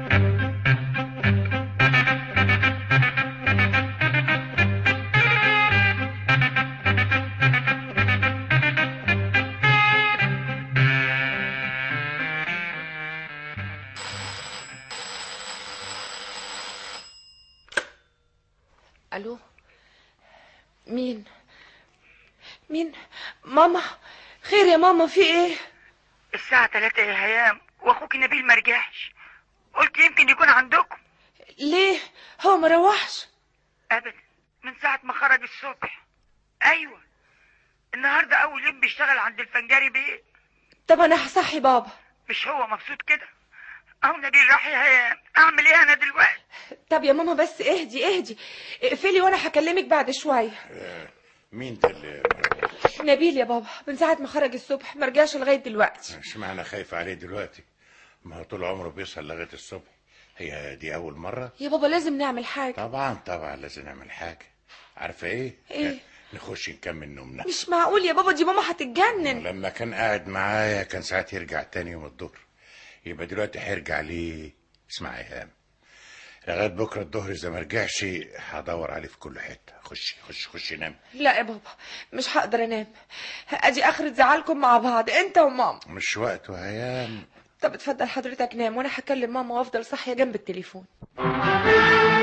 الو مين مين ماما خير يا ماما في ايه الساعة 3 يا هيام واخوك نبيل ما رجعش قلت يمكن يكون عندكم ليه هو ما روحش ابدا من ساعة ما خرج الصبح ايوه النهارده اول يوم بيشتغل عند الفنجاري بيه طب انا هصحي بابا مش هو مبسوط كده اهو نبيل راح يا هيام اعمل ايه انا دلوقتي طب يا ماما بس اهدي اهدي اقفلي وانا هكلمك بعد شويه مين ده اللي نبيل يا بابا من ساعه ما خرج الصبح ما رجعش لغايه دلوقتي اشمعنى خايف عليه دلوقتي ما هو طول عمره بيسهر لغايه الصبح هي دي اول مره يا بابا لازم نعمل حاجه طبعا طبعا لازم نعمل حاجه عارفه ايه ايه نخش نكمل نومنا مش معقول يا بابا دي ماما هتتجنن لما كان قاعد معايا كان ساعات يرجع تاني يوم الظهر يبقى دلوقتي هيرجع ليه اسمع يا هام لغايه بكره الظهر اذا ما رجعش هدور عليه في كل حته خشي خشي خشي نام لا يا بابا مش هقدر انام ادي اخرة زعلكم مع بعض انت وماما مش وقت وهيام طب اتفضل حضرتك نام وانا هكلم ماما وافضل صاحيه جنب التليفون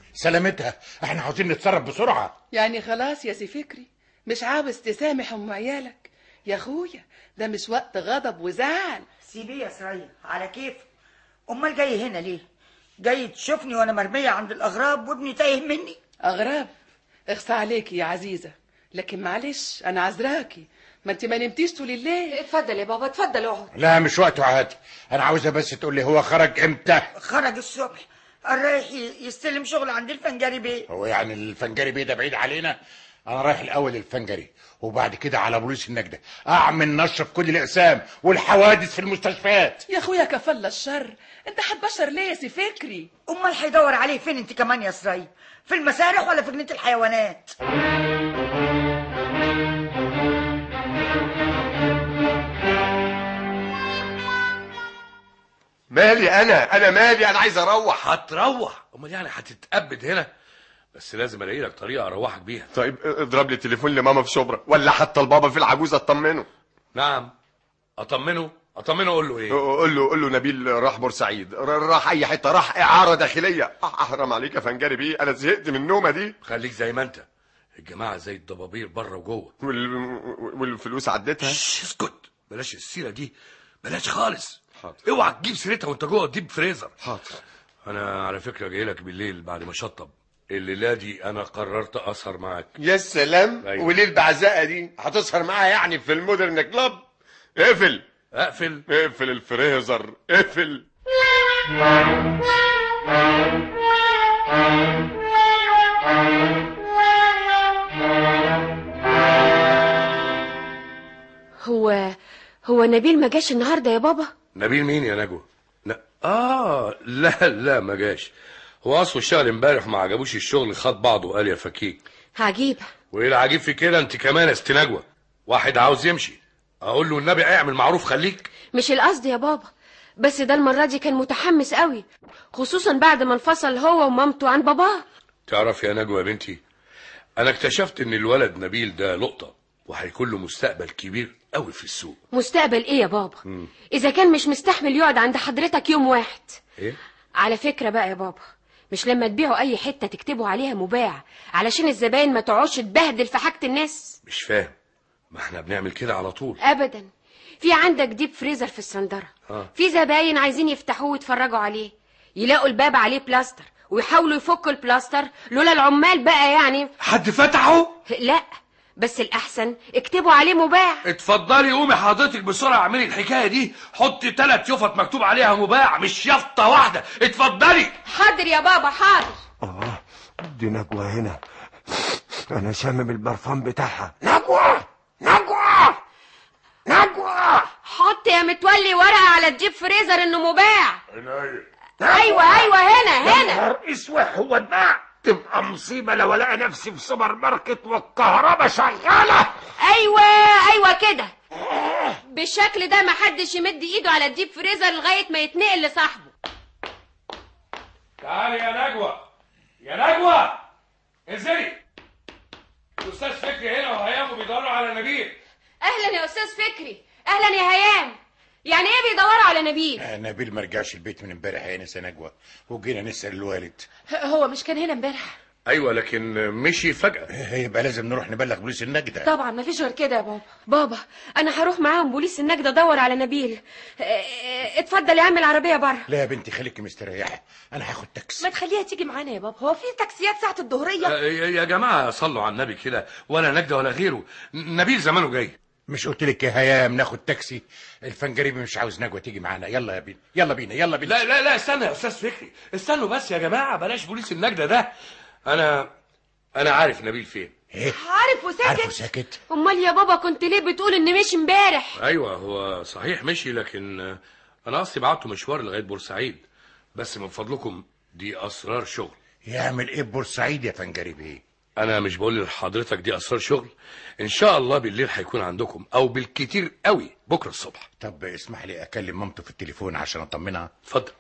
سلامتها احنا عاوزين نتصرف بسرعه يعني خلاص يا سي فكري مش عاوز تسامح ام عيالك يا اخويا ده مش وقت غضب وزعل سيبيه يا سرية على كيف امال جاي هنا ليه جاي تشوفني وانا مرميه عند الاغراب وابني تايه مني اغراب اخصى عليكي يا عزيزه لكن معلش انا عذراكي ما انت ما نمتيش طول الليل اتفضل يا بابا اتفضل اقعد لا مش وقته عادي انا عاوزها بس تقول لي هو خرج امتى خرج الصبح قال رايح ي- يستلم شغل عند الفنجاري بيه هو يعني الفنجري بيه ده بعيد علينا انا رايح الاول الفنجري وبعد كده على بوليس النجده اعمل نشر في كل الاقسام والحوادث في المستشفيات يا اخويا كفل الشر انت هتبشر ليه يا سي فكري امال هيدور عليه فين انت كمان يا سرية في المسارح ولا في جنينه الحيوانات مالي انا انا مالي انا عايز اروح هتروح امال يعني هتتأبد هنا بس لازم الاقي لك طريقه اروحك بيها طيب اضرب لي تليفون لماما في شبرا ولا حتى البابا في العجوز اطمنه نعم اطمنه اطمنه اقول له ايه قول له قول له نبيل راح بورسعيد ر- راح اي حته راح اعاره داخليه احرم عليك يا فنجاري بيه انا زهقت من النومه دي خليك زي ما انت الجماعه زي الضبابير بره وجوه وال... والفلوس عدتها اسكت بلاش السيره دي بلاش خالص حاضر اوعى تجيب سيرتها وانت جوه الديب فريزر حاضر انا على فكره جاي لك بالليل بعد ما شطب الليله دي انا قررت اسهر معاك يا سلام أيوة. وليه البعزقه دي هتسهر معاها يعني في المودرن كلاب اقفل اقفل اقفل الفريزر اقفل هو هو نبيل ما جاش النهارده يا بابا نبيل مين يا نجوى لا اه لا لا ما جاش هو اصله اشتغل امبارح ما عجبوش الشغل خد بعضه وقال يا فكيك عجيب وايه العجيب في كده انت كمان يا ست نجوى واحد عاوز يمشي اقول له النبي اعمل معروف خليك مش القصد يا بابا بس ده المرة دي كان متحمس قوي خصوصا بعد ما انفصل هو ومامته عن باباه تعرف يا نجوى يا بنتي انا اكتشفت ان الولد نبيل ده لقطه وهيكون له مستقبل كبير قوي في السوق مستقبل ايه يا بابا مم. اذا كان مش مستحمل يقعد عند حضرتك يوم واحد ايه على فكرة بقى يا بابا مش لما تبيعوا اي حتة تكتبوا عليها مباع علشان الزباين ما تقعدش تبهدل في حاجة الناس مش فاهم ما احنا بنعمل كده على طول ابدا في عندك ديب فريزر في الصندرة اه في زباين عايزين يفتحوه ويتفرجوا عليه يلاقوا الباب عليه بلاستر ويحاولوا يفكوا البلاستر لولا العمال بقى يعني حد فتحه لا بس الاحسن اكتبوا عليه مباع اتفضلي قومي حضرتك بسرعه اعملي الحكايه دي حطي ثلاث يفط مكتوب عليها مباع مش يافطه واحده اتفضلي حاضر يا بابا حاضر اه دي نجوى هنا انا شامم البرفان بتاعها نجوى نجوى نجوى حط يا متولي ورقة على الديب فريزر انه مباع ايوه ايوه هنا هنا نهار اسود هو اتباع تبقى مصيبة لو الاقي نفسي في سوبر ماركت والكهرباء شغالة ايوه ايوه كده بالشكل ده محدش يمد ايده على الديب فريزر لغايه ما يتنقل لصاحبه تعالي يا نجوى يا نجوى انزلي الاستاذ فكري هنا وهيام بيدوروا على نبيل اهلا يا استاذ فكري اهلا يا هيام يعني ايه بيدوروا على نبيل آه، نبيل ما رجعش البيت من امبارح يا انسه نجوى وجينا نسال الوالد هو مش كان هنا امبارح ايوه لكن مشي فجاه يبقى لازم نروح نبلغ بوليس النجده طبعا مفيش غير كده يا بابا بابا انا هروح معاهم بوليس النجدة ادور على نبيل اه، اه، اتفضل يا عم العربيه بره لا يا بنتي خليكي مستريحه انا هاخد تاكسي ما تخليها تيجي معانا يا بابا هو في تاكسيات ساعة الظهرية يا يا جماعه صلوا على النبي كده ولا نجده ولا غيره نبيل زمانه جاي مش قلت لك يا هيام ناخد تاكسي الفنجريبي مش عاوز نجوى تيجي معانا يلا يا بينا يلا بينا يلا بينا لا لا لا استنى يا استاذ فكري استنوا بس يا جماعه بلاش بوليس النجده ده انا انا عارف نبيل فين ايه عارف وساكت عارفه ساكت امال يا بابا كنت ليه بتقول ان مش امبارح ايوه هو صحيح مشي لكن آه، انا اصلي بعته مشوار لغايه بورسعيد بس من فضلكم دي اسرار شغل يعمل ايه بورسعيد يا فنجريبي انا مش بقول لحضرتك دي اسرار شغل ان شاء الله بالليل هيكون عندكم او بالكتير قوي بكره الصبح طب اسمح لي اكلم مامته في التليفون عشان اطمنها اتفضل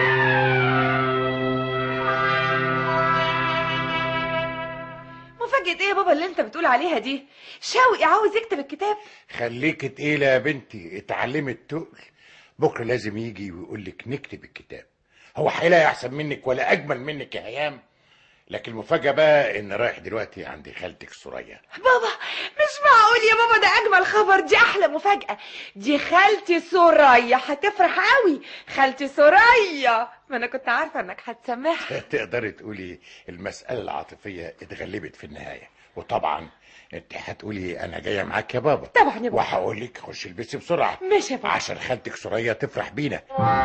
مفاجأة ايه يا بابا اللي انت بتقول عليها دي شوقي عاوز يكتب الكتاب خليك تقيلة يا بنتي اتعلمي التقل بكره لازم يجي ويقول لك نكتب الكتاب هو هيلاقي احسن منك ولا اجمل منك يا هيام لكن المفاجاه بقى ان رايح دلوقتي عند خالتك سوريا بابا مش معقول يا بابا ده اجمل خبر دي احلى مفاجأة دي خالتي سوريا هتفرح قوي خالتي سوريا ما انا كنت عارفة انك هتسامحها تقدري تقولي المساله العاطفيه اتغلبت في النهايه وطبعا انت هتقولي انا جايه معاك يا بابا طبعا يا بابا وهقول لك خش البسي بسرعه ماشي يا بابا عشان خالتك سوريا تفرح بينا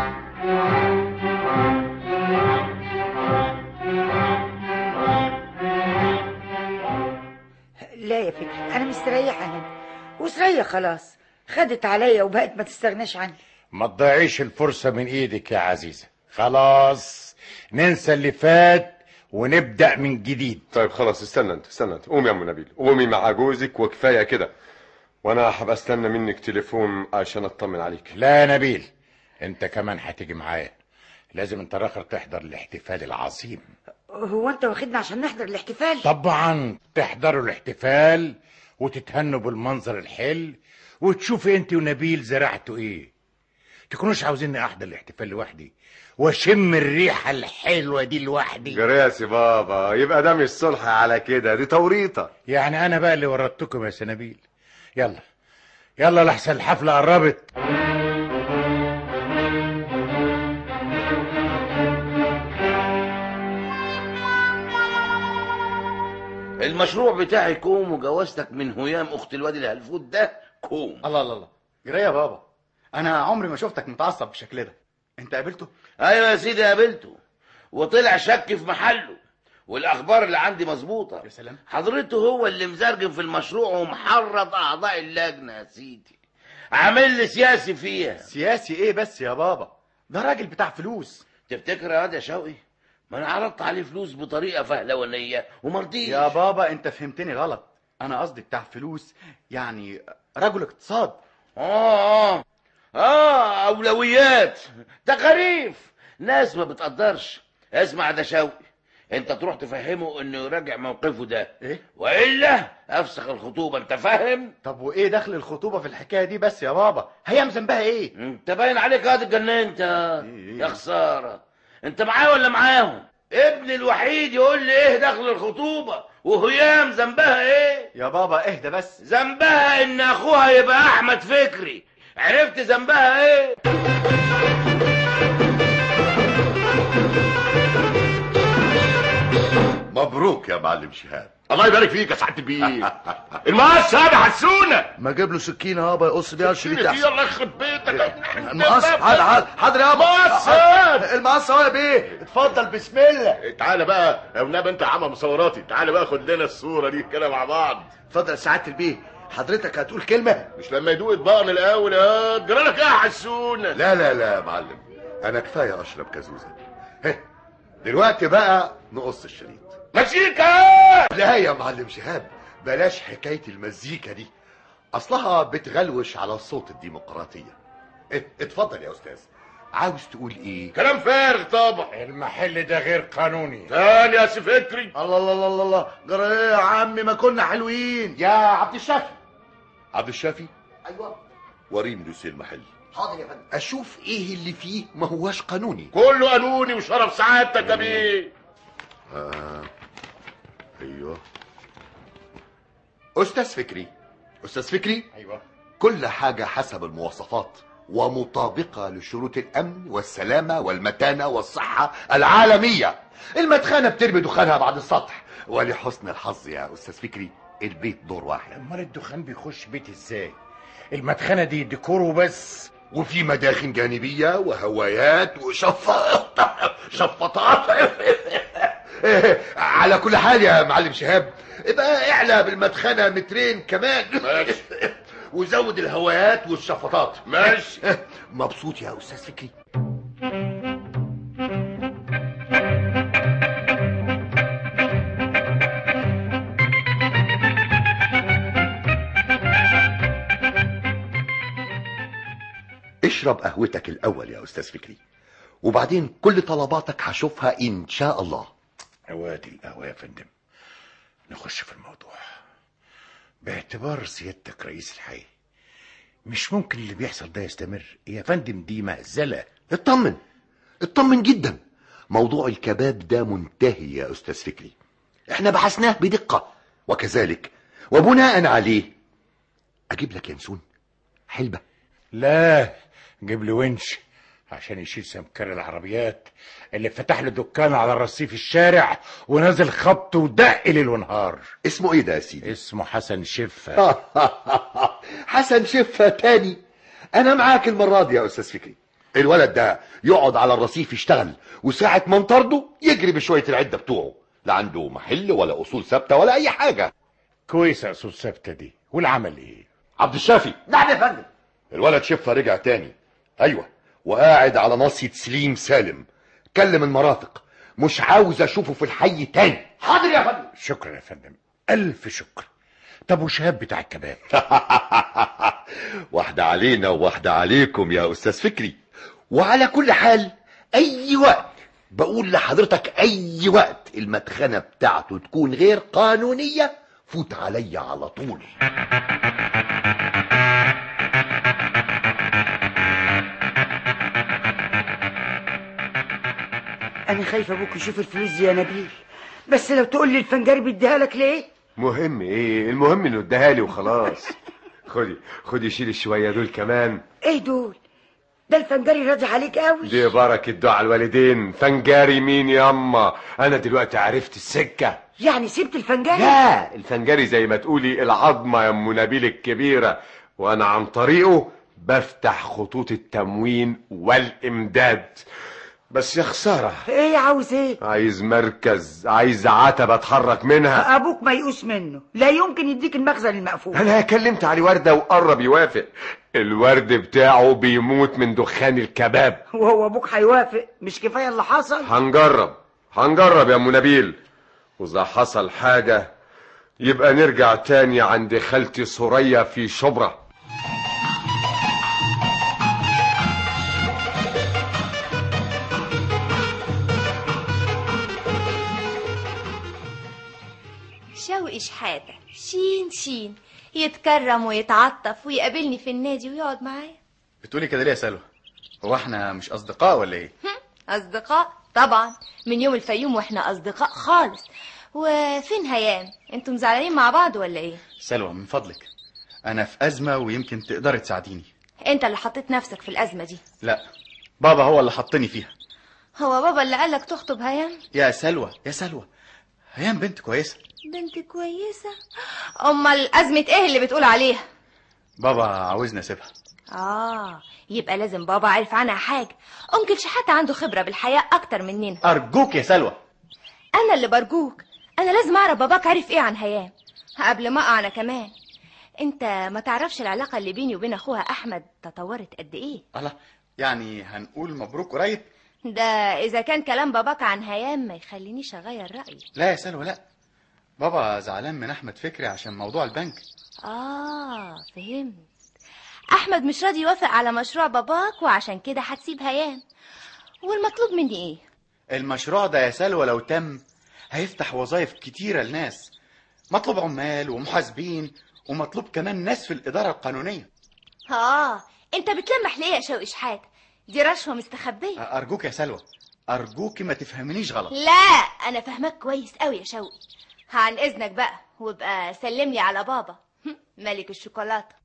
لا يا فكري انا مستريحه هنا وسرية خلاص خدت عليا وبقت ما تستغناش عني ما تضيعيش الفرصه من ايدك يا عزيزه خلاص ننسى اللي فات ونبدا من جديد طيب خلاص استنى انت استنى انت قومي يا ام نبيل قومي مع جوزك وكفايه كده وانا هبقى استنى منك تليفون عشان اطمن عليك لا يا نبيل انت كمان هتيجي معايا لازم انت راخر تحضر الاحتفال العظيم هو انت واخدنا عشان نحضر الاحتفال طبعا تحضروا الاحتفال وتتهنوا بالمنظر الحلو وتشوفي انت ونبيل زرعتوا ايه تكونوش عاوزيني احضر الاحتفال لوحدي واشم الريحه الحلوه دي لوحدي جراسي بابا يبقى ده مش صلح على كده دي توريطه يعني انا بقى اللي ورطتكم يا سنابيل يلا يلا لحسن الحفله قربت المشروع بتاعي كوم وجوازتك من هيام اخت الواد الهلفوت ده كوم الله الله الله جري يا بابا انا عمري ما شفتك متعصب بالشكل ده انت قابلته ايوه يا سيدي قابلته وطلع شك في محله والاخبار اللي عندي مظبوطه يا سلام حضرته هو اللي مزرجم في المشروع ومحرض اعضاء اللجنه يا سيدي عامل لي سياسي فيها سياسي ايه بس يا بابا ده راجل بتاع فلوس تفتكر يا واد يا شوقي ما انا عرضت عليه فلوس بطريقه فهلوانيه ومرضيش يا بابا انت فهمتني غلط انا قصدي بتاع فلوس يعني رجل اقتصاد اه اه اه اولويات تكاريف ناس ما بتقدرش اسمع ده شوقي انت تروح تفهمه انه يراجع موقفه ده ايه والا افسخ الخطوبه انت فاهم طب وايه دخل الخطوبه في الحكايه دي بس يا بابا هي ذنبها ايه انت باين عليك هاد اتجننت يا خساره انت معايا ولا معاهم ابني الوحيد يقول لي ايه دخل الخطوبه وهيام ذنبها ايه يا بابا اهدى بس ذنبها ان اخوها يبقى احمد فكري عرفت ذنبها ايه مبروك يا معلم شهاب الله يبارك فيك يا سعاده البيه المقص هذا حسونه ما اجيب له سكينه يابا يقص بيها الشريط سكينة احسن الله يخرب بيتك المقص حاضر حاضر حاضر يابا مقص المقص اهو يا بيه اتفضل بسم الله تعالى بقى يا ونبي انت عمى مصوراتي تعالى بقى خد لنا الصوره دي كده مع بعض اتفضل يا سعاده البيه حضرتك هتقول كلمه مش لما يدوق اطباقنا الاول يا جرى لك ايه يا حسونه لا لا لا يا معلم انا كفايه اشرب كازوزه هه دلوقتي بقى نقص الشريط مزيكا لا يا معلم شهاب بلاش حكايه المزيكا دي اصلها بتغلوش على صوت الديمقراطيه ات- اتفضل يا استاذ عاوز تقول ايه كلام فارغ طبعا المحل ده غير قانوني تاني يا سي فكري الله الله الله الله الله جرى ايه يا عمي ما كنا حلوين يا عبد الشافي عبد الشافي ايوه وريني دوسي المحل حاضر يا فندم اشوف ايه اللي فيه ما هواش قانوني كله قانوني وشرف سعادتك يا بيه آه. ايوه استاذ فكري استاذ فكري ايوه كل حاجه حسب المواصفات ومطابقه لشروط الامن والسلامه والمتانه والصحه العالميه المدخنه بترمي دخانها بعد السطح ولحسن الحظ يا استاذ فكري البيت دور واحد امال الدخان بيخش بيت ازاي المدخنه دي ديكور وبس وفي مداخن جانبيه وهوايات وشفاط شفاطات على كل حال يا معلم شهاب ابقى اعلى بالمدخنه مترين كمان ماشي وزود الهوايات والشفاطات ماشي مبسوط يا استاذ فكري اشرب قهوتك الاول يا استاذ فكري وبعدين كل طلباتك هشوفها ان شاء الله اوادي القهوه يا فندم نخش في الموضوع باعتبار سيادتك رئيس الحي مش ممكن اللي بيحصل ده يستمر يا فندم دي مهزله اطمن اطمن جدا موضوع الكباب ده منتهي يا أستاذ فكري احنا بحثناه بدقة وكذلك وبناء عليه أجيب لك ينسون حلبة لا جيب لي ونش عشان يشيل سمكر العربيات اللي فتح له دكان على رصيف الشارع ونازل خبط ودق ليل ونهار اسمه ايه ده يا سيدي اسمه حسن شفة حسن شفة تاني انا معاك المرة دي يا استاذ فكري الولد ده يقعد على الرصيف يشتغل وساعة ما نطرده يجري بشوية العدة بتوعه لا عنده محل ولا اصول ثابتة ولا اي حاجة كويسة اصول ثابتة دي والعمل ايه عبد الشافي نعم يا فندم الولد شفة رجع تاني ايوه وقاعد على ناصية سليم سالم كلم المرافق مش عاوز اشوفه في الحي تاني حاضر يا فندم شكرا يا فندم الف شكر طب وشهاب بتاع الكباب واحدة علينا وواحدة عليكم يا أستاذ فكري وعلى كل حال أي وقت بقول لحضرتك أي وقت المدخنة بتاعته تكون غير قانونية فوت عليا على طول انا خايف ابوك يشوف الفلوس دي يا نبيل بس لو تقول لي الفنجاري بيديها لك ليه مهم ايه المهم انه اداها لي وخلاص خدي خدي شيلي شويه دول كمان ايه دول ده الفنجاري راضي عليك قوي دي بركه دعاء الوالدين فنجاري مين ياما انا دلوقتي عرفت السكه يعني سبت الفنجاري لا الفنجاري زي ما تقولي العظمه يا ام نبيل الكبيره وانا عن طريقه بفتح خطوط التموين والامداد بس يا خساره ايه عاوز ايه عايز مركز عايز عتبه اتحرك منها ابوك ما يقوس منه لا يمكن يديك المخزن المقفول انا كلمت علي ورده وقرب يوافق الورد بتاعه بيموت من دخان الكباب وهو ابوك هيوافق مش كفايه اللي حصل هنجرب هنجرب يا ام نبيل واذا حصل حاجه يبقى نرجع تاني عند خالتي سوريا في شبرا شوقي شحاتة شين شين يتكرم ويتعطف ويقابلني في النادي ويقعد معايا بتقولي كده ليه يا سلوى هو احنا مش اصدقاء ولا ايه هم، أصدقاء طبعا من يوم الفيوم واحنا أصدقاء خالص وفين هيام انتم زعلانين مع بعض ولا ايه سلوى من فضلك انا في ازمه ويمكن تقدري تساعديني انت اللي حطيت نفسك في الأزمة دي لا بابا هو اللي حطني فيها هو بابا اللي قالك تخطب هيام يا سلوى يا سلوى هيام بنت كويسه بنت كويسة أمال أزمة ايه اللي بتقول عليها بابا عاوزني اسيبها آه يبقى لازم بابا عارف عنها حاجة أنكل شحاتة عنده خبرة بالحياة أكتر مننا ارجوك يا سلوى أنا اللي برجوك أنا لازم أعرف باباك عارف إيه عن هيام قبل ما أقع أنا كمان أنت ما تعرفش العلاقة اللي بيني وبين أخوها أحمد تطورت قد إيه الله يعني هنقول مبروك قريب ده إذا كان كلام باباك عن هيام ما يخلينيش أغير رأيي لا يا سلوى لا بابا زعلان من احمد فكري عشان موضوع البنك آه فهمت أحمد مش راضي يوافق على مشروع باباك وعشان كده هتسيب هيام والمطلوب مني إيه المشروع ده يا سلوى لو تم هيفتح وظائف كتيرة لناس مطلوب عمال ومحاسبين ومطلوب كمان ناس في الإدارة القانونية آه أنت بتلمح ليه يا شوقي شحات دي رشوة مستخبية أرجوك يا سلوى أرجوك ما تفهمنيش غلط لا أنا فاهمك كويس قوي يا شوقي عن إذنك بقى وابقى سلم لي على بابا هم، ملك الشوكولاتة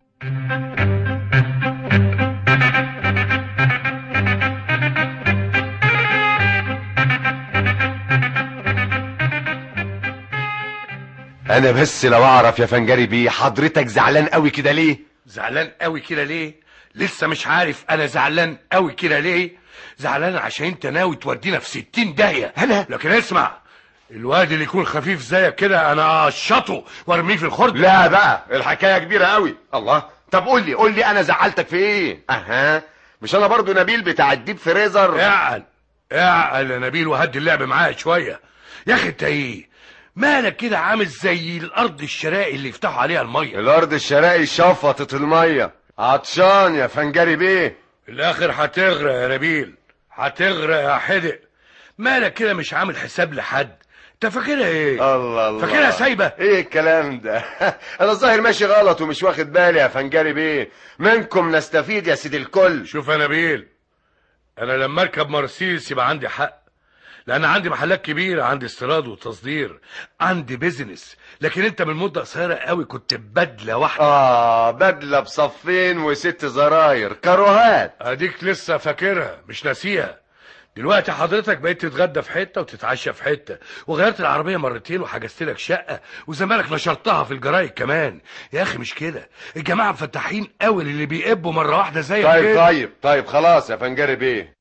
انا بس لو اعرف يا فنجري بيه حضرتك زعلان قوي كده ليه زعلان قوي كده ليه لسه مش عارف انا زعلان قوي كده ليه زعلان عشان انت ناوي تودينا في ستين داهية انا لكن اسمع الواد اللي يكون خفيف زيك كده انا اقشطه وارميه في الخرد لا بقى الحكايه كبيره قوي الله طب قول لي قول لي انا زعلتك في ايه اها مش انا برضو نبيل بتاع الديب فريزر اعقل اعقل يا نبيل وهدي اللعب معايا شويه يا اخي انت ايه مالك كده عامل زي الارض الشرائي اللي يفتحوا عليها الميه الارض الشرائي شفطت الميه عطشان يا فنجري بيه الاخر هتغرق يا نبيل هتغرق يا حدق مالك كده مش عامل حساب لحد انت فاكرها ايه الله الله فاكرها سايبه ايه الكلام ده انا الظاهر ماشي غلط ومش واخد بالي يا فنجري بيه منكم نستفيد يا سيدي الكل شوف يا نبيل انا لما اركب مرسيدس يبقى عندي حق لان عندي محلات كبيره عندي استيراد وتصدير عندي بيزنس لكن انت من مده قصيره قوي كنت بدله واحده اه بدله بصفين وست زراير كاروهات اديك لسه فاكرها مش ناسيها دلوقتي حضرتك بقيت تتغدى في حته وتتعشى في حته وغيرت العربيه مرتين وحجزت لك شقه وزمانك نشرتها في الجرايد كمان يا اخي مش كده الجماعه مفتحين قوي اللي بيقبوا مره واحده زي طيب كده طيب طيب خلاص يا فنجري بيه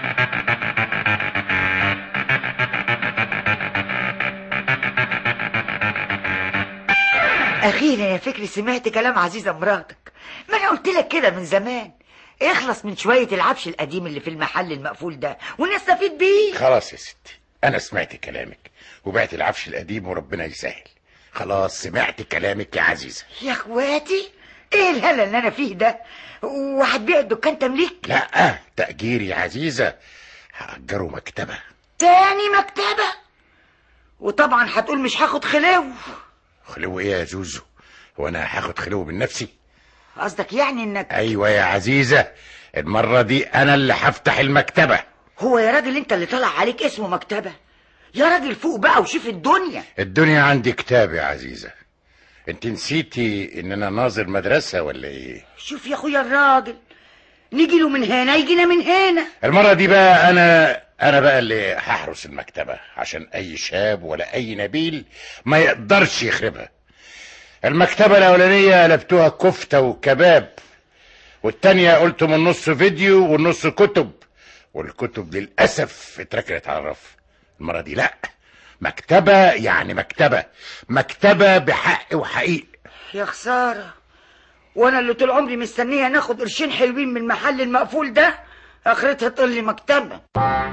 اخيرا يا فكري سمعت كلام عزيزه مراتك ما انا قلت لك كده من زمان اخلص من شويه العفش القديم اللي في المحل المقفول ده ونستفيد بيه خلاص يا ستي انا سمعت كلامك وبعت العفش القديم وربنا يسهل خلاص سمعت كلامك يا عزيزه يا اخواتي ايه الهلا اللي انا فيه ده وهتبيع الدكان تمليك لا تأجير يا عزيزة هأجره مكتبة تاني مكتبه وطبعا هتقول مش هاخد خلو خلو ايه يا زوزو هو انا هاخد خلو من نفسي قصدك يعني انك ايوه يا عزيزة المرة دي انا اللي هفتح المكتبة هو يا راجل انت اللي طلع عليك اسمه مكتبه يا راجل فوق بقى وشوف الدنيا الدنيا عندي كتاب يا عزيزة انت نسيتي ان انا ناظر مدرسة ولا ايه شوف يا اخويا الراجل نيجي له من هنا يجينا من هنا المرة دي بقى انا انا بقى اللي هحرس المكتبة عشان اي شاب ولا اي نبيل ما يقدرش يخربها المكتبة الاولانية قلبتوها كفتة وكباب والتانية قلت من نص فيديو والنص كتب والكتب للأسف اتركنت على الرف المرة دي لا مكتبة يعني مكتبة مكتبة بحق وحقيق يا خساره وانا اللي طول عمري مستنيه ناخد قرشين حلوين من المحل المقفول ده اخرتها تقول لي مكتبه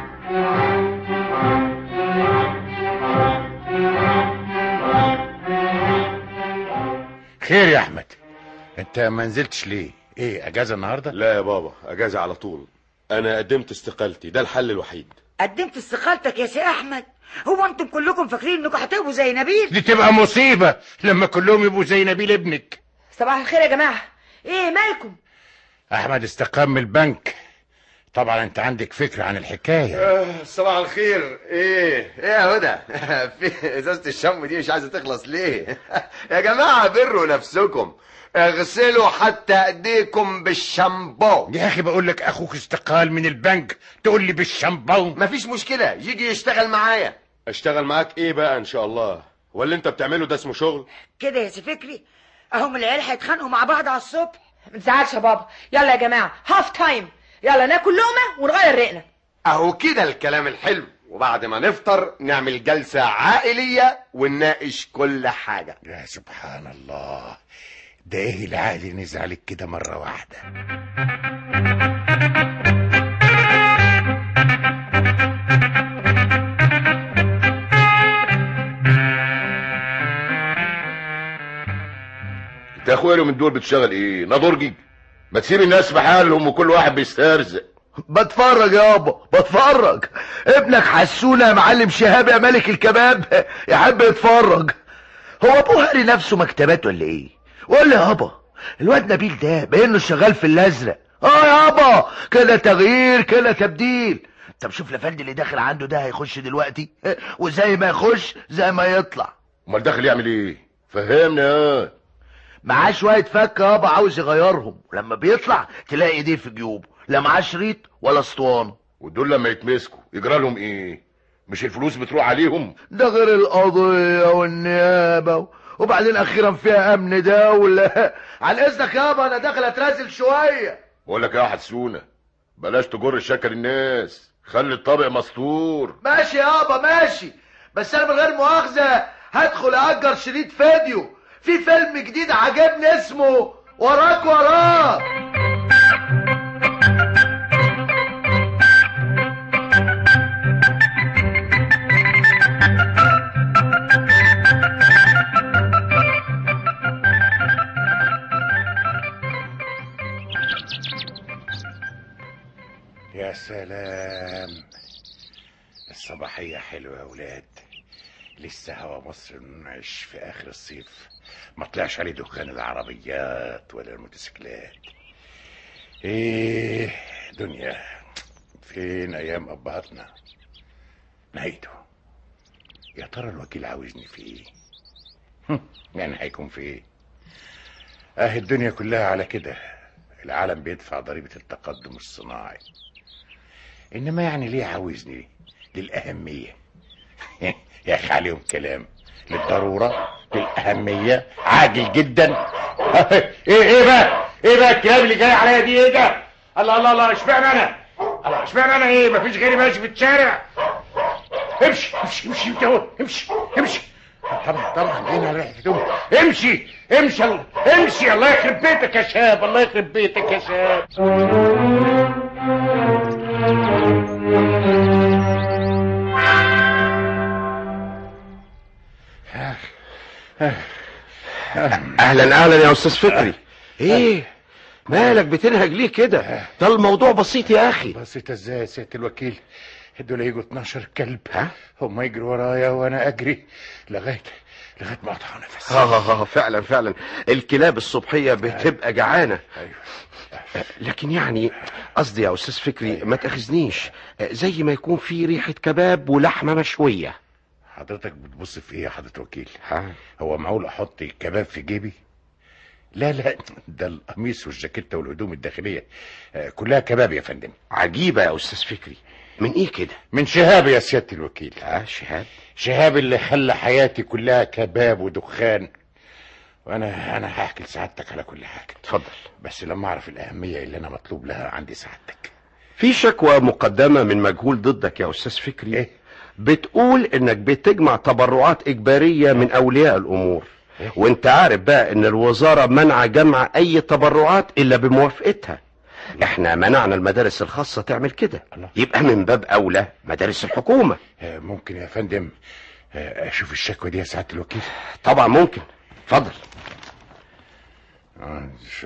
خير يا احمد انت ما نزلتش ليه ايه اجازة النهاردة لا يا بابا اجازه على طول انا قدمت استقالتي ده الحل الوحيد قدمت استقالتك يا سي احمد هو انتم كلكم فاكرين انكم هتبقوا زي نبيل دي تبقى مصيبة لما كلهم يبقوا زي نبيل ابنك صباح الخير يا جماعه ايه مالكم احمد استقام من البنك طبعا انت عندك فكرة عن الحكاية آه، صباح الخير ايه ايه يا هدى في ازازه الشم دي مش عايزه تخلص ليه يا جماعه بروا نفسكم اغسلوا حتى ايديكم بالشامبو يا اخي بقول لك اخوك استقال من البنك تقول لي بالشامبو مفيش مشكله يجي يشتغل معايا اشتغل معاك ايه بقى ان شاء الله ولا انت بتعمله ده اسمه شغل كده يا سي فكري اهم العيال هيتخانقوا مع بعض على الصبح ما تزعلش يا بابا يلا يا جماعه هاف تايم يلا ناكل لقمه ونغير رقنا اهو كده الكلام الحلو وبعد ما نفطر نعمل جلسه عائليه ونناقش كل حاجه يا سبحان الله ده ايه العقل نزل عليك كده مرة واحدة انت يا اخويا من دول بتشتغل ايه نضرجي ما تسيب الناس في حالهم وكل واحد بيسترزق بتفرج يابا بتفرج ابنك حسونا يا معلم شهاب يا ملك الكباب يحب يتفرج هو ابوه قاري نفسه مكتبات ولا ايه قول لي يابا الواد نبيل ده باين شغال في الازرق اه يابا كده تغيير كده تبديل طب شوف لفندي اللي داخل عنده ده هيخش دلوقتي وزي ما يخش زي ما يطلع امال داخل يعمل ايه فهمني يا معاه شويه فك يابا عاوز يغيرهم ولما بيطلع تلاقي ايديه في جيوبه لا معاه شريط ولا اسطوانه ودول لما يتمسكوا يجرى لهم ايه مش الفلوس بتروح عليهم ده غير القضيه والنيابه وبعدين اخيرا فيها امن دولة على اذنك يابا انا داخل اترازل شوية بقول لك يا حسونة بلاش تجر الشكل الناس خلي الطابق مستور ماشي يابا ماشي بس انا من غير مؤاخذة هدخل اجر شريط فيديو في فيلم جديد عجبني اسمه وراك وراك يا سلام الصباحية حلوة يا ولاد لسه هوا مصر منعش في آخر الصيف ما طلعش عليه دخان العربيات ولا الموتوسيكلات ايه دنيا فين أيام أبهاتنا نهايته يا ترى الوكيل عاوزني في ايه هم، يعني هيكون في ايه اه الدنيا كلها على كده العالم بيدفع ضريبة التقدم الصناعي انما يعني ليه عاوزني للأهمية يا اخي عليهم كلام للضرورة للأهمية عاجل جدا ايه ايه بقى ايه بقى الكلام اللي جاي عليا دي ايه ده الله الله الله اشمعنى انا الله اشمعنى انا ايه مفيش غيري ماشي في الشارع امشي امشي امشي انت اهو امشي امشي طبعا طبعا هنا على ريحه هدوم امشي امشي الله امشي الله يخرب بيتك يا شاب الله يخرب بيتك يا شاب اهلا اهلا يا استاذ فكري ايه مالك بتنهج ليه كده ده الموضوع بسيط يا اخي بسيطة ازاي يا سيادة الوكيل دول هيجوا 12 كلب ها هم يجروا ورايا وانا اجري لغايه لغايه ما اقطع نفسي اه اه فعلا فعلا الكلاب الصبحيه بتبقى جعانه لكن يعني قصدي يا استاذ فكري ما تاخذنيش زي ما يكون في ريحه كباب ولحمه مشويه حضرتك بتبص في ايه يا حضرة وكيل هو معقول احط كباب في جيبي لا لا ده القميص والجاكيته والهدوم الداخليه آه، كلها كباب يا فندم عجيبه يا استاذ فكري من ايه كده من شهاب يا سياده الوكيل اه شهاب شهاب اللي خلى حياتي كلها كباب ودخان وانا انا هحكي لسعادتك على كل حاجه اتفضل بس لما اعرف الاهميه اللي انا مطلوب لها عندي سعادتك في شكوى مقدمه من مجهول ضدك يا استاذ فكري إيه؟ بتقول انك بتجمع تبرعات اجباريه من اولياء الامور وانت عارف بقى ان الوزاره منع جمع اي تبرعات الا بموافقتها احنا منعنا المدارس الخاصه تعمل كده يبقى من باب اولى مدارس الحكومه آه، ممكن يا فندم آه، اشوف الشكوى دي يا سعاده الوكيل طبعا ممكن اتفضل اه ش-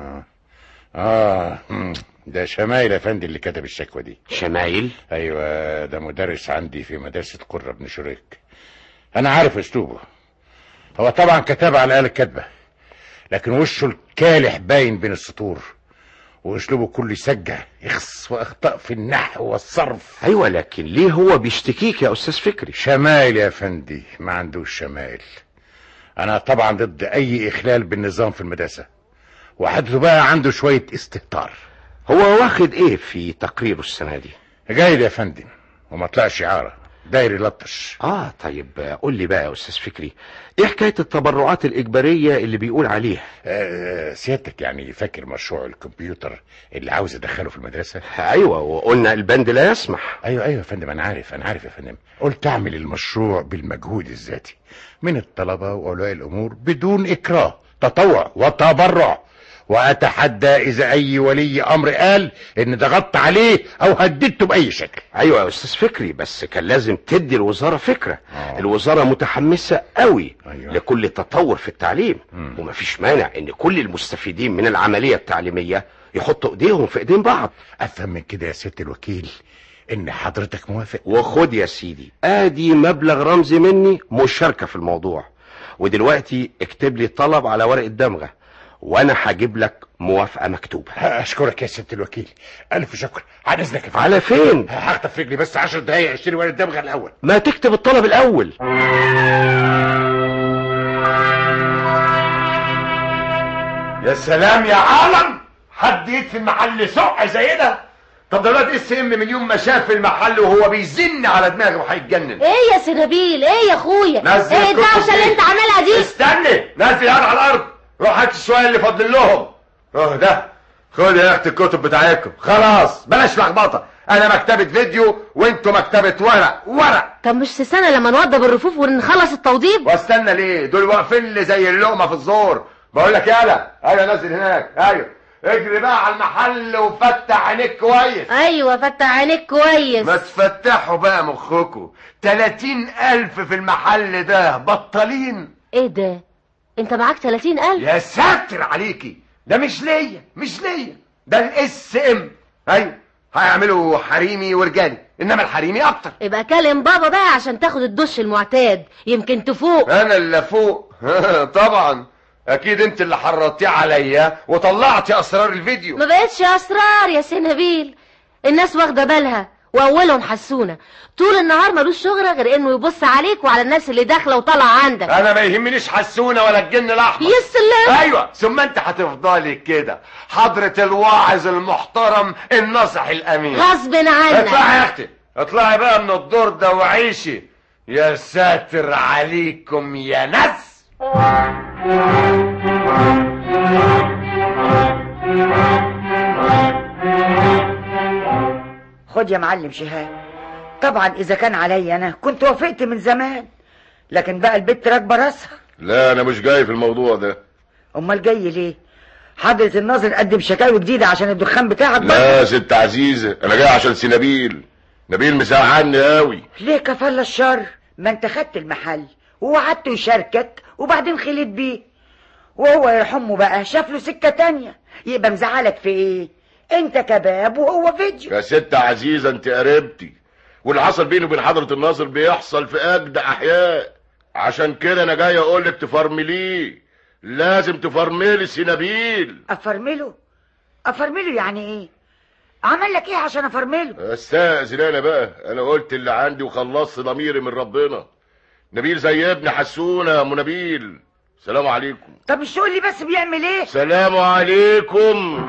اه مم. ده شمايل يا فندم اللي كتب الشكوى دي شمايل ايوه ده مدرس عندي في مدرسه قره بن شريك انا عارف اسلوبه هو طبعا كتب على الاله الكاتبه لكن وشه الكالح باين بين السطور واسلوبه كله يسجع يخص واخطاء في النحو والصرف ايوه لكن ليه هو بيشتكيك يا استاذ فكري شمايل يا فندي ما عندوش شمايل انا طبعا ضد اي اخلال بالنظام في المدرسه وحدث بقى عنده شويه استهتار هو واخد ايه في تقريره السنه دي جيد يا فندم وما طلعش عاره داير يلطش اه طيب قول لي بقى يا استاذ فكري ايه حكايه التبرعات الاجباريه اللي بيقول عليها آه سيادتك يعني فاكر مشروع الكمبيوتر اللي عاوز ادخله في المدرسه ايوه وقلنا البند لا يسمح ايوه ايوه يا فندم انا عارف انا عارف يا فندم قلت اعمل المشروع بالمجهود الذاتي من الطلبه واولياء الامور بدون اكراه تطوع وتبرع واتحدى اذا اي ولي امر قال ان ضغطت عليه او هددته باي شكل ايوه يا استاذ فكري بس كان لازم تدي الوزاره فكره آه. الوزاره متحمسه قوي أيوة. لكل تطور في التعليم مم. ومفيش مانع ان كل المستفيدين من العمليه التعليميه يحطوا ايديهم في ايدين بعض افهم من كده يا سياده الوكيل ان حضرتك موافق وخد يا سيدي ادي مبلغ رمزي مني مشاركه في الموضوع ودلوقتي اكتب لي طلب على ورقه دمغه وانا هجيب لك موافقه مكتوبه اشكرك يا سياده الوكيل الف شكر على اذنك يا فندم على فين هخطف رجلي بس 10 دقايق اشتري ورقه دمغه الاول ما تكتب الطلب الاول يا سلام يا عالم حد يدفن محل سقع زي ده طب ده الواد اس ام من يوم ما شاف المحل وهو بيزن على دماغه وهيتجنن ايه يا سنابيل ايه يا اخويا نزل ايه الكتب الدوشه اللي دي. انت عاملها دي استني نزل يد على الارض روح هات السؤال اللي فاضل لهم اه ده خد يا اخت الكتب بتاعتكم خلاص بلاش لخبطه انا مكتبه فيديو وانتوا مكتبه ورق ورق طب مش تستنى لما نوضب الرفوف ونخلص التوضيب واستنى ليه دول واقفين لي زي اللقمه في الزور بقول لك يالا ايوه نزل هناك ايوه اجري بقى على المحل وفتح عينيك كويس ايوه فتح عينيك كويس ما تفتحوا بقى مخكم تلاتين ألف في المحل ده بطالين ايه ده انت معاك 30000 يا ساتر عليكي ده مش ليا مش ليا ده الاس ام ايوه هيعملوا حريمي ورجالي انما الحريمي اكتر يبقى كلم بابا بقى عشان تاخد الدش المعتاد يمكن تفوق انا اللي فوق طبعا اكيد انت اللي حرضتيه عليا وطلعتي اسرار الفيديو ما بقتش اسرار يا سنابيل الناس واخده بالها واولهم حسونه طول النهار ملوش شغل غير انه يبص عليك وعلى الناس اللي داخله وطالعه عندك انا ما يهمنيش حسونه ولا الجن الاحمر يا سلام ايوه ثم انت هتفضلي كده حضرة الواعظ المحترم الناصح الامين غصب عنك اطلعي يا اختي اطلعي بقى من الدور ده وعيشي يا ساتر عليكم يا ناس خد يا معلم شهاب طبعا اذا كان عليا انا كنت وافقت من زمان لكن بقى البت راكبه راسها لا انا مش جاي في الموضوع ده امال جاي ليه حضرة الناظر قدم شكاوي جديدة عشان الدخان بتاعك لا بقى يا ست عزيزة انا جاي عشان سي نبيل نبيل مزعلني قوي ليه كفل الشر ما انت خدت المحل ووعدته يشاركك وبعدين خليت بيه وهو يرحمه بقى شاف له سكة تانية يبقى مزعلك في ايه انت كباب وهو فيديو يا ست عزيزة انت قربتي واللي حصل بيني وبين حضرة الناظر بيحصل في اجدع احياء عشان كده انا جاي اقول لك تفرمليه لازم تفرملي سي نبيل افرمله افرمله يعني ايه عمل لك ايه عشان افرمله استاذن انا بقى انا قلت اللي عندي وخلصت ضميري من ربنا نبيل زي ابن حسونه يا ام نبيل سلام عليكم طب مش تقول لي بس بيعمل ايه سلام عليكم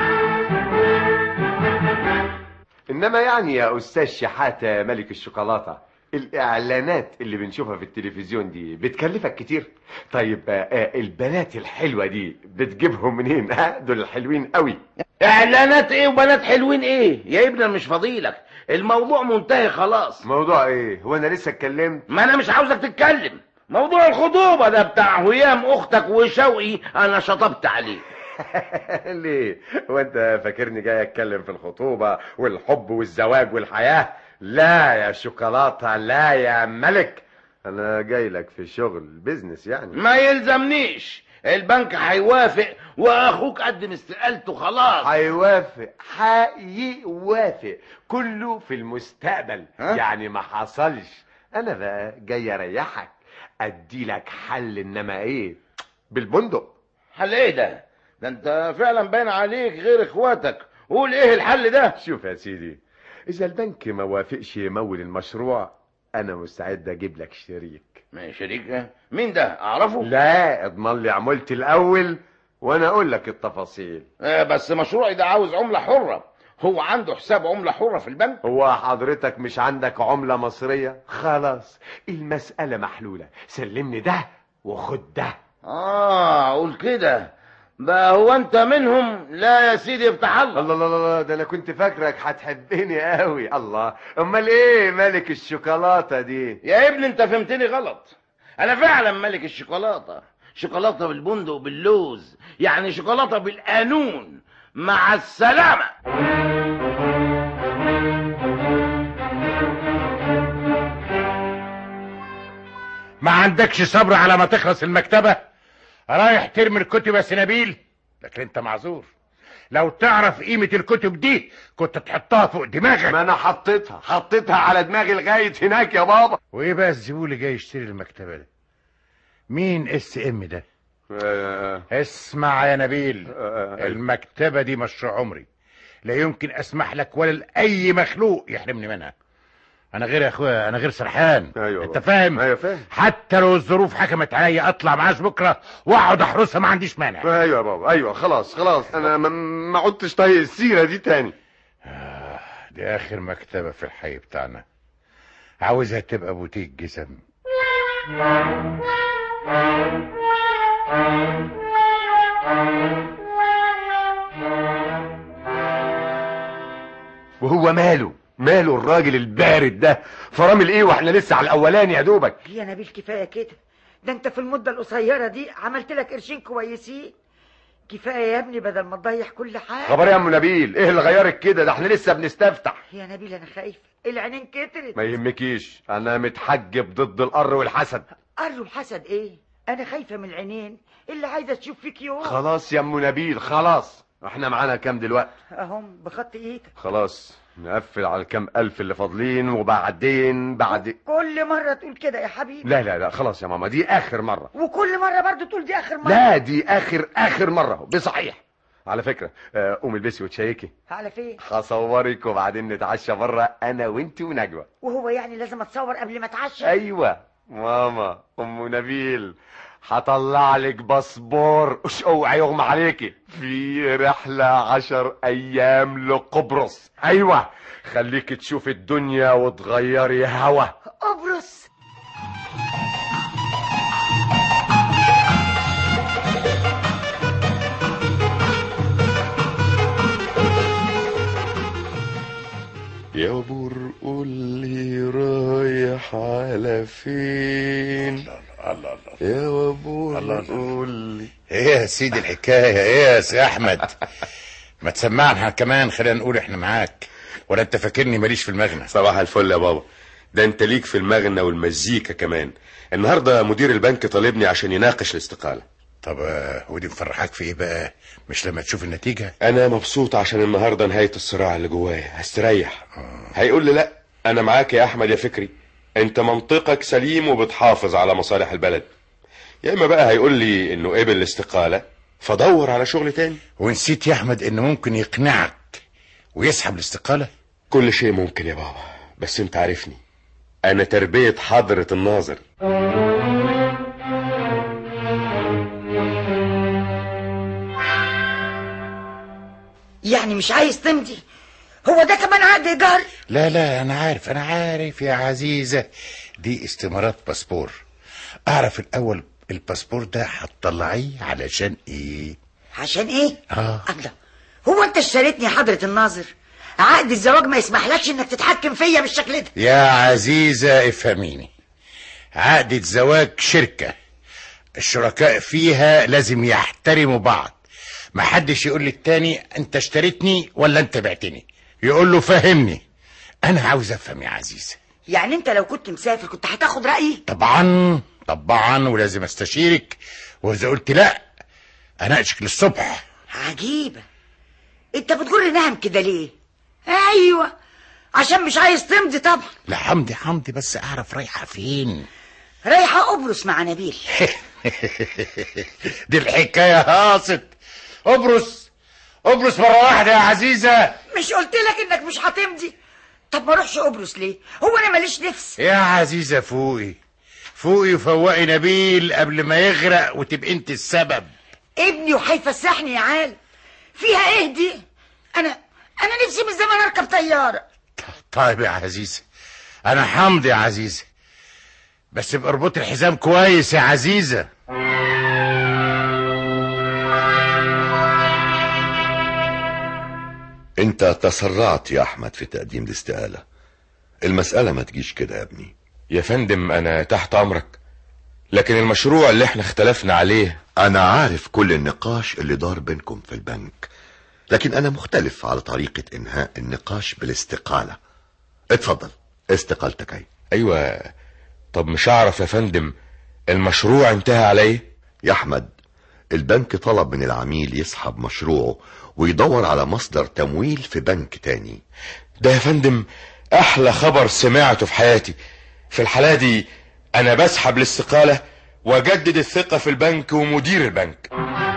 انما يعني يا استاذ شحاته ملك الشوكولاته الاعلانات اللي بنشوفها في التلفزيون دي بتكلفك كتير طيب آه، آه، البنات الحلوه دي بتجيبهم منين ها دول حلوين قوي اعلانات ايه وبنات حلوين ايه يا ابني أنا مش فضيلك الموضوع منتهي خلاص موضوع ايه هو انا لسه اتكلمت ما انا مش عاوزك تتكلم موضوع الخطوبة ده بتاع هيام اختك وشوقي انا شطبت عليه ليه هو انت فاكرني جاي اتكلم في الخطوبه والحب والزواج والحياه لا يا شوكولاته لا يا ملك انا جاي لك في شغل بيزنس يعني ما يلزمنيش البنك هيوافق واخوك قدم استقالته خلاص هيوافق هيوافق كله في المستقبل يعني ما حصلش انا بقى جاي اريحك ادي لك حل انما ايه بالبندق حل ايه ده ده انت فعلا باين عليك غير اخواتك قول ايه الحل ده شوف يا سيدي اذا البنك ما وافقش يمول المشروع انا مستعد اجيب لك شريك ما شريك مين ده اعرفه لا اضمن لي عمولتي الاول وانا اقول لك التفاصيل آه بس مشروعي ده عاوز عملة حرة هو عنده حساب عملة حرة في البنك هو حضرتك مش عندك عملة مصرية خلاص المسألة محلولة سلمني ده وخد ده اه قول كده بقى هو انت منهم لا يا سيدي افتح الله الله الله الله ده انا كنت فاكرك هتحبني قوي الله امال ايه ملك الشوكولاته دي يا ابني انت فهمتني غلط انا فعلا ملك الشوكولاته شوكولاته بالبندق باللوز يعني شوكولاته بالقانون مع السلامه ما عندكش صبر على ما تخلص المكتبة رايح ترمي الكتب يا سنابيل لكن انت معذور لو تعرف قيمة الكتب دي كنت تحطها فوق دماغك ما انا حطيتها حطيتها على دماغي لغايه هناك يا بابا وايه بقى الزبون اللي جاي يشتري المكتبة ده مين اس ام ده اسمع يا نبيل المكتبة دي مشروع عمري لا يمكن اسمح لك ولا لاي مخلوق يحرمني منها انا غير يا اخويا انا غير سرحان ايوه انت فاهم ايوه فاهم حتى لو الظروف حكمت عليا اطلع معاش بكره واقعد احرسها ما عنديش مانع ايوه يا بابا ايوه خلاص خلاص انا ما- ما عدتش طايق السيره دي تاني دي اخر مكتبه في الحي بتاعنا عاوزها تبقى بوتيك جسم وهو ماله ماله الراجل البارد ده فرامل ايه واحنا لسه على الاولاني يا دوبك يا نبيل كفاية كده ده انت في المدة القصيرة دي عملت لك قرشين كويسين كفاية يا ابني بدل ما تضيع كل حاجة خبر يا ام نبيل ايه اللي غيرك كده ده احنا لسه بنستفتح يا نبيل انا خايفة العينين كترت ما يهمكيش انا متحجب ضد القر والحسد قروا الحسد ايه انا خايفة من العينين اللي عايزة تشوف فيك يوم خلاص يا ام نبيل خلاص احنا معانا كام دلوقتي اهم بخط ايدك خلاص نقفل على الكام الف اللي فاضلين وبعدين بعد كل مرة تقول كده يا حبيبي لا لا لا خلاص يا ماما دي اخر مره وكل مرة برضو تقول دي اخر مرة لا دي اخر اخر مره بصحيح على فكره آه، قومي البسي وتشيكي على فين هصورك وبعدين نتعشى بره انا وانت ونجوى وهو يعني لازم اتصور قبل ما اتعشى ايوه ماما ام نبيل هطلع لك باسبور مش اوعي يغمى عليكي في رحلة عشر ايام لقبرص ايوه خليك تشوف الدنيا وتغيري هوا قبرص يا بور قول لي رايح على فين الله الله يا وابور الله الله. قول لي ايه يا سيدي الحكايه ايه يا سي احمد ما تسمعنا كمان خلينا نقول احنا معاك ولا انت فاكرني ماليش في المغنى صباح الفل يا بابا ده انت ليك في المغنى والمزيكا كمان النهارده مدير البنك طالبني عشان يناقش الاستقاله طب آه، ودي مفرحاك في ايه بقى مش لما تشوف النتيجه انا مبسوط عشان النهارده نهايه الصراع اللي جوايا هستريح هيقول لي لا انا معاك يا احمد يا فكري انت منطقك سليم وبتحافظ على مصالح البلد يا اما بقى هيقول لي انه قبل الاستقاله فدور على شغل تاني ونسيت يا احمد انه ممكن يقنعك ويسحب الاستقاله كل شيء ممكن يا بابا بس انت عارفني انا تربيه حضره الناظر يعني مش عايز تمضي هو ده كمان عقد ايجار لا لا انا عارف انا عارف يا عزيزه دي استمارات باسبور اعرف الاول الباسبور ده هتطلعيه علشان ايه عشان ايه اه الله هو انت اشتريتني يا حضرة الناظر عقد الزواج ما يسمحلكش انك تتحكم فيا بالشكل ده يا عزيزة افهميني عقد الزواج شركة الشركاء فيها لازم يحترموا بعض محدش يقول للتاني انت اشتريتني ولا انت بعتني يقول له فهمني انا عاوز افهم يا عزيزة يعني انت لو كنت مسافر كنت هتاخد رأيي طبعا طبعا ولازم استشيرك واذا قلت لا اناقشك للصبح عجيبة انت بتجر نهم كده ليه ايوه عشان مش عايز تمضي طبعا لا حمدي حمدي بس اعرف رايحة فين رايحة قبرص مع نبيل دي الحكاية هاصت ابرص ابرص مرة واحدة يا عزيزة مش قلت لك انك مش هتمضي طب ما اروحش قبرص ليه هو انا ماليش نفس يا عزيزة فوقي فوقي وفوقي نبيل قبل ما يغرق وتبقى انت السبب ابني وهيفسحني يا عالم فيها ايه دي انا انا نفسي من زمان اركب طياره طيب يا عزيزة انا حمدي يا عزيزة بس ابقى اربطي الحزام كويس يا عزيزة انت تسرعت يا احمد في تقديم الاستقالة المسألة ما تجيش كده يا ابني يا فندم انا تحت امرك لكن المشروع اللي احنا اختلفنا عليه انا عارف كل النقاش اللي دار بينكم في البنك لكن انا مختلف على طريقة انهاء النقاش بالاستقالة اتفضل استقالتك اهي ايوه طب مش هعرف يا فندم المشروع انتهى على ايه يا احمد البنك طلب من العميل يسحب مشروعه ويدور على مصدر تمويل في بنك تاني ده يا فندم احلى خبر سمعته في حياتي في الحالة دي انا بسحب الاستقالة واجدد الثقة في البنك ومدير البنك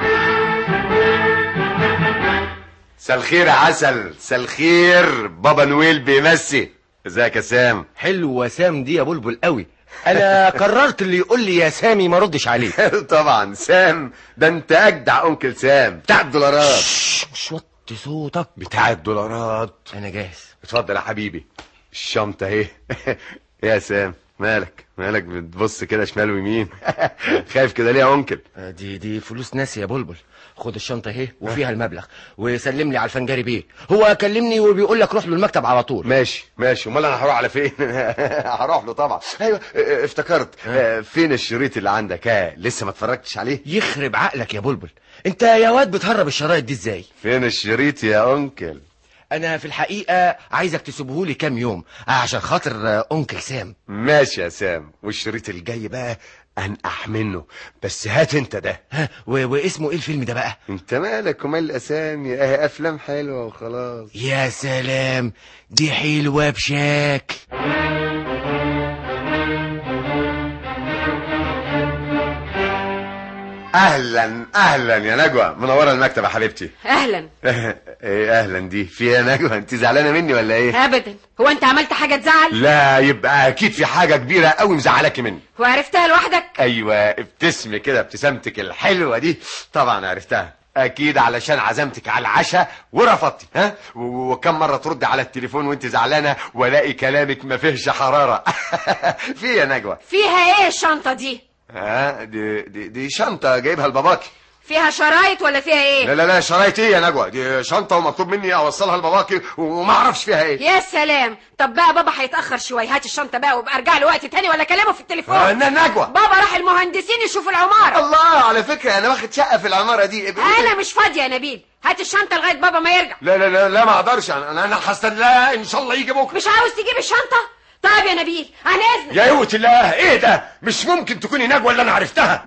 مساء الخير يا عسل مساء الخير بابا نويل بيمسي ازيك يا سام حلوة سام دي يا بلبل قوي انا قررت اللي يقول لي يا سامي ما ردش عليه طبعا سام ده انت اجدع انكل سام بتاع الدولارات مش وطي صوتك بتاع الدولارات انا جاهز اتفضل يا حبيبي الشنطة اهي يا سام مالك مالك بتبص كده شمال ويمين خايف كده ليه يا انكل دي دي فلوس ناس يا بلبل خد الشنطة اهي وفيها المبلغ وسلم لي على الفنجاري بيه هو كلمني وبيقول لك روح له المكتب على طول ماشي ماشي امال انا هروح على فين هروح له طبعا ايوه اه، افتكرت اه، فين الشريط اللي عندك ها لسه ما اتفرجتش عليه يخرب عقلك يا بلبل انت يا واد بتهرب الشرايط دي ازاي فين الشريط يا انكل انا في الحقيقة عايزك تسيبهولي كام يوم عشان خاطر آه، انكل سام ماشي يا سام والشريط الجاي بقى انقح منه بس هات انت ده ها و... واسمه ايه الفيلم ده بقى انت مالك ومال الاسامي اهي افلام حلوه وخلاص يا سلام دي حلوة بشكل اهلا اهلا يا نجوى منوره المكتب يا حبيبتي اهلا ايه اهلا دي في إيه يا نجوى انت زعلانه مني ولا ايه ابدا هو انت عملت حاجه تزعل لا يبقى اكيد في حاجه كبيره قوي مزعلاكي مني وعرفتها لوحدك ايوه ابتسمي كده ابتسامتك الحلوه دي طبعا عرفتها اكيد علشان عزمتك على العشاء ورفضتي ها و- وكم مره ترد على التليفون وانت زعلانه والاقي كلامك ما فيهش حراره في إيه يا نجوى فيها ايه الشنطه دي ها دي دي, دي شنطه جايبها لباباكي فيها شرايط ولا فيها ايه لا لا لا شرايط ايه يا نجوى دي شنطه ومطلوب مني اوصلها لباباكي وما اعرفش فيها ايه يا سلام طب بقى بابا هيتاخر شويه هات الشنطه بقى وابقى ارجع له وقت تاني ولا كلامه في التليفون آه، ن- نجوى بابا راح المهندسين يشوفوا العماره الله على فكره انا واخد شقه في العماره دي انا مش فاضيه يا نبيل هات الشنطه لغايه بابا ما يرجع لا لا لا لا ما اقدرش انا انا انا هستناه ان شاء الله يجي بكره مش عاوز تجيب الشنطه طيب يا نبيل عن اذنك يا قوة الله ايه ده مش ممكن تكوني نجوى اللي انا عرفتها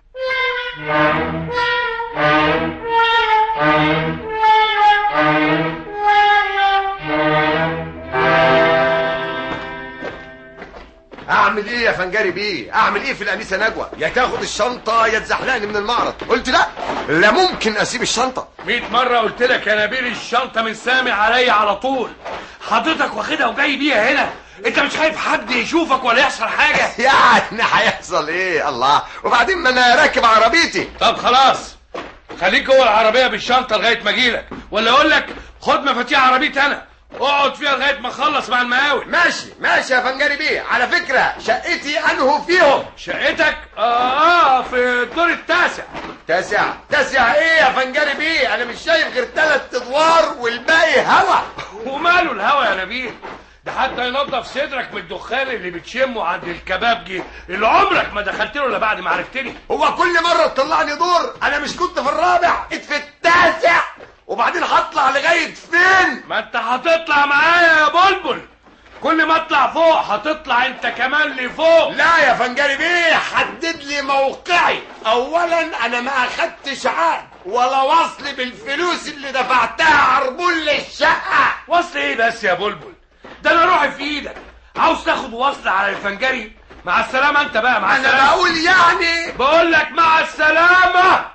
اعمل ايه يا فنجاري بيه اعمل ايه في الانسه نجوى يا تاخد الشنطه يا تزحلقني من المعرض قلت لا لا ممكن اسيب الشنطه 100 مرة قلت لك يا نبيل الشنطة من سامع عليا على طول حضرتك واخدها وجاي بيها هنا انت مش خايف حد يشوفك ولا يحصل حاجة يعني هيحصل ايه الله وبعدين ما انا راكب عربيتي طب خلاص خليك جوه العربية بالشنطة لغاية ما اجيلك ولا اقول لك خد مفاتيح عربيتي انا اقعد فيها لغاية ما اخلص مع المقاول ماشي ماشي يا فنجاري بيه على فكرة شقتي انهو فيهم شقتك اه في الدور التاسع تاسع تاسع ايه يا فنجاري بيه انا مش شايف غير ثلاث ادوار والباقي هوا وماله الهوا يا نبيل ده حتى ينظف صدرك من الدخان اللي بتشمه عند الكبابجي اللي عمرك ما دخلت له الا بعد ما عرفتني هو كل مرة تطلعني دور انا مش كنت في الرابع ات في التاسع وبعدين هطلع لغاية فين ما انت هتطلع معايا يا بلبل كل ما اطلع فوق هتطلع انت كمان لفوق لا يا فنجاري بيه حدد لي موقعي اولا انا ما اخدتش عقد ولا وصل بالفلوس اللي دفعتها عربون للشقة وصل ايه بس يا بلبل ده انا روحي في ايدك عاوز تاخد وصل على الفنجري مع السلامة انت بقى مع انا السلامة بقول يعني بقول لك مع السلامة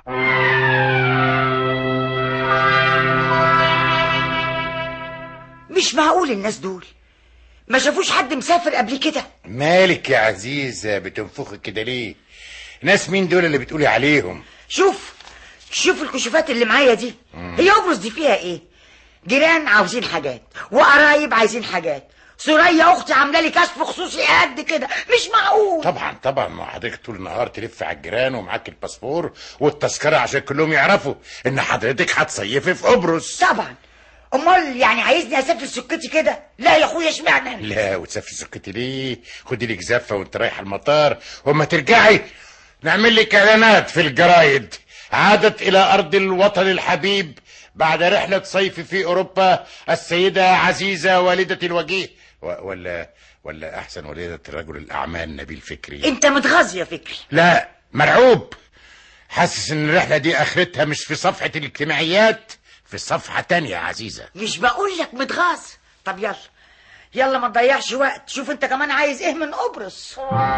مش معقول الناس دول ما شافوش حد مسافر قبل كده مالك يا عزيزة بتنفخي كده ليه ناس مين دول اللي بتقولي عليهم شوف شوف الكشوفات اللي معايا دي هي ابرز دي فيها ايه جيران عاوزين حاجات وقرايب عايزين حاجات سوريا اختي عامله لي كشف خصوصي قد كده مش معقول طبعا طبعا ما حضرتك طول النهار تلف على الجيران ومعاك الباسبور والتذكرة عشان كلهم يعرفوا ان حضرتك هتصيفي في قبرص طبعا امال يعني عايزني اسافر سكتي كده لا يا اخويا اشمعنى أنا؟ لا وتسافري سكتي ليه خدي لك زفة وانت رايحة المطار وما ترجعي نعمل لك اعلانات في الجرايد عادت الى ارض الوطن الحبيب بعد رحلة صيف في اوروبا السيدة عزيزة والدة الوجيه و- ولا ولا احسن والدة رجل الاعمال نبيل فكري انت متغاظ يا فكري لا مرعوب حاسس ان الرحلة دي اخرتها مش في صفحة الاجتماعيات في صفحة تانية يا عزيزة مش بقول لك متغاظ طب يلا يلا ما تضيعش وقت شوف انت كمان عايز ايه من قبرص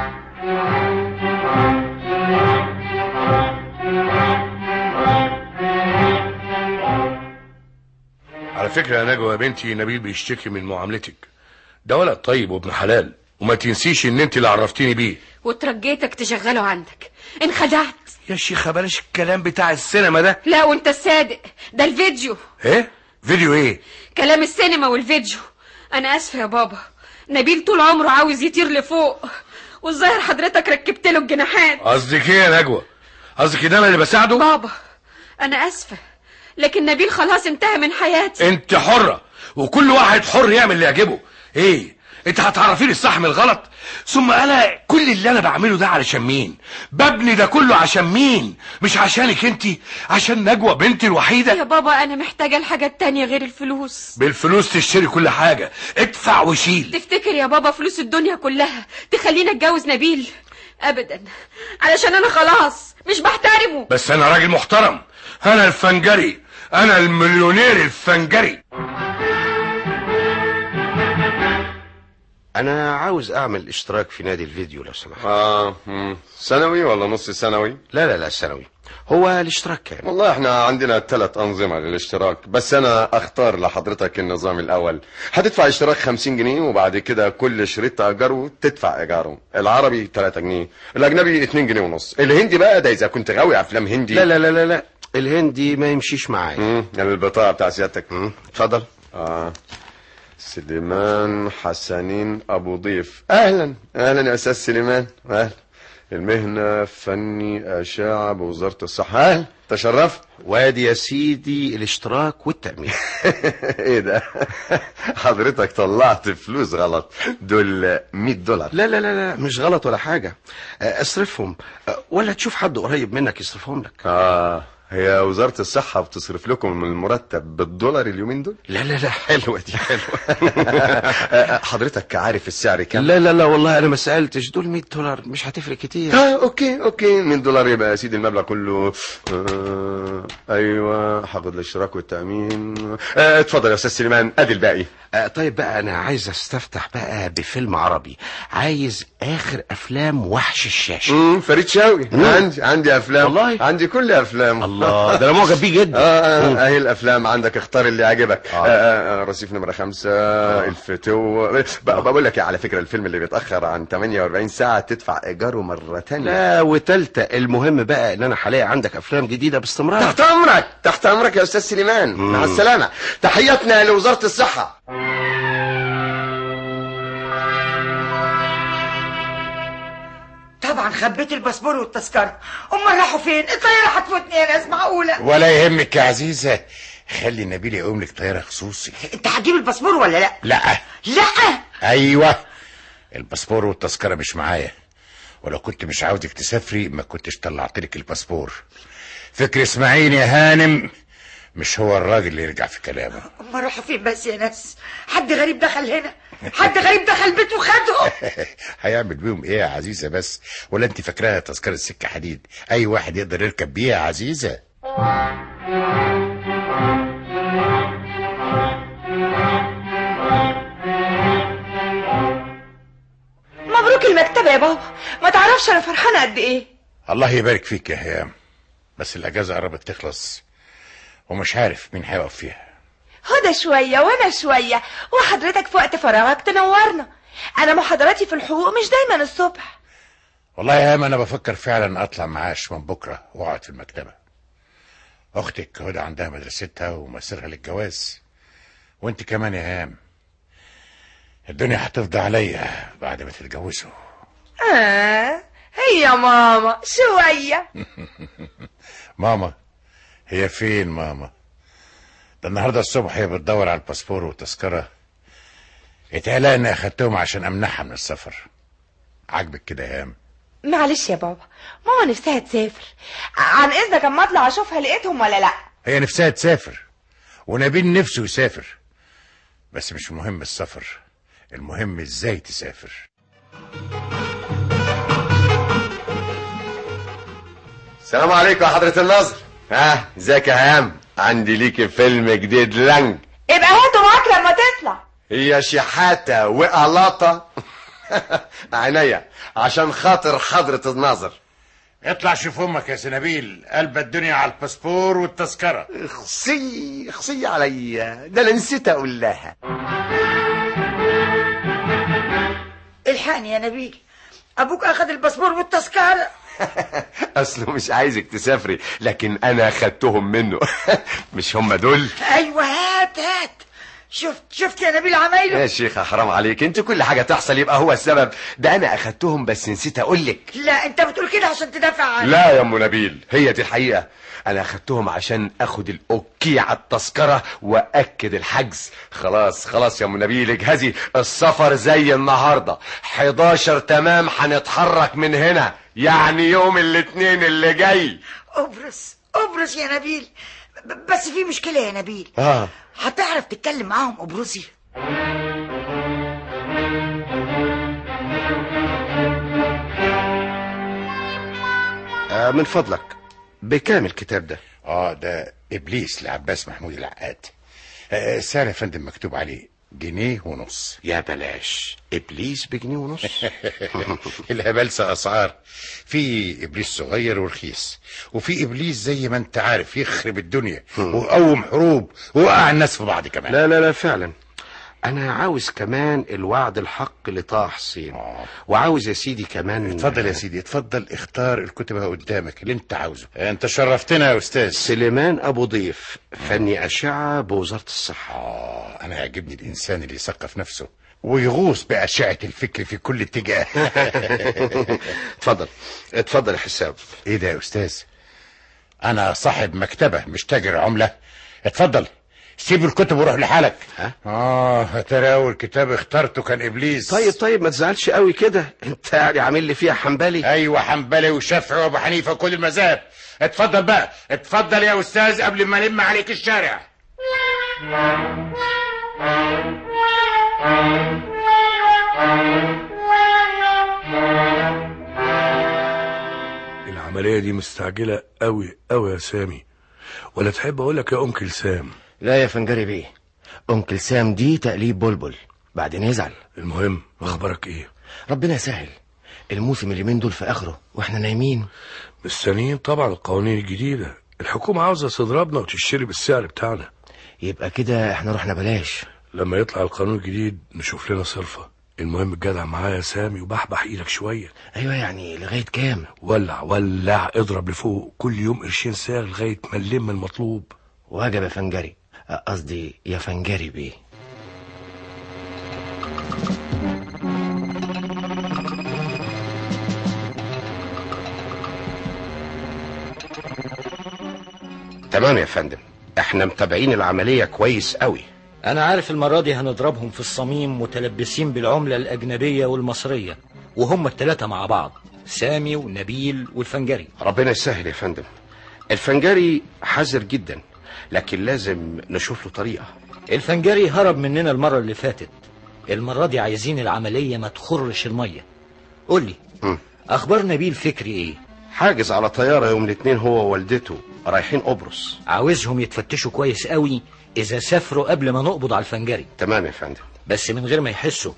على فكرة يا نجوى يا بنتي نبيل بيشتكي من معاملتك ده ولد طيب وابن حلال وما تنسيش ان انت اللي عرفتيني بيه وترجيتك تشغله عندك انخدعت يا شيخة بلاش الكلام بتاع السينما ده لا وانت الصادق ده الفيديو ايه فيديو ايه كلام السينما والفيديو انا اسفه يا بابا نبيل طول عمره عاوز يطير لفوق والظاهر حضرتك ركبت له الجناحات قصدك ايه يا نجوى قصدك ان انا اللي بساعده بابا انا اسفه لكن نبيل خلاص انتهى من حياتي انت حرة وكل واحد حر يعمل اللي يعجبه ايه انت هتعرفي لي الصح من الغلط ثم انا كل اللي انا بعمله ده علشان مين ببني ده كله عشان مين مش عشانك انت عشان نجوى بنتي الوحيدة يا بابا انا محتاجه لحاجات تانية غير الفلوس بالفلوس تشتري كل حاجة ادفع وشيل تفتكر يا بابا فلوس الدنيا كلها تخليني اتجوز نبيل ابدا علشان انا خلاص مش بحترمه بس انا راجل محترم انا الفنجري انا المليونير الفنجري انا عاوز اعمل اشتراك في نادي الفيديو لو سمحت اه مم. سنوي ولا نص سنوي لا لا لا سنوي هو الاشتراك كام والله احنا عندنا ثلاث أنظمة للاشتراك بس أنا أختار لحضرتك النظام الأول هتدفع اشتراك 50 جنيه وبعد كده كل شريط تأجره تدفع إيجاره العربي 3 جنيه الأجنبي 2 جنيه ونص الهندي بقى ده إذا كنت غاوي أفلام هندي لا لا لا لا لا الهندي ما يمشيش معايا مم. البطاقة بتاع سيادتك اتفضل اه سليمان حسنين ابو ضيف اهلا اهلا يا استاذ سليمان اهلا المهنة فني اشاعة بوزارة الصحة اهلا تشرفت وادي يا سيدي الاشتراك والتأمين ايه ده حضرتك طلعت فلوس غلط دول 100 دولار لا لا لا لا مش غلط ولا حاجة آه، اصرفهم آه، ولا تشوف حد قريب منك يصرفهم لك اه هي وزارة الصحة بتصرف لكم المرتب بالدولار اليومين دول لا لا لا حلوة دي حلوة حضرتك عارف السعر كام لا لا لا والله انا ما سألتش دول 100 دولار مش هتفرق كتير اه اوكي اوكي 100 دولار يبقى يا سيدي المبلغ كله آه ايوه هاخد الاشتراك والتامين آه اتفضل يا استاذ سليمان ادي الباقي آه طيب بقى انا عايز استفتح بقى بفيلم عربي عايز اخر افلام وحش الشاشة امم فريد شوقي عندي عندي افلام والله عندي كل افلام الله ده انا معجب بيه جدا اه مم. اه اهي الافلام عندك اختار اللي يعجبك آه. آه آه رصيف نمرة خمسة آه. الفتو ب- بقول لك إيه، على فكرة الفيلم اللي بيتأخر عن 48 ساعة تدفع ايجاره مرة تانية لا وتالتة المهم بقى ان انا هلاقي عندك افلام جديدة باستمرار تحت امرك تحت امرك يا استاذ سليمان مع السلامة تحياتنا لوزارة الصحة طبعا خبيت الباسبور والتذكره امال راحوا فين الطياره هتفوتني يا ناس معقوله ولا يهمك يا عزيزة خلي نبيل يقوم لك طيارة خصوصي انت هتجيب الباسبور ولا لا لا لا ايوه الباسبور والتذكرة مش معايا ولو كنت مش عاوزك تسافري ما كنتش طلعت لك الباسبور فكر اسماعيل يا هانم مش هو الراجل اللي يرجع في كلامه امال راحوا فين بس يا ناس حد غريب دخل هنا حد غريب دخل البيت وخده هيعمل بيهم ايه يا عزيزة بس ولا انت فاكراها تذكرة سكة حديد اي واحد يقدر يركب بيها يا عزيزة مبروك المكتبة يا بابا ما تعرفش انا فرحانة قد ايه الله يبارك فيك يا هيام بس الاجازة قربت تخلص ومش عارف مين هيقف فيها هدى شوية وانا شوية وحضرتك في وقت فراغك تنورنا انا محاضراتي في الحقوق مش دايما الصبح والله يا هام انا بفكر فعلا اطلع معاش من بكرة واقعد في المكتبة اختك هدى عندها مدرستها ومصيرها للجواز وانت كمان يا هام الدنيا هتفضى عليا بعد ما تتجوزوا اه هي ماما شوية ماما هي فين ماما ده النهارده الصبح هي بتدور على الباسبور والتذكرة اتقلق اني اخدتهم عشان امنعها من السفر عاجبك كده يا هام معلش يا بابا ماما نفسها تسافر عن اذنك اما اطلع اشوفها لقيتهم ولا لا هي نفسها تسافر ونبيل نفسه يسافر بس مش مهم السفر المهم ازاي تسافر السلام عليكم يا حضرة الناظر ها ازيك يا هام عندي ليك فيلم جديد لانج يبقى هاتوا معاك لما تطلع هي شحاتة وقلاطة عينيا عشان خاطر حضرة الناظر اطلع شوف امك يا سنابيل قلب الدنيا على الباسبور والتذكرة اخصي اخصي عليا ده انا نسيت اقول لها الحقني يا نبيل ابوك اخذ الباسبور والتذكره اصله مش عايزك تسافري لكن انا خدتهم منه مش هم دول ايوه هات هات شفت شفت يا نبيل عمايله يا شيخة حرام عليك انت كل حاجة تحصل يبقى هو السبب ده انا اخدتهم بس نسيت اقولك لا انت بتقول كده عشان تدافع عني لا يا ام نبيل هي دي الحقيقة انا اخدتهم عشان اخد الاوكي على التذكرة واكد الحجز خلاص خلاص يا ام نبيل اجهزي السفر زي النهاردة 11 تمام هنتحرك من هنا يعني يوم الاثنين اللي جاي ابرص ابرص يا نبيل ب- بس في مشكله يا نبيل اه هتعرف تتكلم معاهم ابرصي آه من فضلك بكام الكتاب ده اه ده ابليس لعباس محمود العقاد آه سعر يا فندم مكتوب عليه جنيه ونص يا بلاش ابليس بجنيه ونص الهبلسة اسعار في ابليس صغير ورخيص وفي ابليس زي ما انت عارف يخرب الدنيا ويقوم حروب ووقع الناس في بعض كمان لا لا لا فعلا انا عاوز كمان الوعد الحق لطه حسين وعاوز يا سيدي كمان اتفضل يا سيدي اتفضل اختار الكتب اهي قدامك اللي انت عاوزه انت شرفتنا يا استاذ سليمان ابو ضيف فني اشعه بوزاره الصحه اه انا يعجبني الانسان اللي يثقف نفسه ويغوص بأشعة الفكر في كل اتجاه اتفضل اتفضل الحساب ايه ده يا استاذ انا صاحب مكتبة مش تاجر عملة اتفضل سيب الكتب وروح لحالك ها؟ اه ترى اول كتاب اخترته كان ابليس طيب طيب ما تزعلش قوي كده انت يعني عامل لي فيها حنبلي ايوه حنبلي وشافعي وابو حنيفه كل المذاهب اتفضل بقى اتفضل يا استاذ قبل ما الم عليك الشارع العملية دي مستعجلة قوي قوي يا سامي ولا تحب اقول لك يا ام كلثام لا يا فنجري بيه ام كلثام دي تقليب بلبل بعدين يزعل المهم اخبارك ايه ربنا يسهل الموسم اليومين دول في اخره واحنا نايمين مستنيين طبعا القوانين الجديدة الحكومة عاوزة تضربنا وتشتري بالسعر بتاعنا يبقى كده احنا رحنا بلاش لما يطلع القانون الجديد نشوف لنا صرفة المهم الجدع معايا يا سامي وبحبح ايدك شوية ايوه يعني لغاية كام ولع ولع اضرب لفوق كل يوم قرشين ساغ لغاية ما نلم المطلوب وجب يا فنجري قصدي يا فنجري بيه تمام يا فندم احنا متابعين العملية كويس قوي أنا عارف المرة دي هنضربهم في الصميم متلبسين بالعملة الأجنبية والمصرية وهم التلاتة مع بعض سامي ونبيل والفنجري ربنا يسهل يا فندم الفنجري حذر جدا لكن لازم نشوف له طريقة الفنجري هرب مننا المرة اللي فاتت المرة دي عايزين العملية ما تخرش المية قول لي مم. أخبار نبيل فكري إيه؟ حاجز على طيارة يوم الاثنين هو ووالدته رايحين قبرص عاوزهم يتفتشوا كويس قوي إذا سافروا قبل ما نقبض على الفنجري تمام يا فندم بس من غير ما يحسوا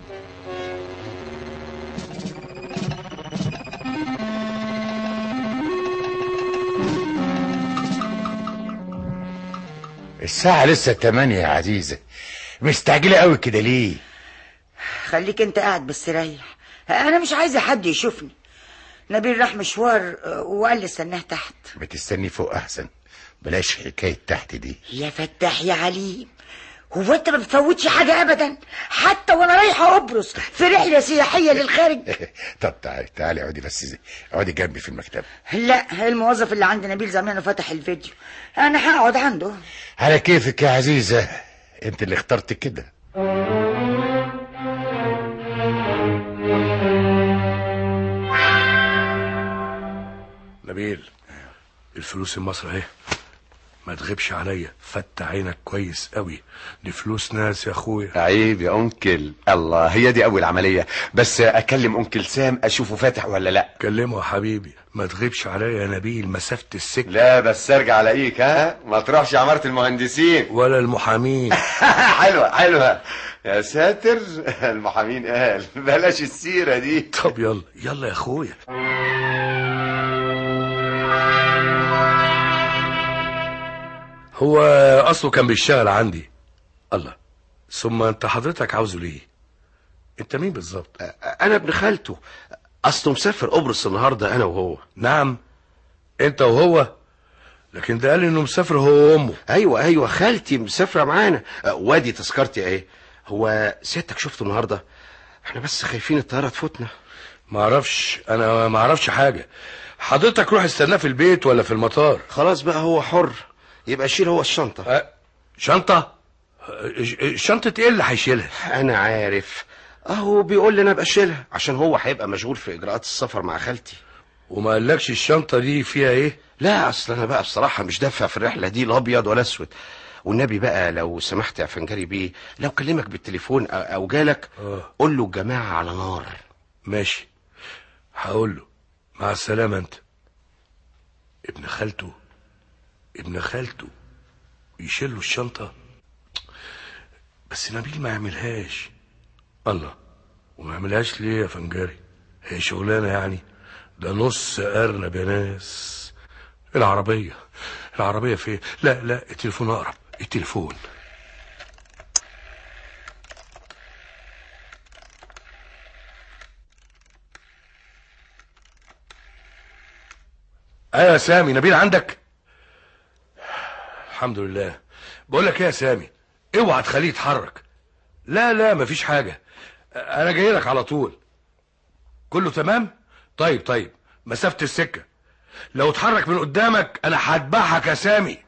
الساعة لسه تمانية يا عزيزة مستعجلة قوي كده ليه خليك انت قاعد بس ريح انا مش عايزه حد يشوفني نبيل راح مشوار آه، وقال لي استناه تحت بتستني فوق احسن بلاش حكاية تحت دي يا فتاح يا عليم هو انت ما بتفوتش حاجه ابدا حتى وانا رايحه قبرص في رحله سياحيه للخارج طب تعالي تعالي اقعدي بس اقعدي جنبي في المكتب لا الموظف اللي عند نبيل زمانه فتح الفيديو انا هقعد عنده على كيفك يا عزيزة انت اللي اخترت كده نبيل الفلوس المصر اهي ما تغيبش عليا فتح عينك كويس قوي دي فلوس ناس يا اخويا عيب يا انكل الله هي دي اول عمليه بس اكلم انكل سام اشوفه فاتح ولا لا كلمه يا حبيبي ما تغيبش عليا يا نبيل مسافة السكة لا بس ارجع الاقيك ها ما تروحش عماره المهندسين ولا المحامين حلوه حلوه يا ساتر المحامين قال بلاش السيره دي طب يلا يلا يا اخويا هو اصله كان بيشتغل عندي الله ثم انت حضرتك عاوزه ليه انت مين بالظبط انا ابن خالته اصله مسافر قبرص النهارده انا وهو نعم انت وهو لكن ده قال انه مسافر هو وامه ايوه ايوه خالتي مسافره معانا أه، وادي تذكرتي اهي هو سيادتك شفته النهارده احنا بس خايفين الطياره تفوتنا ما اعرفش انا ما اعرفش حاجه حضرتك روح استناه في البيت ولا في المطار خلاص بقى هو حر يبقى شيل هو الشنطه أه، شنطه أه، ش- شنطه ايه اللي هيشيلها انا عارف اهو بيقول لي انا ابقى اشيلها عشان هو هيبقى مشغول في اجراءات السفر مع خالتي وما قالكش الشنطه دي فيها ايه لا اصل انا بقى بصراحه مش دافع في الرحله دي لا ابيض ولا اسود والنبي بقى لو سمحت يا فنجري بيه لو كلمك بالتليفون أو- او جالك اه قول له الجماعه على نار ماشي هقول له مع السلامه انت ابن خالته ابن خالته يشيل له الشنطه بس نبيل ما يعملهاش الله وما يعملهاش ليه يا فنجاري هي شغلانة يعني ده نص أرنب يا ناس العربية العربية فين لا لا التليفون أقرب التليفون ايوه يا سامي نبيل عندك الحمد لله بقول لك ايه يا سامي اوعى تخليه يتحرك لا لا مفيش حاجه انا جاي لك على طول كله تمام طيب طيب مسافه السكه لو اتحرك من قدامك انا هذبحك يا سامي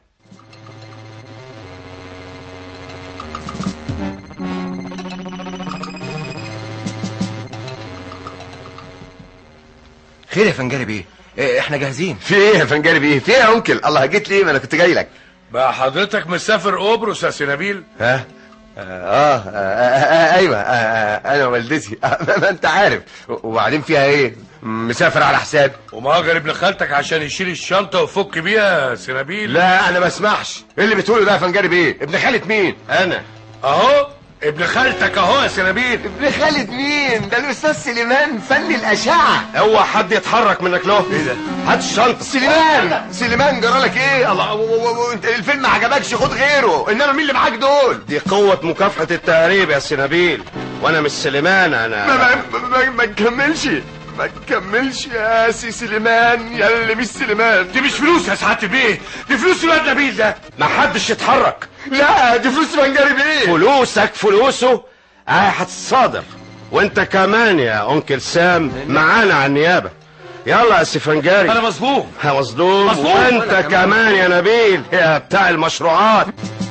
خير يا فنجاري بيه إيه، احنا جاهزين في ايه يا فنجاري بيه في ايه يا انكل الله جيت ليه ما انا كنت جاي لك بقى حضرتك مسافر قبرص يا سي نبيل ها آه, آه, آه, آه ايوه آه آه انا والدتي آه ما انت عارف وبعدين فيها ايه مسافر على حسابي ومأجر ابن خالتك عشان يشيل الشنطه ويفك بيها يا سي نبيل لا انا ما اسمحش ايه اللي بتقوله ده يا فنجاري بيه ابن خالة مين انا اهو ابن خالتك اهو يا سي نبيل ابن خالة مين ده الاستاذ سليمان فني الاشعه اوعى حد يتحرك منك له ايه ده هات الشنطه سليمان سليمان جرالك ايه الله و- و- و- انت الفيلم ما عجبكش خد غيره انما مين اللي معاك دول دي قوه مكافحه التهريب يا سنابيل وانا مش سليمان انا ما, ما, ما, ما تكملش ما تكملش يا سي سليمان يا اللي مش سليمان دي مش فلوس يا سعاده البيه دي فلوس الواد نبيل ده ما حدش يتحرك لا دي فلوس فنجاري بيه فلوسك فلوسه اه هتتصادر وانت كمان يا انكل سام معانا على النيابه يلا يا سفنجاري انا مظلوم ها مظلوم مظلوم. وانت وأنا كمان. كمان يا نبيل يا بتاع المشروعات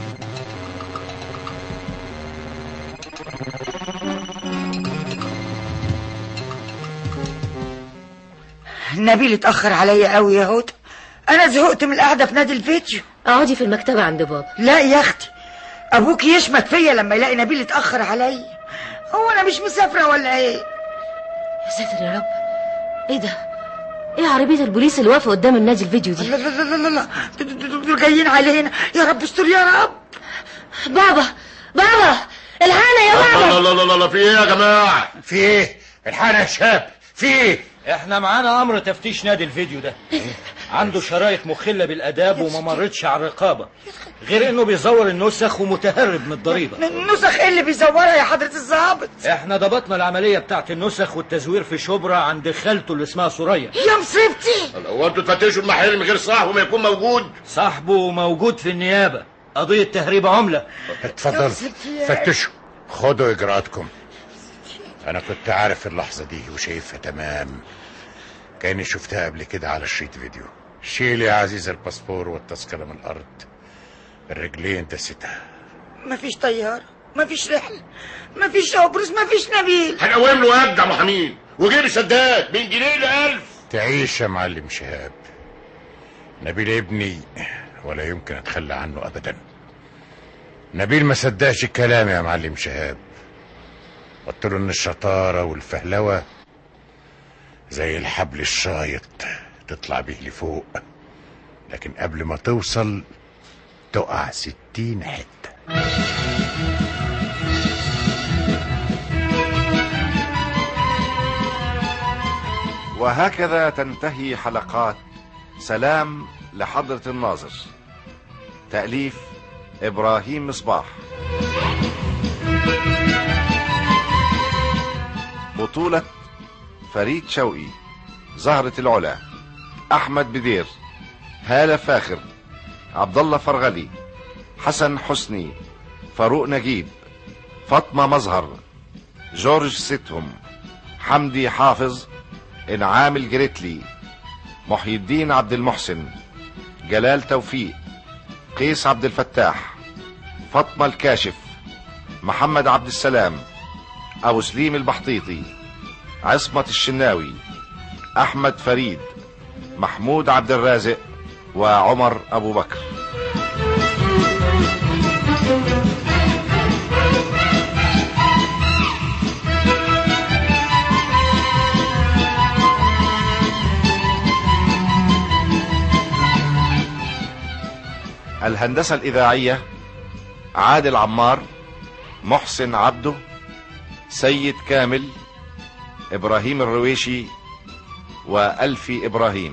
نبيل اتأخر عليا قوي يا هدى أنا زهقت من القعدة في نادي الفيديو اقعدي في المكتبة عند بابا لا يا أختي أبوك يشمت فيا لما يلاقي نبيل اتأخر عليا هو أنا مش مسافرة ولا إيه؟ يا ساتر يا رب ايه ده ايه عربية البوليس اللي واقفة قدام النادي الفيديو دي لا لا لا لا لا دول- دول دول جايين علينا يا رب استر يا رب بابا بابا الحقنا يا بابا لا لا لا لا في ايه يا جماعه في ايه الحقنا يا شاب في ايه احنا معانا امر تفتيش نادي الفيديو ده عنده شرايط مخلة بالاداب وما مرتش على الرقابة غير انه بيزور النسخ ومتهرب من الضريبة النسخ إيه اللي بيزورها يا حضرة الظابط احنا ضبطنا العملية بتاعت النسخ والتزوير في شبرا عند خالته اللي اسمها سوريا يا مصيبتي هو انتوا تفتشوا المحل من غير صاحبه ما يكون موجود صاحبه موجود في النيابة قضية تهريب عملة اتفضل فتشوا خدوا اجراءاتكم انا كنت عارف اللحظه دي وشايفها تمام كاني شفتها قبل كده على شريط فيديو شيل يا عزيز الباسبور والتذكره من الارض الرجلين دستها مفيش طيارة مفيش رحلة مفيش أوبرس مفيش نبيل هنقوم له يد يا ابو حميد وجيب سداد من جنيه ل 1000 تعيش يا معلم شهاب نبيل ابني ولا يمكن اتخلى عنه ابدا نبيل ما صدقش الكلام يا معلم شهاب قلت له ان الشطاره والفهلوه زي الحبل الشايط تطلع بيه لفوق لكن قبل ما توصل تقع ستين حته وهكذا تنتهي حلقات سلام لحضرة الناظر تأليف إبراهيم مصباح بطولة فريد شوقي زهرة العلا أحمد بدير هالة فاخر عبد الله فرغلي حسن حسني فاروق نجيب فاطمة مظهر جورج ستهم حمدي حافظ انعام الجريتلي محي الدين عبد المحسن جلال توفيق قيس عبد الفتاح فاطمة الكاشف محمد عبد السلام ابو سليم البحطيطي عصمة الشناوي احمد فريد محمود عبد الرازق وعمر ابو بكر الهندسة الإذاعية عادل عمار محسن عبده سيد كامل ابراهيم الرويشي والفي ابراهيم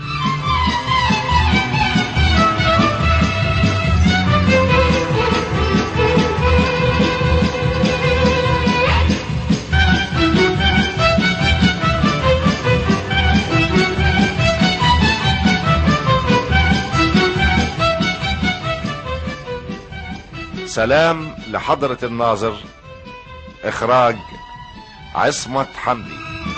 سلام لحضرة الناظر إخراج عصمت حمدي